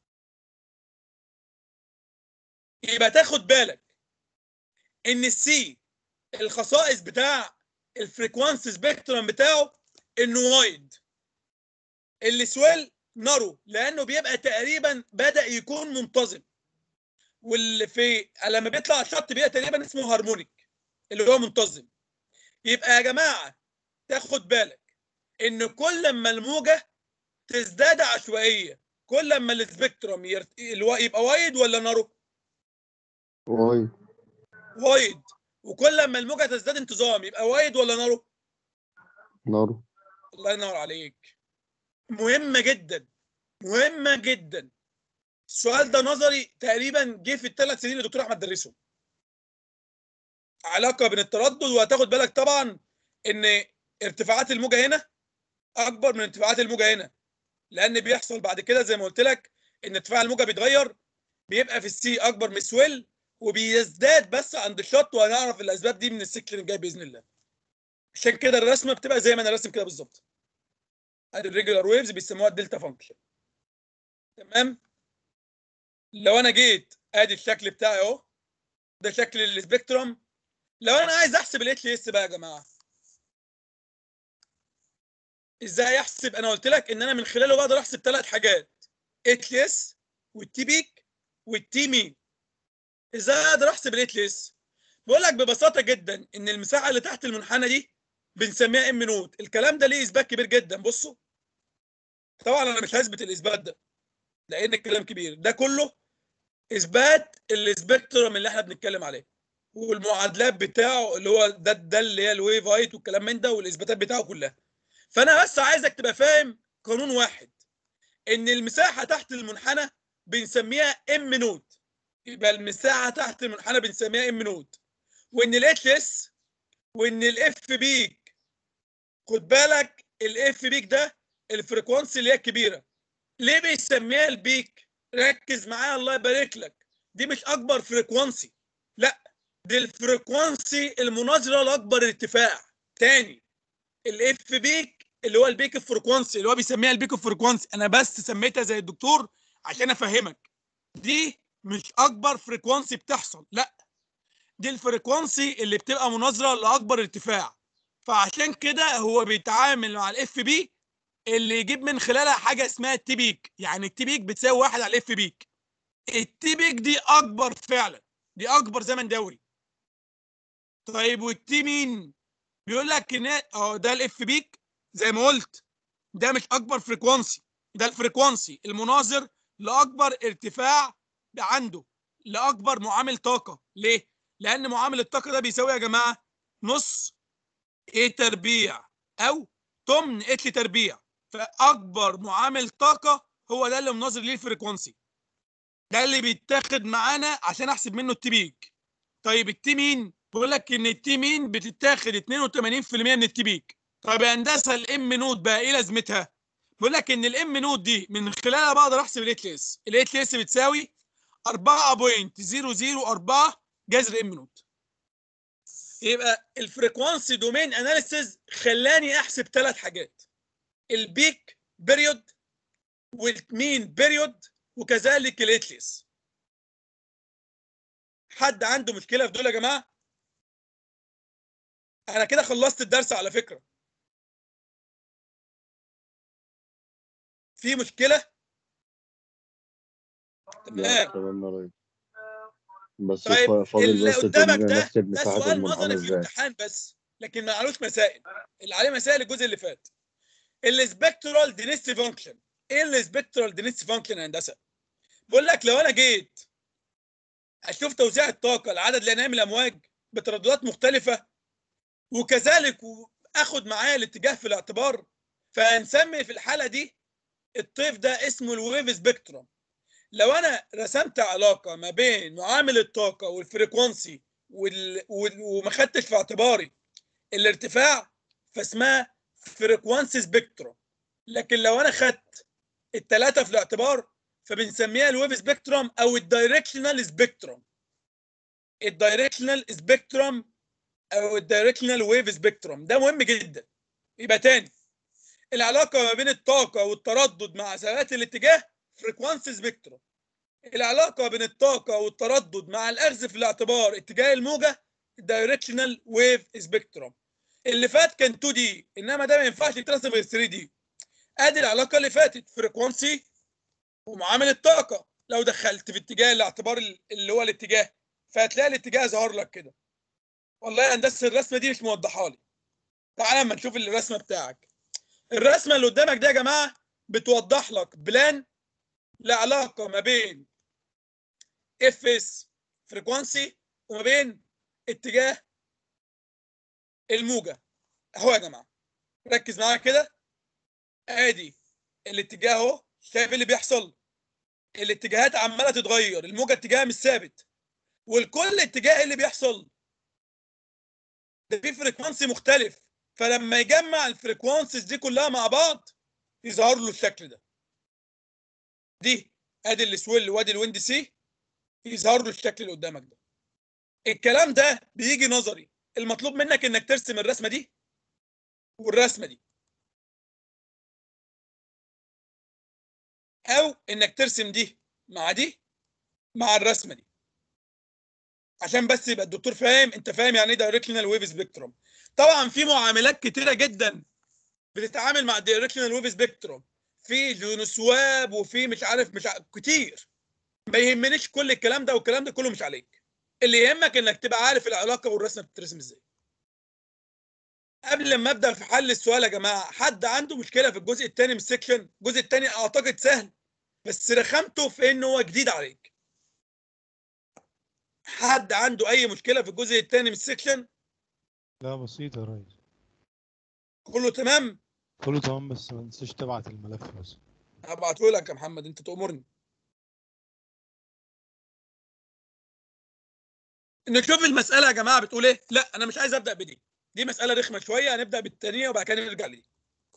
يبقى تاخد بالك ان السي الخصائص بتاع الفريكوانسي سبيكترم بتاعه انه وايد السويل نارو لانه بيبقى تقريبا بدا يكون منتظم واللي في لما بيطلع على الشط بيبقى تقريبا اسمه هارمونيك اللي هو منتظم يبقى يا جماعه تاخد بالك ان كل ما الموجه تزداد عشوائيه كل ما السبيكترم يرت... الوا- يبقى وايد ولا نارو وايد وايد وكل ما الموجه تزداد انتظام يبقى وايد ولا نارو نار الله ينور عليك مهمه جدا مهمه جدا السؤال ده نظري تقريبا جه في الثلاث سنين اللي الدكتور احمد درسهم علاقه بين التردد وهتاخد بالك طبعا ان ارتفاعات الموجه هنا اكبر من ارتفاعات الموجه هنا لان بيحصل بعد كده زي ما قلت لك ان ارتفاع الموجه بيتغير بيبقى في السي اكبر من السويل وبيزداد بس عند الشط وهنعرف الاسباب دي من السكشن الجاي باذن الله عشان كده الرسمه بتبقى زي ما انا راسم كده بالظبط ادي الريجولار ويفز بيسموها الدلتا فانكشن تمام لو انا جيت ادي الشكل بتاعي اهو ده شكل السبيكترم لو انا عايز احسب الاتش اس بقى يا جماعه ازاي احسب انا قلت لك ان انا من خلاله بقدر احسب ثلاث حاجات اتش اس والتي بيك والتي مين ازاي اقدر احسب الاتش اس بقول لك ببساطه جدا ان المساحه اللي تحت المنحنى دي بنسميها ام نوت الكلام ده ليه اثبات كبير جدا بصوا طبعا انا مش هثبت الاثبات ده لان الكلام كبير ده كله اثبات السبيكترم اللي احنا بنتكلم عليه والمعادلات بتاعه اللي هو ده ده اللي هي الويف هايت والكلام من ده والاثباتات بتاعه كلها فانا بس عايزك تبقى فاهم قانون واحد ان المساحه تحت المنحنى بنسميها ام نوت يبقى المساحه تحت المنحنى بنسميها ام نوت وان الاتش اس وان الاف بيك خد بالك الاف بيك ده الفريكونسي اللي هي الكبيره ليه بيسميها البيك ركز معايا الله يبارك لك دي مش اكبر فريكونسي لا دي الفريكونسي المناظره لاكبر ارتفاع تاني الاف بيك اللي هو البيك فريكونسي اللي هو بيسميها البيك فريكونسي انا بس سميتها زي الدكتور عشان افهمك دي مش اكبر فريكونسي بتحصل لا دي الفريكونسي اللي بتبقى مناظره لاكبر ارتفاع فعشان كده هو بيتعامل مع الاف بي اللي يجيب من خلالها حاجه اسمها التي بيك يعني التي بيك بتساوي واحد على الاف بيك التي بيك دي اكبر فعلا دي اكبر زمن دوري طيب والتي مين بيقول لك ان اه ده الاف بيك زي ما قلت ده مش اكبر فريكوانسي ده الفريكوانسي المناظر لاكبر ارتفاع عنده لاكبر معامل طاقه ليه لان معامل الطاقه ده بيساوي يا جماعه نص ايه تربيع او تمن اتش تربيع فاكبر معامل طاقه هو ده اللي مناظر ليه الفريكوانسي ده اللي بيتاخد معانا عشان احسب منه التي بيك طيب التي مين بيقول لك ان التي مين بتتاخد 82% من التي بيك طيب يا هندسه الام نوت بقى ايه لازمتها بيقول لك ان الام نوت دي من خلالها بقدر احسب الاتش اس الاتش اس بتساوي 4.004 جذر ام نوت يبقى الفريكوانسي دومين اناليسيز خلاني احسب ثلاث حاجات البيك بيريود والمين بيريود وكذلك الاتلس حد عنده مشكله في دول يا جماعه انا كده خلصت الدرس على فكره في مشكله لا تمام تمام يا ريس بس طيب فا- فاضل اللي بس قدامك تدينا ده نحسب ده مساحة سؤال المنحنى نظري في ازاي الامتحان بس لكن ما عليهوش مسائل اللي عليه مسائل الجزء اللي فات السبكترال دينستي فانكشن ايه السبكترال دينستي فانكشن يا هندسه بقول لك لو انا جيت اشوف توزيع الطاقه لعدد الانام الامواج بترددات مختلفه وكذلك اخد معاه الاتجاه في الاعتبار فهنسمي في الحاله دي الطيف ده اسمه الويف سبيكتروم لو انا رسمت علاقه ما بين معامل الطاقه والفريكونسي وال... وال... وما خدتش في اعتباري الارتفاع فاسمها فريكوانسي سبيكتروم لكن لو انا خدت الثلاثه في الاعتبار فبنسميها الويف سبيكتروم او الدايركشنال سبيكتروم الدايركشنال سبيكتروم او الدايركشنال ويف سبيكتروم ده مهم جدا يبقى تاني العلاقه ما بين الطاقه والتردد مع ثبات الاتجاه فريكوانسي سبيكتروم العلاقه بين الطاقه والتردد مع الاخذ في الاعتبار اتجاه الموجه الدايركشنال ويف سبيكتروم اللي فات كان 2 دي انما ده ما ينفعش يترسم غير 3 دي ادي العلاقه اللي فاتت فريكوانسي ومعامل الطاقه لو دخلت في اتجاه الاعتبار اللي هو الاتجاه فهتلاقي الاتجاه ظهر لك كده والله يا هندسه الرسمه دي مش موضحه لي تعالى اما نشوف الرسمه بتاعك الرسمه اللي قدامك دي يا جماعه بتوضح لك بلان لعلاقه ما بين اف اس فريكوانسي وما بين اتجاه الموجه اهو يا جماعه ركز معايا كده ادي الاتجاه اهو شايف اللي بيحصل الاتجاهات عماله تتغير الموجه اتجاهها مش ثابت والكل اتجاه اللي بيحصل ده في فريكوانسي مختلف فلما يجمع الفريكوانسيز دي كلها مع بعض يظهر له الشكل ده دي ادي السويل وادي الويند سي يظهر له الشكل اللي قدامك ده الكلام ده بيجي نظري المطلوب منك انك ترسم الرسمه دي والرسمه دي او انك ترسم دي مع دي مع الرسمه دي عشان بس يبقى الدكتور فاهم انت فاهم يعني ايه دايركشنال ويف سبيكتروم طبعا في معاملات كتيره جدا بتتعامل مع الدايركشنال ويف سبيكتروم في جونسواب وفي مش عارف مش عارف كتير ما يهمنيش كل الكلام ده والكلام ده كله مش عليك اللي يهمك انك تبقى عارف العلاقه والرسمه بتترسم ازاي قبل ما ابدا في حل السؤال يا جماعه حد عنده مشكله في الجزء الثاني من السكشن الجزء الثاني اعتقد سهل بس رخامته في ان هو جديد عليك حد عنده اي مشكله في الجزء الثاني من السكشن لا بسيطة يا ريس كله تمام كله تمام بس ما تنساش تبعت الملف بس هبعته لك يا محمد انت تأمرني نشوف المسألة يا جماعة بتقول ايه؟ لا أنا مش عايز أبدأ بدي. دي مسألة رخمة شوية هنبدأ بالتانية وبعد كده نرجع ليه.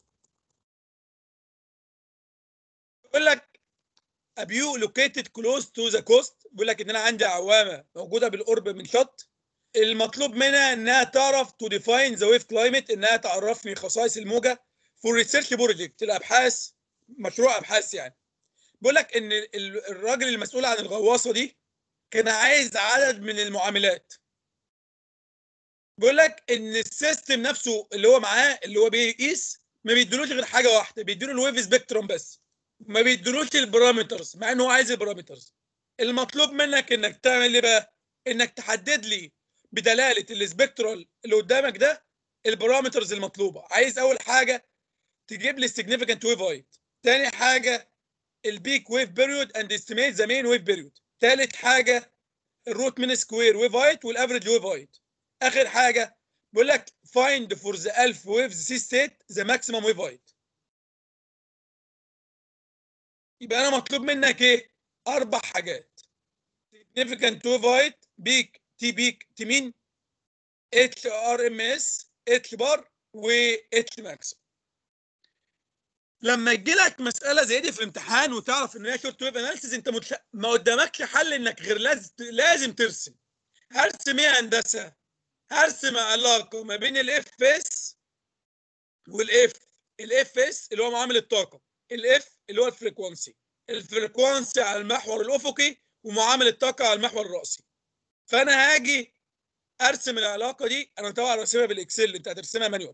بيقول لك a view located close to the coast بيقول لك إن أنا عندي عوامة موجودة بالقرب من شط المطلوب منها إنها تعرف to define the wave climate إنها تعرفني خصائص الموجة for research project الأبحاث مشروع أبحاث يعني. بيقول لك إن ال- الراجل المسؤول عن الغواصة دي كان عايز عدد من المعاملات بيقول لك ان السيستم نفسه اللي هو معاه اللي هو بيقيس ما بيديلوش غير حاجه واحده بيديله الويف سبيكتروم بس ما بيديلوش البارامترز مع انه هو عايز البارامترز المطلوب منك انك تعمل ايه بقى انك تحدد لي بدلاله السبيكترال اللي قدامك ده البارامترز المطلوبه عايز اول حاجه تجيب لي السيجنيفيكانت ويف هايت تاني حاجه البيك ويف بيريود اند استيميت ذا مين ويف بيريود تالت حاجه الروت من سكوير ويف هايت والافريج ويف هايت اخر حاجه بيقول لك فايند فور ذا 1000 ويفز سي ستيت ذا ماكسيمم ويف هايت يبقى انا مطلوب منك ايه اربع حاجات significant ويف هايت بيك تي بيك تي مين اتش ار ام اس اتش بار و اتش ماكسيمم لما يجي لك مساله زي دي في الامتحان وتعرف ان هي شورت ويف اناليسيز انت متش... ما قدامكش حل انك غير لازم لازم ترسم هرسم ايه يا هندسه هرسم علاقه ما بين الاف اس والاف الاف اس اللي هو معامل الطاقه الاف اللي هو الفريكوانسي الفريكوانسي على المحور الافقي ومعامل الطاقه على المحور الراسي فانا هاجي ارسم العلاقه دي انا طبعا راسمها بالاكسل انت هترسمها مانيوال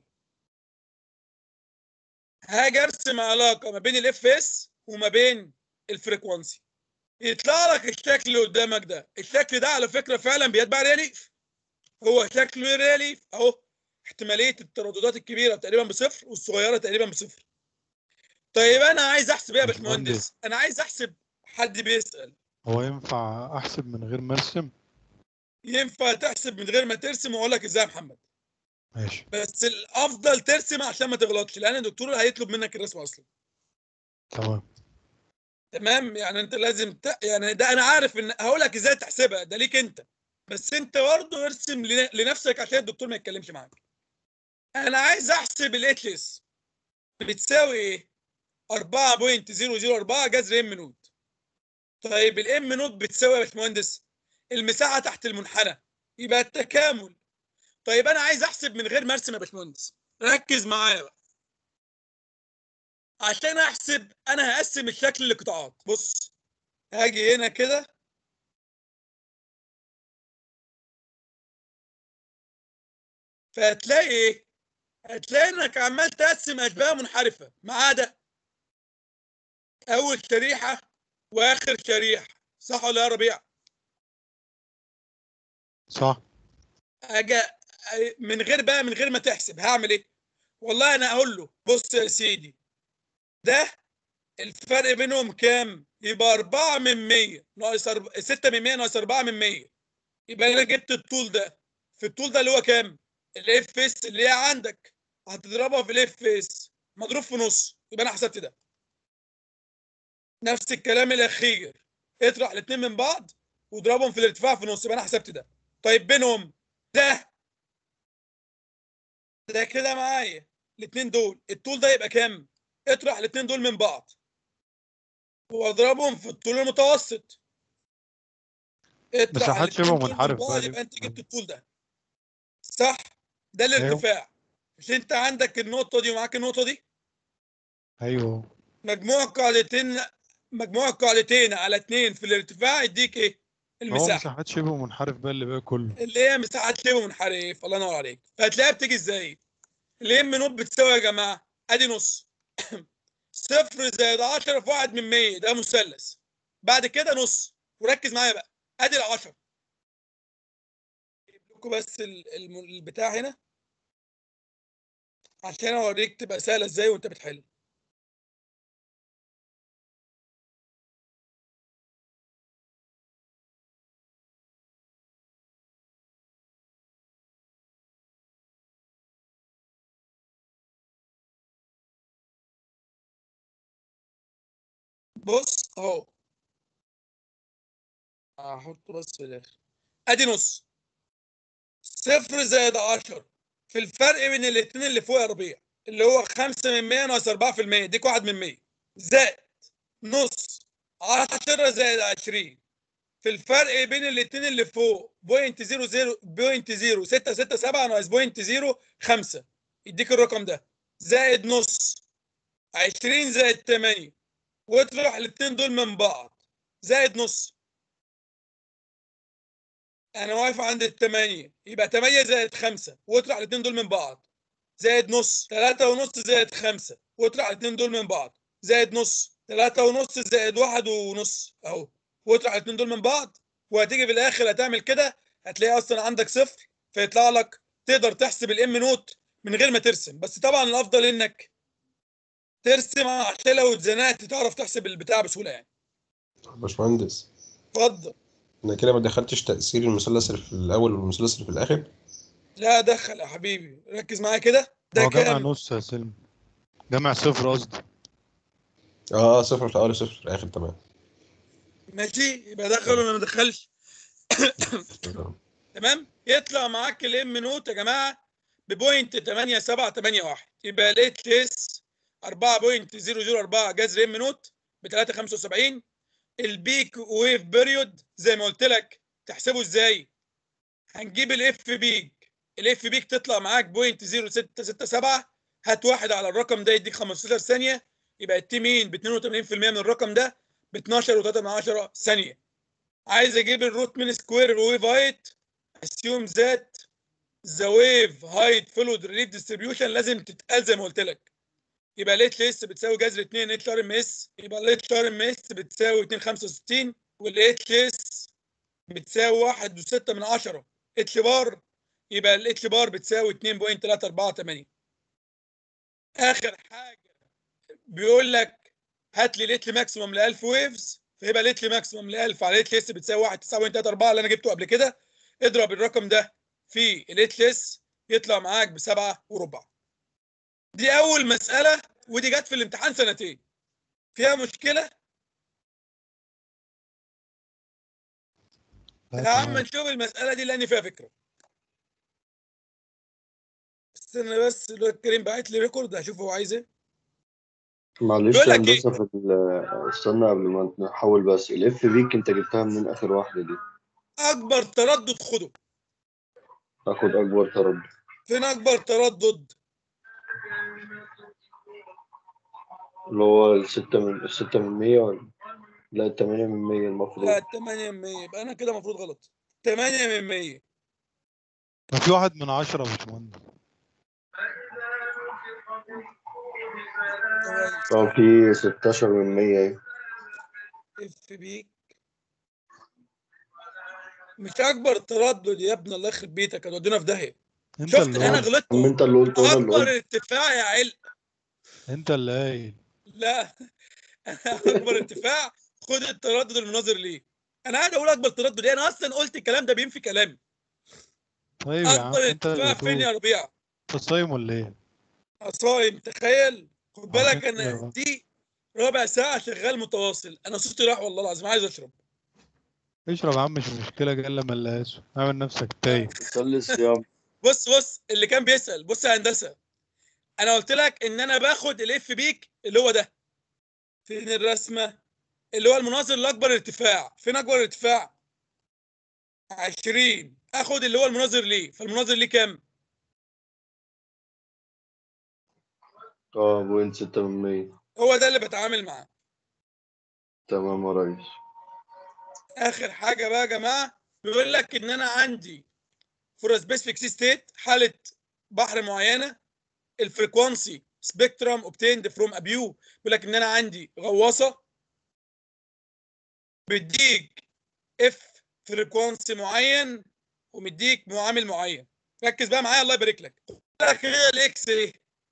هاجي ارسم علاقه ما بين الاف اس وما بين الفريكوانسي يطلع لك الشكل اللي قدامك ده الشكل ده على فكره فعلا بيتبع ريليف هو شكله ريليف اهو احتماليه الترددات الكبيره تقريبا بصفر والصغيره تقريبا بصفر طيب انا عايز احسب ايه يا باشمهندس. باشمهندس انا عايز احسب حد بيسال هو ينفع احسب من غير ما ارسم ينفع تحسب من غير ما ترسم واقول لك ازاي يا محمد ماشي بس الافضل ترسم عشان ما تغلطش لان الدكتور هيطلب منك الرسم اصلا تمام تمام يعني انت لازم ت... يعني ده انا عارف ان هقول لك ازاي تحسبها ده ليك انت بس انت برضه ارسم لن- لنفسك عشان الدكتور ما يتكلمش معاك انا عايز احسب الاتش اس بتساوي ايه 4.004 جذر ام نود طيب الام نود بتساوي يا باشمهندس المساحه تحت المنحنى يبقى التكامل طيب انا عايز احسب من غير ما ارسم يا باشمهندس ركز معايا بقى عشان احسب انا هقسم الشكل لقطاعات بص هاجي هنا كده فهتلاقي ايه هتلاقي انك عمال تقسم اشباه منحرفه ما عدا اول شريحه واخر شريحه صح ولا يا ربيع صح اجي من غير بقى من غير ما تحسب هعمل ايه والله انا اقول له بص يا سيدي ده الفرق بينهم كام يبقى 4 من 100 ناقص 6 من 100 ناقص 4 من 100 يبقى انا جبت الطول ده في الطول ده اللي هو كام الاف اس اللي هي عندك هتضربها في الاف اس مضروب في نص يبقى انا حسبت ده نفس الكلام الاخير اطرح الاثنين من بعض واضربهم في الارتفاع في نص يبقى انا حسبت ده طيب بينهم ده ده كده معايا الاثنين دول الطول ده يبقى كام اطرح الاثنين دول من بعض واضربهم في الطول المتوسط اطرح مساحات الاتنين شبه دول من منحرف بعض بقى يبقى انت ليه؟ جبت الطول ده صح ده الارتفاع مش انت عندك النقطه دي ومعاك النقطه دي ايوه مجموع قاعدتين مجموع قاعدتين على اتنين في الارتفاع يديك ايه هو المساحه مساحات شبه منحرف بقى اللي باقي كله اللي هي مساحات شبه منحرف الله ينور عليك فهتلاقيها بتيجي ازاي الام نوت بتساوي يا جماعه ادي نص صفر زائد 10 في واحد من 100 ده مثلث بعد كده نص وركز معايا بقى ادي ال 10 اجيب لكم بس ال- الم- البتاع هنا عشان اوريك تبقى سهله ازاي وانت بتحل بص اهو هحطه بس في الاخر ادي نص صفر زائد 10 في الفرق بين الاثنين اللي فوق يا ربيع اللي هو 5 من 100 ناقص 4% ديك 1 من 100 زائد نص 10 زائد 20 في الفرق بين الاثنين اللي فوق بوينت 00 بوينت 0 6 6 7 ناقص بوينت 0 5 يديك الرقم ده زائد نص 20 زائد 8 واطرح الاثنين دول من بعض زائد نص انا واقف عند الثمانية يبقى 8 زائد 5 واطرح الاثنين دول من بعض زائد نص 3 ونص زائد 5 واطرح الاثنين دول من بعض زائد نص 3 ونص زائد واحد ونص اهو واطرح الاثنين دول من بعض وهتيجي في الاخر هتعمل كده هتلاقي اصلا عندك صفر فيطلع لك تقدر تحسب الام نوت من غير ما ترسم بس طبعا الافضل انك ترسم عشان لو اتزنقت تعرف تحسب البتاع بسهوله يعني باشمهندس اتفضل انا كده ما دخلتش تأثير المثلث اللي في الأول والمثلث اللي في الآخر لا دخل يا حبيبي ركز معايا كده ده هو جمع كام نص يا سلم جمع صفر قصدي اه صفر في الأول وصفر في الآخر تمام ماشي يبقى دخل ولا ما دخلش تمام يطلع معاك الام نوت يا جماعه ببوينت 8781 يبقى لقيت ليس 4.004 جذر ام نوت ب 375 البيك ويف بيريود زي ما قلت لك تحسبه ازاي هنجيب الاف بيك الاف بيك تطلع معاك بوينت 0667 هات واحد على الرقم ده يديك 15 ثانيه يبقى التي مين ب 82% من الرقم ده ب 12.3 ثانيه عايز اجيب الروت من سكوير الويف هايت assume that the wave height followed relief distribution لازم تتقال زي ما قلت لك يبقى ليت ليس بتساوي جذر 2 اتش ار ام اس يبقى ليت ار ام اس بتساوي 265 والاتش ليس بتساوي 1.6 من 10 اتش بار يبقى الاتش بار بتساوي 2.348 اخر حاجه بيقول لك هات لي ليتلي ماكسيموم ل 1000 ويفز فيبقى ليتلي ماكسيموم ل 1000 على ليتلي اس بتساوي 1.9.34 اللي انا جبته قبل كده اضرب الرقم ده في الليتلس يطلع معاك بسبعة وربع دي أول مسألة ودي جت في الامتحان سنتين فيها مشكلة لا يا عم تمام. نشوف المسألة دي لأن فيها فكرة استنى بس الواد كريم باعت لي ريكورد هشوف هو عايز ايه معلش بقول يا لك إيه؟ هندسة في ال- استنى قبل ما نحول بس الاف بيك انت جبتها من اخر واحدة دي أكبر تردد خده اخد اكبر تردد فين أكبر تردد اللي هو الستة من الستة من مية ولا لا التمانية من مية المفروض لا 8 من 100 يبقى أنا كده المفروض غلط 8 من 100 ما في واحد من عشرة يا باشمهندس اه في ستاشر من مية ايه اف بيك مش اكبر تردد يا ابن الله يخرب بيتك هتودينا في داهيه انت شفت اللي انا قلت غلطت أما انت اللي قلت وانا اللي اكبر قلت ارتفاع يا علق انت اللي قايل لا اكبر ارتفاع خد التردد المناظر ليه انا قاعد اقول اكبر تردد ايه انا اصلا قلت الكلام ده بينفي كلامي طيب يا عم اكبر انت ارتفاع اللي فين يا تقول ربيع انت صايم ولا ايه؟ صايم تخيل خد بالك عشان انا كده. دي ربع ساعه شغال متواصل انا صوتي راح والله العظيم عايز اشرب اشرب يا عم مش مشكلة جل ما نلاقيش اعمل نفسك تايه صلي الصيام بص بص اللي كان بيسأل بص يا هندسة انا قلت لك ان انا باخد الاف بيك اللي هو ده فين الرسمة اللي هو المناظر الاكبر ارتفاع فين اكبر ارتفاع 20 اخد اللي هو المناظر ليه فالمناظر ليه كام اه بوينت ستة من مية هو ده اللي بتعامل معاه تمام يا ريس اخر حاجة بقى يا جماعة بيقول لك ان انا عندي فور سبيسيفيك سي ستيت حالة بحر معينة الفريكوانسي سبيكترم اوبتيند فروم ابيو بيقول لك ان انا عندي غواصه بيديك اف فريكوانسي معين ومديك معامل معين ركز بقى معايا الله يبارك لك بيقول لك هي الاكس ايه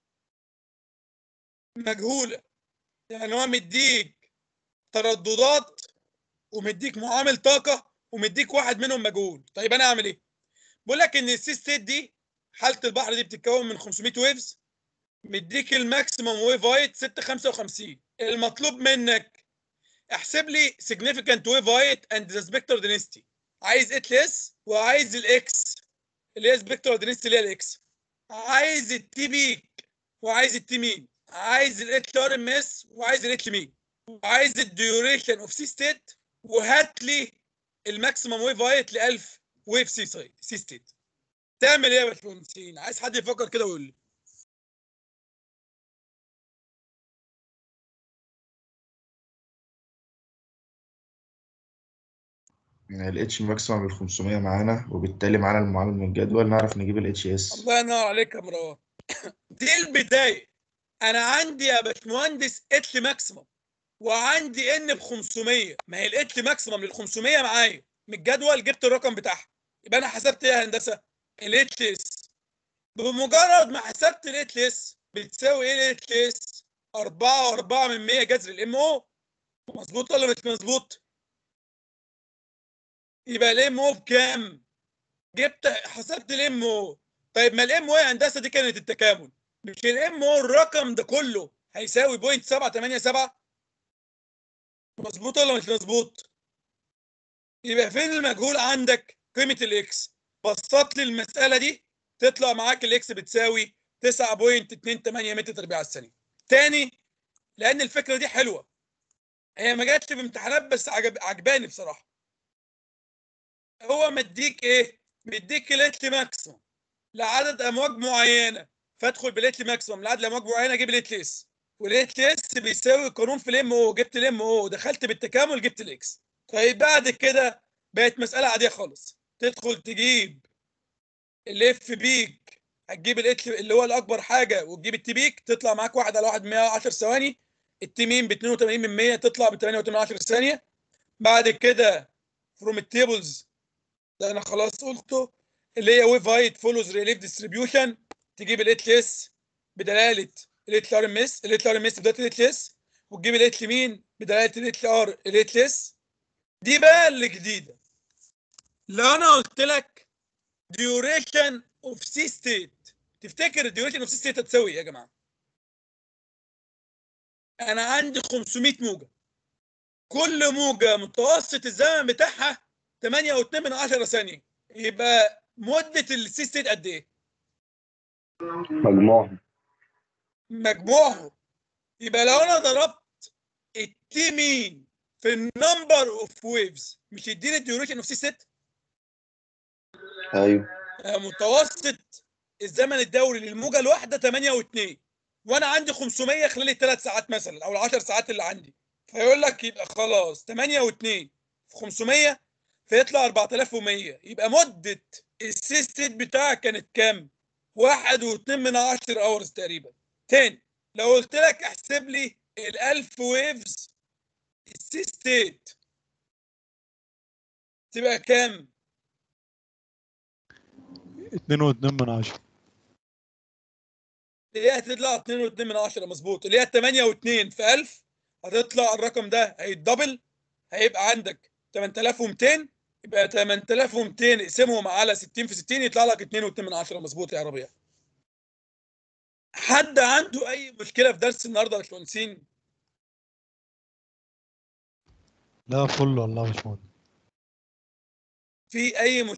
مجهوله يعني هو مديك ترددات ومديك معامل طاقه ومديك واحد منهم مجهول طيب انا اعمل ايه بيقول لك ان السي ستيت دي حاله البحر دي بتتكون من 500 ويفز مديك الماكسيموم ويف هايت 655 المطلوب منك احسب لي significant wave height and the spectral density عايز اتلس وعايز الاكس اللي هي spectral density اللي هي الاكس عايز التي بيك وعايز التي مين عايز الاتش ار ام اس وعايز الاتش مين وعايز الديوريشن اوف سي ستيت وهات لي الماكسيمم ويف هايت ل 1000 ويف سي سي ستيت تعمل ايه يا باشمهندسين عايز حد يفكر كده ويقول لي يعني الاتش ماكسيمم ال 500 معانا وبالتالي معانا المعامل من الجدول نعرف نجيب الاتش اس الله ينور عليك يا مروان دي البدايه انا عندي يا باشمهندس اتش ماكسيمم وعندي ان ب 500 ما هي الاتش ماكسيمم لل 500 معايا من الجدول جبت الرقم بتاعها يبقى انا حسبت ايه يا هندسه الاتش اس بمجرد ما حسبت الاتش اس بتساوي ايه الاتش اس 4 و4 من 100 جذر الام او مظبوط ولا مش مظبوط يبقى الام او بكام جبت حسبت الام او طيب ما الام او يا هندسه دي كانت التكامل مش الام او الرقم ده كله هيساوي 0.787 مظبوط ولا مش مظبوط يبقى فين المجهول عندك قيمه الاكس بسط لي المساله دي تطلع معاك الاكس بتساوي 9.28 متر تربيع على الثانيه تاني لان الفكره دي حلوه هي ما جاتش في امتحانات بس عجب عجباني بصراحه هو مديك ايه مديك الاتش ماكسيموم لعدد امواج معينه فادخل بالاتش ماكسيموم لعدد امواج معينه اجيب الاتش اس والاتش اس بيساوي قانون في الام او جبت الام او دخلت بالتكامل جبت الاكس طيب بعد كده بقت مساله عاديه خالص تدخل تجيب الاف بيك هتجيب الاتش اللي هو الاكبر حاجه وتجيب التي بيك تطلع معاك واحد على واحد 110 ثواني التي مين ب 82 من 100 تطلع ب 88 ثانيه بعد كده فروم التيبلز ده انا خلاص قلته اللي هي ويف هايت فولوز ريليف ديستريبيوشن تجيب الاتش اس بدلاله الاتش ار ام اس الاتش ار ام اس بدلاله الاتش اس وتجيب الاتش مين بدلاله الاتش ار الاتش اس دي بقى اللي جديده لو انا قلت لك ديوريشن اوف سي ستيت تفتكر الديوريشن اوف سي ستيت هتساوي ايه يا جماعه؟ انا عندي 500 موجه كل موجه متوسط الزمن بتاعها 8.2 من 10 ثانيه يبقى مده السي ستيت قد ايه؟ مجموعهم مجموعهم يبقى لو انا ضربت التي مين في النمبر اوف ويفز مش يديني الديوريشن اوف سي ستيت؟ ايوه متوسط الزمن الدوري للموجه الواحده 8 و2 وانا عندي 500 خلال الثلاث ساعات مثلا او العشر ساعات اللي عندي فيقول لك يبقى خلاص 8 و2 في 500 فيطلع 4100 يبقى مده السيستيت بتاعك كانت كام؟ واحد واتنين من عشر اورز تقريبا تاني لو قلت لك احسب لي ال 1000 ويفز السيستيت تبقى كام؟ اتنين واتنين من عشرة اللي هي هتطلع 2 و2 من 10 مظبوط اللي هي 8 و2 في 1000 هتطلع الرقم ده هيتدبل هيبقى عندك 8200 يبقى 8200 اقسمهم على 60 في 60 يطلع لك 2 و2 من 10 مظبوط يا ربيع حد عنده اي مشكله في درس النهارده يا باشمهندسين لا فل والله يا باشمهندس في اي